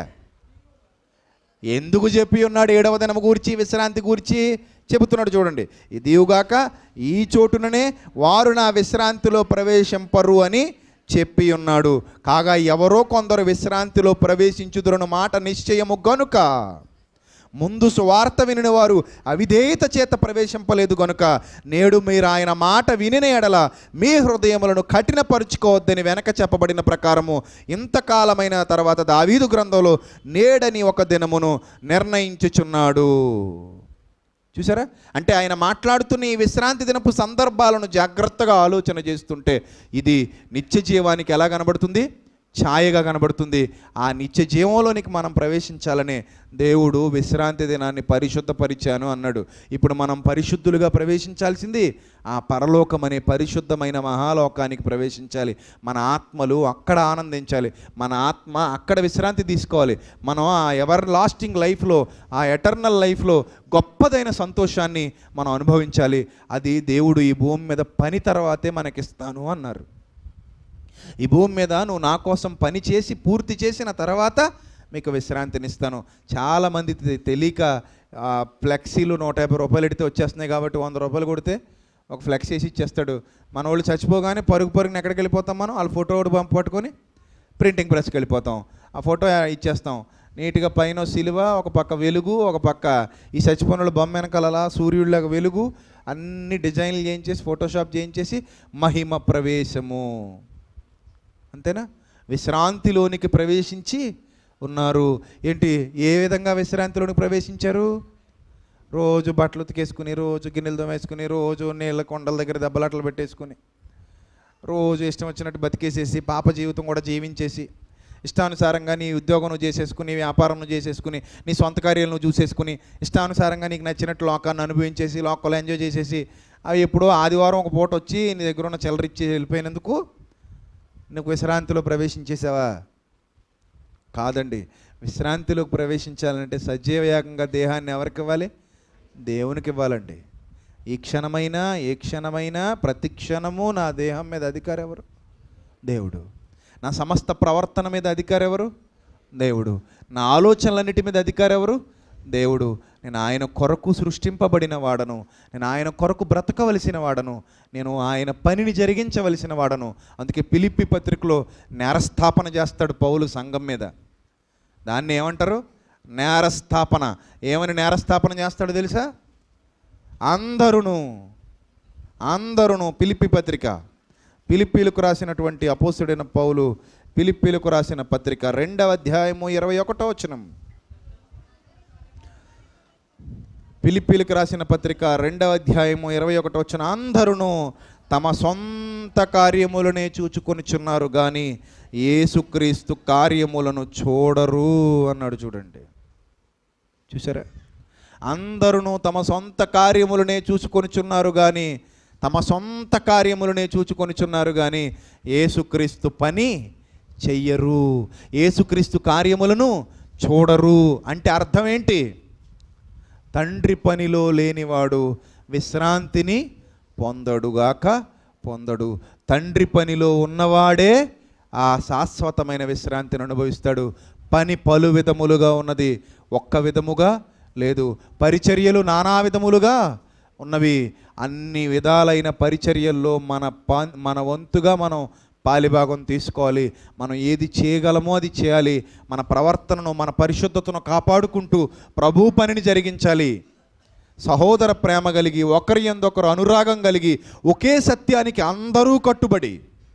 ఎందుకు చెప్పి ఉన్నాడు ఏడవ దినము గూర్చి విశ్రాంతి గూర్చి చెబుతున్నాడు చూడండి ఇదియుగాక ఈ చోటుననే వారు నా విశ్రాంతిలో ప్రవేశింపరు అని చెప్పి ఉన్నాడు కాగా ఎవరో కొందరు విశ్రాంతిలో ప్రవేశించుదురను మాట నిశ్చయము గనుక ముందు సువార్త వినిన వారు అవిధేయత చేత ప్రవేశింపలేదు గనుక నేడు మీరు ఆయన మాట వినిన ఎడల మీ హృదయములను కఠినపరుచుకోవద్దని వెనక చెప్పబడిన ప్రకారము ఇంతకాలమైన తర్వాత దావీదు గ్రంథంలో నేడని ఒక దినమును నిర్ణయించుచున్నాడు చూసారా అంటే ఆయన మాట్లాడుతున్న ఈ విశ్రాంతి దినపు సందర్భాలను జాగ్రత్తగా ఆలోచన చేస్తుంటే ఇది నిత్య జీవానికి ఎలా కనబడుతుంది ఛాయగా కనబడుతుంది ఆ నిత్య జీవంలోనికి మనం ప్రవేశించాలనే దేవుడు విశ్రాంతి దినాన్ని పరిశుద్ధపరిచాను అన్నాడు ఇప్పుడు మనం పరిశుద్ధులుగా ప్రవేశించాల్సింది ఆ పరలోకం అనే పరిశుద్ధమైన మహాలోకానికి ప్రవేశించాలి మన ఆత్మలు అక్కడ ఆనందించాలి మన ఆత్మ అక్కడ విశ్రాంతి తీసుకోవాలి మనం ఆ ఎవర్ లాస్టింగ్ లైఫ్లో ఆ ఎటర్నల్ లైఫ్లో గొప్పదైన సంతోషాన్ని మనం అనుభవించాలి అది దేవుడు ఈ భూమి మీద పని తర్వాతే మనకిస్తాను అన్నారు ఈ భూమి మీద నువ్వు నా కోసం పని చేసి పూర్తి చేసిన తర్వాత మీకు విశ్రాంతినిస్తాను చాలామంది తె- తెలియక ఆ, ఫ్లెక్సీలు నూట యాభై రూపాయలు ఎడితే వచ్చేస్తున్నాయి కాబట్టి వంద రూపాయలు కొడితే ఒక ఫ్లెక్స్ వేసి ఇచ్చేస్తాడు మన వాళ్ళు చచ్చిపోగానే పరుగు పరుగుని ఎక్కడికి వెళ్ళిపోతాం మనం వాళ్ళ ఫోటో ఒకటి పంపు పట్టుకొని ప్రింటింగ్ ప్రెస్కి వెళ్ళిపోతాం ఆ ఫోటో ఇచ్చేస్తాం నీట్గా పైన సిలువ ఒక పక్క వెలుగు ఒక పక్క ఈ చచ్చిపోయిన బొమ్మ వెనకాల అలా సూర్యుడిలాగా వెలుగు అన్ని డిజైన్లు చేయించేసి ఫోటోషాప్ చేయించేసి మహిమ ప్రవేశము అంతేనా విశ్రాంతిలోనికి ప్రవేశించి ఉన్నారు ఏంటి ఏ విధంగా విశ్రాంతిలోనికి ప్రవేశించారు రోజు బట్టలు ఉతికేసుకుని రోజు గిన్నెలు తోమేసుకుని రోజు నీళ్ళ కొండల దగ్గర దెబ్బలాటలు పెట్టేసుకుని రోజు ఇష్టం వచ్చినట్టు బతికేసేసి పాప జీవితం కూడా జీవించేసి ఇష్టానుసారంగా నీ ఉద్యోగం నువ్వు చేసేసుకుని వ్యాపారం నువ్వు చేసేసుకుని నీ సొంత కార్యాలు నువ్వు చూసేసుకుని ఇష్టానుసారంగా నీకు నచ్చినట్టు లోకాన్ని అనుభవించేసి లోకల్ ఎంజాయ్ చేసేసి అవి ఎప్పుడో ఆదివారం ఒక పూట వచ్చి నీ దగ్గర ఉన్న చిల్లర ఇచ్చి వెళ్ళిపోయినందుకు నువ్వు విశ్రాంతిలో ప్రవేశించేసావా కాదండి విశ్రాంతిలోకి ప్రవేశించాలంటే సజీవయాగంగా దేహాన్ని ఎవరికి ఇవ్వాలి దేవునికి ఇవ్వాలండి ఈ క్షణమైనా ఏ క్షణమైనా ప్రతి క్షణము నా దేహం మీద అధికారం ఎవరు దేవుడు నా సమస్త ప్రవర్తన మీద అధికారం ఎవరు దేవుడు నా ఆలోచనలన్నిటి మీద అధికారం ఎవరు దేవుడు నేను ఆయన కొరకు సృష్టింపబడిన వాడను నేను ఆయన కొరకు బ్రతకవలసిన వాడను నేను ఆయన పనిని జరిగించవలసిన వాడను అందుకే పిలిపి పత్రికలో నేరస్థాపన చేస్తాడు పౌలు సంఘం మీద దాన్ని ఏమంటారు నేరస్థాపన ఏమని నేరస్థాపన చేస్తాడు తెలుసా అందరును అందరును పిలిపి పత్రిక పిలిపిలకు రాసినటువంటి అపోసుడైన పౌలు పిలిపిలకు రాసిన పత్రిక రెండవ అధ్యాయము ఇరవై ఒకటో వచనం పిలిపిలకు రాసిన పత్రిక రెండవ అధ్యాయము ఇరవై ఒకటో వచ్చిన అందరును తమ సొంత కార్యములనే చూచుకొనిచున్నారు కానీ యేసుక్రీస్తు కార్యములను చూడరు అన్నాడు చూడండి చూసారా అందరును తమ సొంత కార్యములనే చూసుకొనిచున్నారు కానీ తమ సొంత కార్యములనే చూచుకొనిచున్నారు కానీ యేసుక్రీస్తు పని చెయ్యరు యేసుక్రీస్తు కార్యములను చూడరు అంటే అర్థం ఏంటి తండ్రి పనిలో లేనివాడు విశ్రాంతిని పొందడుగాక పొందడు తండ్రి పనిలో ఉన్నవాడే ఆ శాశ్వతమైన విశ్రాంతిని అనుభవిస్తాడు పని పలు విధములుగా ఉన్నది ఒక్క విధముగా లేదు పరిచర్యలు నానా విధములుగా ఉన్నవి అన్ని విధాలైన పరిచర్యల్లో మన పా మన వంతుగా మనం పాలిభాగం తీసుకోవాలి మనం ఏది చేయగలమో అది చేయాలి మన ప్రవర్తనను మన పరిశుద్ధతను కాపాడుకుంటూ ప్రభు పనిని జరిగించాలి సహోదర ప్రేమ కలిగి ఒకరి ఎందొకరు అనురాగం కలిగి ఒకే సత్యానికి అందరూ కట్టుబడి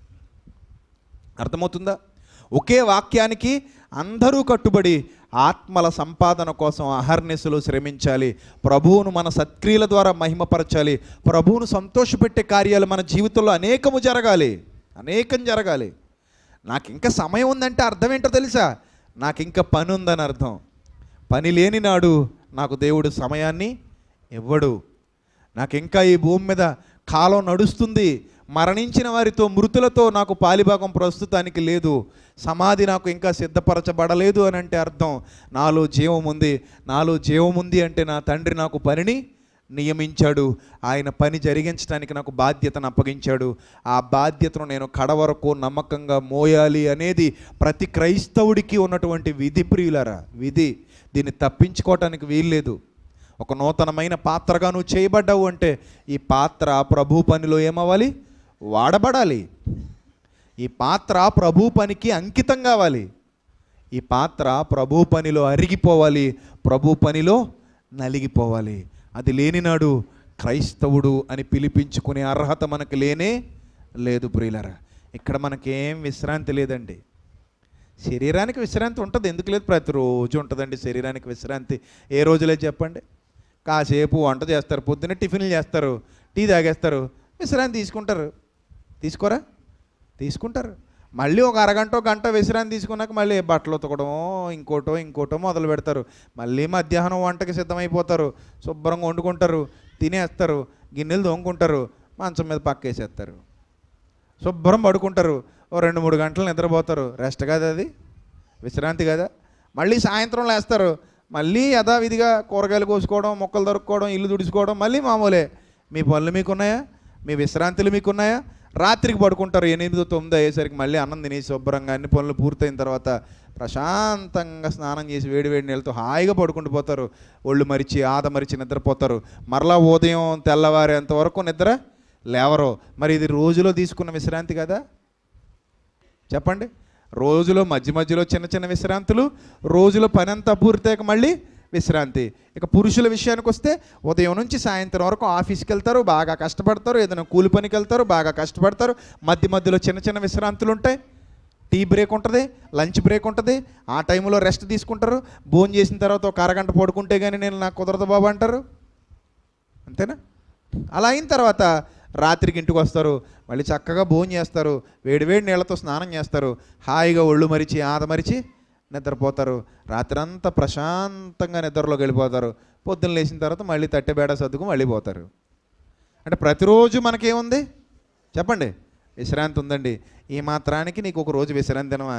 అర్థమవుతుందా ఒకే వాక్యానికి అందరూ కట్టుబడి ఆత్మల సంపాదన కోసం అహర్నిశలు శ్రమించాలి ప్రభువును మన సత్క్రియల ద్వారా మహిమపరచాలి ప్రభువును సంతోషపెట్టే కార్యాలు మన జీవితంలో అనేకము జరగాలి అనేకం జరగాలి నాకు ఇంకా సమయం ఉందంటే అర్థం ఏంటో తెలుసా నాకు ఇంకా పని ఉందని అర్థం పని లేని నాడు నాకు దేవుడు సమయాన్ని ఇవ్వడు నాకు ఇంకా ఈ భూమి మీద కాలం నడుస్తుంది మరణించిన వారితో మృతులతో నాకు పాలిభాగం ప్రస్తుతానికి లేదు సమాధి నాకు ఇంకా సిద్ధపరచబడలేదు అని అంటే అర్థం నాలో జీవం ఉంది నాలో జీవం ఉంది అంటే నా తండ్రి నాకు పనిని నియమించాడు ఆయన పని జరిగించడానికి నాకు బాధ్యతను అప్పగించాడు ఆ బాధ్యతను నేను కడవరకు నమ్మకంగా మోయాలి అనేది ప్రతి క్రైస్తవుడికి ఉన్నటువంటి విధి ప్రియులరా విధి దీన్ని తప్పించుకోవటానికి వీల్లేదు ఒక నూతనమైన పాత్రగా నువ్వు చేయబడ్డావు అంటే ఈ పాత్ర ప్రభు పనిలో ఏమవ్వాలి వాడబడాలి ఈ పాత్ర ప్రభు పనికి అంకితం కావాలి ఈ పాత్ర ప్రభు పనిలో అరిగిపోవాలి ప్రభు పనిలో నలిగిపోవాలి అది లేనినాడు క్రైస్తవుడు అని పిలిపించుకునే అర్హత మనకు లేనే లేదు ప్రియులరా ఇక్కడ మనకేం విశ్రాంతి లేదండి శరీరానికి విశ్రాంతి ఉంటుంది ఎందుకు లేదు ప్రతిరోజు ఉంటుందండి శరీరానికి విశ్రాంతి ఏ రోజులే చెప్పండి కాసేపు వంట చేస్తారు పొద్దున్నే టిఫిన్లు చేస్తారు టీ తాగేస్తారు విశ్రాంతి తీసుకుంటారు తీసుకోరా తీసుకుంటారు మళ్ళీ ఒక అరగంట గంట విశ్రాంతి తీసుకున్నాక మళ్ళీ బట్టలు ఉతకడమో ఇంకోటో ఇంకోటో మొదలు పెడతారు మళ్ళీ మధ్యాహ్నం వంటకి సిద్ధమైపోతారు శుభ్రంగా వండుకుంటారు తినేస్తారు గిన్నెలు తోముకుంటారు మంచం మీద పక్కేసేస్తారు శుభ్రం పడుకుంటారు ఓ రెండు మూడు గంటలు నిద్రపోతారు రెస్ట్ కదా అది విశ్రాంతి కదా మళ్ళీ సాయంత్రం లేస్తారు మళ్ళీ యథావిధిగా కూరగాయలు కోసుకోవడం మొక్కలు దొరుకుకోవడం ఇల్లు తుడుచుకోవడం మళ్ళీ మామూలే మీ పనులు మీకున్నాయా మీ విశ్రాంతులు మీకున్నాయా రాత్రికి పడుకుంటారు ఎనిమిది తొమ్మిది అయ్యేసరికి మళ్ళీ అన్నం తినేసి శుభ్రంగా అన్ని పనులు పూర్తయిన తర్వాత ప్రశాంతంగా స్నానం చేసి వేడి వేడి నీళ్ళతో హాయిగా పడుకుంటూ పోతారు ఒళ్ళు మరిచి ఆద మరిచి నిద్రపోతారు మరలా ఉదయం తెల్లవారేంత వరకు నిద్ర లేవరు మరి ఇది రోజులో తీసుకున్న విశ్రాంతి కదా చెప్పండి రోజులో మధ్య మధ్యలో చిన్న చిన్న విశ్రాంతులు రోజులో పని అంతా పూర్తయ్యాక మళ్ళీ విశ్రాంతి ఇక పురుషుల విషయానికి వస్తే ఉదయం నుంచి సాయంత్రం వరకు ఆఫీస్కి వెళ్తారు బాగా కష్టపడతారు ఏదైనా కూలి పనికి వెళ్తారు బాగా కష్టపడతారు మధ్య మధ్యలో చిన్న చిన్న విశ్రాంతులు ఉంటాయి టీ బ్రేక్ ఉంటుంది లంచ్ బ్రేక్ ఉంటుంది ఆ టైంలో రెస్ట్ తీసుకుంటారు భోజనం చేసిన తర్వాత ఒక అరగంట పడుకుంటే కానీ నేను నాకు కుదరదు బాబు అంటారు అంతేనా అలా అయిన తర్వాత రాత్రికి ఇంటికి వస్తారు మళ్ళీ చక్కగా భోజనం చేస్తారు వేడివేడి నీళ్ళతో స్నానం చేస్తారు హాయిగా ఒళ్ళు మరిచి ఆద మరిచి నిద్రపోతారు రాత్రంతా ప్రశాంతంగా నిద్రలోకి వెళ్ళిపోతారు పొద్దున్న లేచిన తర్వాత మళ్ళీ తట్టెబేడ సర్దుకు మళ్ళీ పోతారు అంటే ప్రతిరోజు మనకేముంది చెప్పండి విశ్రాంతి ఉందండి ఈ మాత్రానికి నీకు ఒక రోజు విశ్రాంతి తినవా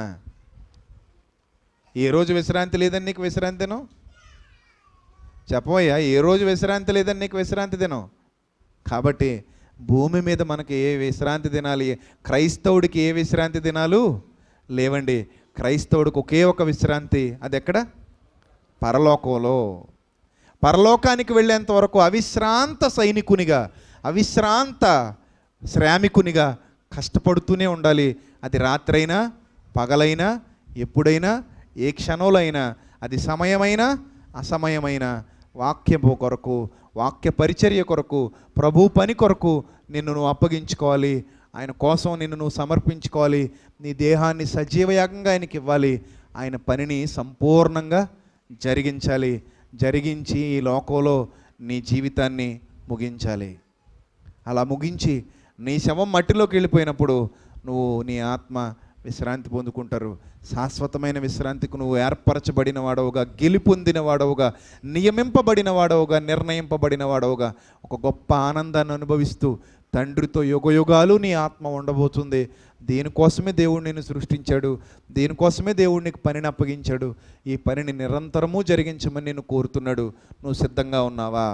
ఏ రోజు విశ్రాంతి లేదని నీకు విశ్రాంతి తిను చెప్పవయ్యా ఏ రోజు విశ్రాంతి లేదని నీకు విశ్రాంతి దినం కాబట్టి భూమి మీద మనకి ఏ విశ్రాంతి దినాలి క్రైస్తవుడికి ఏ విశ్రాంతి దినాలు లేవండి క్రైస్తవుడికి ఒకే ఒక విశ్రాంతి అది ఎక్కడ పరలోకంలో పరలోకానికి వెళ్ళేంత వరకు అవిశ్రాంత సైనికునిగా అవిశ్రాంత శ్రామికునిగా కష్టపడుతూనే ఉండాలి అది రాత్రైనా పగలైనా ఎప్పుడైనా ఏ క్షణంలో అయినా అది సమయమైనా అసమయమైన వాక్యపు కొరకు వాక్య పరిచర్య కొరకు ప్రభు పని కొరకు నిన్ను నువ్వు అప్పగించుకోవాలి ఆయన కోసం నిన్ను నువ్వు సమర్పించుకోవాలి నీ దేహాన్ని సజీవయాగంగా ఆయనకి ఇవ్వాలి ఆయన పనిని సంపూర్ణంగా జరిగించాలి జరిగించి ఈ లోకంలో నీ జీవితాన్ని ముగించాలి అలా ముగించి నీ శవం మట్టిలోకి వెళ్ళిపోయినప్పుడు నువ్వు నీ ఆత్మ విశ్రాంతి పొందుకుంటారు శాశ్వతమైన విశ్రాంతికి నువ్వు ఏర్పరచబడిన వాడవుగా గెలుపొందిన వాడవుగా నియమింపబడిన వాడవుగా నిర్ణయింపబడిన వాడవుగా ఒక గొప్ప ఆనందాన్ని అనుభవిస్తూ తండ్రితో యుగయుగాలు నీ ఆత్మ ఉండబోతుంది దీనికోసమే దేవుడు నిన్ను సృష్టించాడు దీనికోసమే దేవుడు నీకు పనిని అప్పగించాడు ఈ పనిని నిరంతరము జరిగించమని నేను కోరుతున్నాడు నువ్వు సిద్ధంగా ఉన్నావా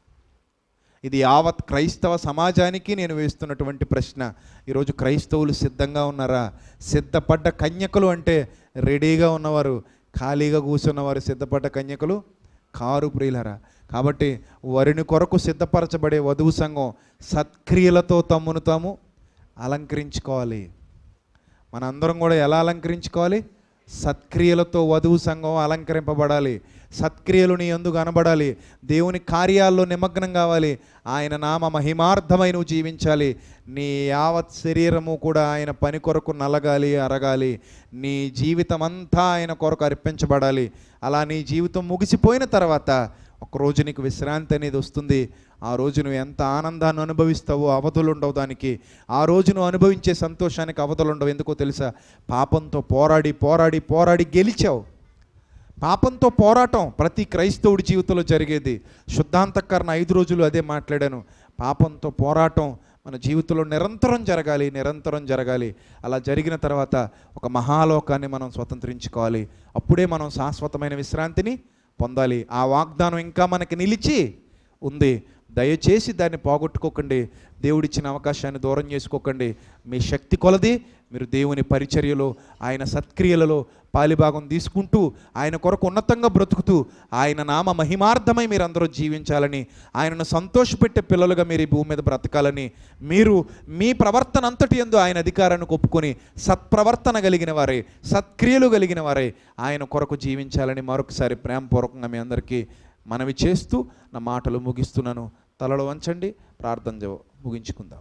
ఇది యావత్ క్రైస్తవ సమాజానికి నేను వేస్తున్నటువంటి ప్రశ్న ఈరోజు క్రైస్తవులు సిద్ధంగా ఉన్నారా సిద్ధపడ్డ కన్యకలు అంటే రెడీగా ఉన్నవారు ఖాళీగా కూర్చున్నవారు సిద్ధపడ్డ కన్యకలు కారు ప్రియులరా కాబట్టి వరిని కొరకు సిద్ధపరచబడే వధువు సంఘం సత్క్రియలతో తమ్మును తాము అలంకరించుకోవాలి మనందరం కూడా ఎలా అలంకరించుకోవాలి సత్క్రియలతో వధువు సంఘం అలంకరింపబడాలి సత్క్రియలు నీ ఎందుకు కనబడాలి దేవుని కార్యాల్లో నిమగ్నం కావాలి ఆయన నామ మహిమార్థమై నువ్వు జీవించాలి నీ యావత్ శరీరము కూడా ఆయన పని కొరకు నలగాలి అరగాలి నీ జీవితం అంతా ఆయన కొరకు అర్పించబడాలి అలా నీ జీవితం ముగిసిపోయిన తర్వాత ఒకరోజు నీకు విశ్రాంతి అనేది వస్తుంది ఆ రోజు నువ్వు ఎంత ఆనందాన్ని అనుభవిస్తావో అవధులు ఉండవు దానికి ఆ రోజు నువ్వు అనుభవించే సంతోషానికి అవధులు ఉండవు ఎందుకో తెలుసా పాపంతో పోరాడి పోరాడి పోరాడి గెలిచావు పాపంతో పోరాటం ప్రతి క్రైస్తవుడి జీవితంలో జరిగేది శుద్ధాంతకరణ ఐదు రోజులు అదే మాట్లాడాను పాపంతో పోరాటం మన జీవితంలో నిరంతరం జరగాలి నిరంతరం జరగాలి అలా జరిగిన తర్వాత ఒక మహాలోకాన్ని మనం స్వతంత్రించుకోవాలి అప్పుడే మనం శాశ్వతమైన విశ్రాంతిని పొందాలి ఆ వాగ్దానం ఇంకా మనకి నిలిచి ఉంది దయచేసి దాన్ని పోగొట్టుకోకండి దేవుడిచ్చిన అవకాశాన్ని దూరం చేసుకోకండి మీ శక్తి కొలది మీరు దేవుని పరిచర్యలో ఆయన సత్క్రియలలో పాలిభాగం తీసుకుంటూ ఆయన కొరకు ఉన్నతంగా బ్రతుకుతూ ఆయన నామ మహిమార్థమై మీరందరూ జీవించాలని ఆయనను సంతోషపెట్టే పిల్లలుగా మీరు ఈ భూమి మీద బ్రతకాలని మీరు మీ ప్రవర్తన అంతటి ఎందు ఆయన అధికారాన్ని ఒప్పుకొని సత్ప్రవర్తన కలిగిన వారే సత్క్రియలు కలిగిన వారే ఆయన కొరకు జీవించాలని మరొకసారి ప్రేమపూర్వకంగా మీ అందరికీ మనవి చేస్తూ నా మాటలు ముగిస్తున్నాను తలలో వంచండి ప్రార్థన జవ- ముగించుకుందాం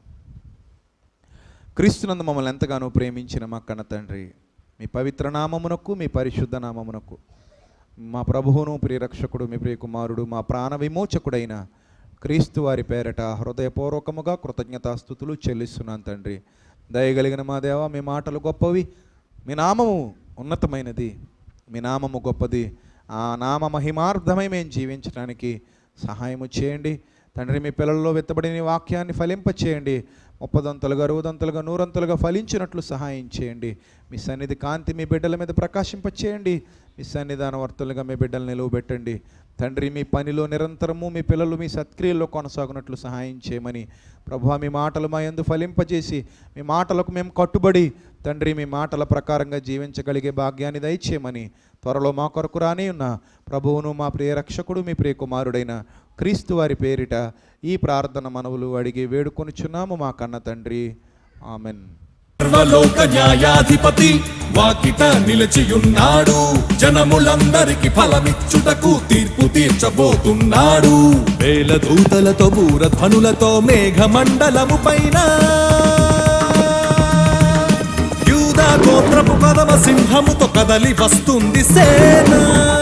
క్రీస్తునందు మమ్మల్ని ఎంతగానో ప్రేమించిన మా కన్న తండ్రి మీ పవిత్ర నామమునకు మీ పరిశుద్ధ నామమునకు మా ప్రభువును ప్రియరక్షకుడు మీ ప్రియ కుమారుడు మా ప్రాణ విమోచకుడైన క్రీస్తు వారి పేరట హృదయపూర్వకముగా కృతజ్ఞతాస్థుతులు చెల్లిస్తున్నాను తండ్రి దయగలిగిన మా దేవ మీ మాటలు గొప్పవి మీ నామము ఉన్నతమైనది మీ నామము గొప్పది ఆ నామ మహిమార్థమై మేము జీవించడానికి సహాయము చేయండి తండ్రి మీ పిల్లల్లో వెత్తబడిన ఈ వాక్యాన్ని ఫలింపచేయండి ముప్పదంతలుగా అరవదంతలుగా నూరంతలుగా ఫలించినట్లు సహాయం చేయండి మీ సన్నిధి కాంతి మీ బిడ్డల మీద ప్రకాశింపచేయండి మీ సన్నిధానవర్తులుగా మీ బిడ్డలు నిలువబెట్టండి తండ్రి మీ పనిలో నిరంతరము మీ పిల్లలు మీ సత్క్రియల్లో కొనసాగునట్లు సహాయం చేయమని ప్రభు మీ మాటలు మా యందు ఫలింపజేసి మీ మాటలకు మేము కట్టుబడి తండ్రి మీ మాటల ప్రకారంగా జీవించగలిగే భాగ్యాన్ని దయచేయమని త్వరలో మా కొరకు రాని ఉన్న ప్రభువును మా ప్రియ రక్షకుడు మీ ప్రియ కుమారుడైన క్రీస్తు వారి పేరిట ఈ ప్రార్థన మనవులు అడిగి వేడుకొనిచున్నాము మా కన్న తండ్రి ఆమెన్ సర్వలోక న్యాయాధిపతి వాకిట నిలిచియున్నాడు జనములందరికి ఫలమిచ్చుటకు తీర్పు తీర్చబోతున్నాడు వేల దూతలతో బూరధ్వనులతో మేఘమండలము పైన యూదా గోత్రపు కదమ సింహముతో కదలి వస్తుంది సేన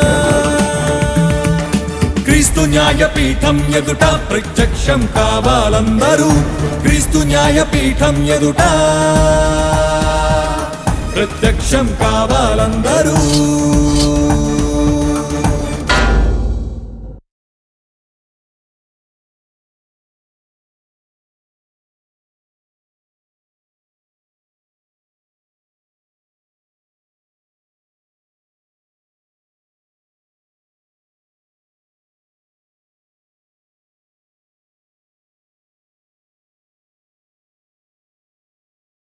క్రీస్తు న్యాయపీఠం ఎదుట ప్రత్యక్షం కావాలందరూ క్రీస్తు న్యాయపీఠం ఎదుట ప్రత్యక్షం కావాలందరూ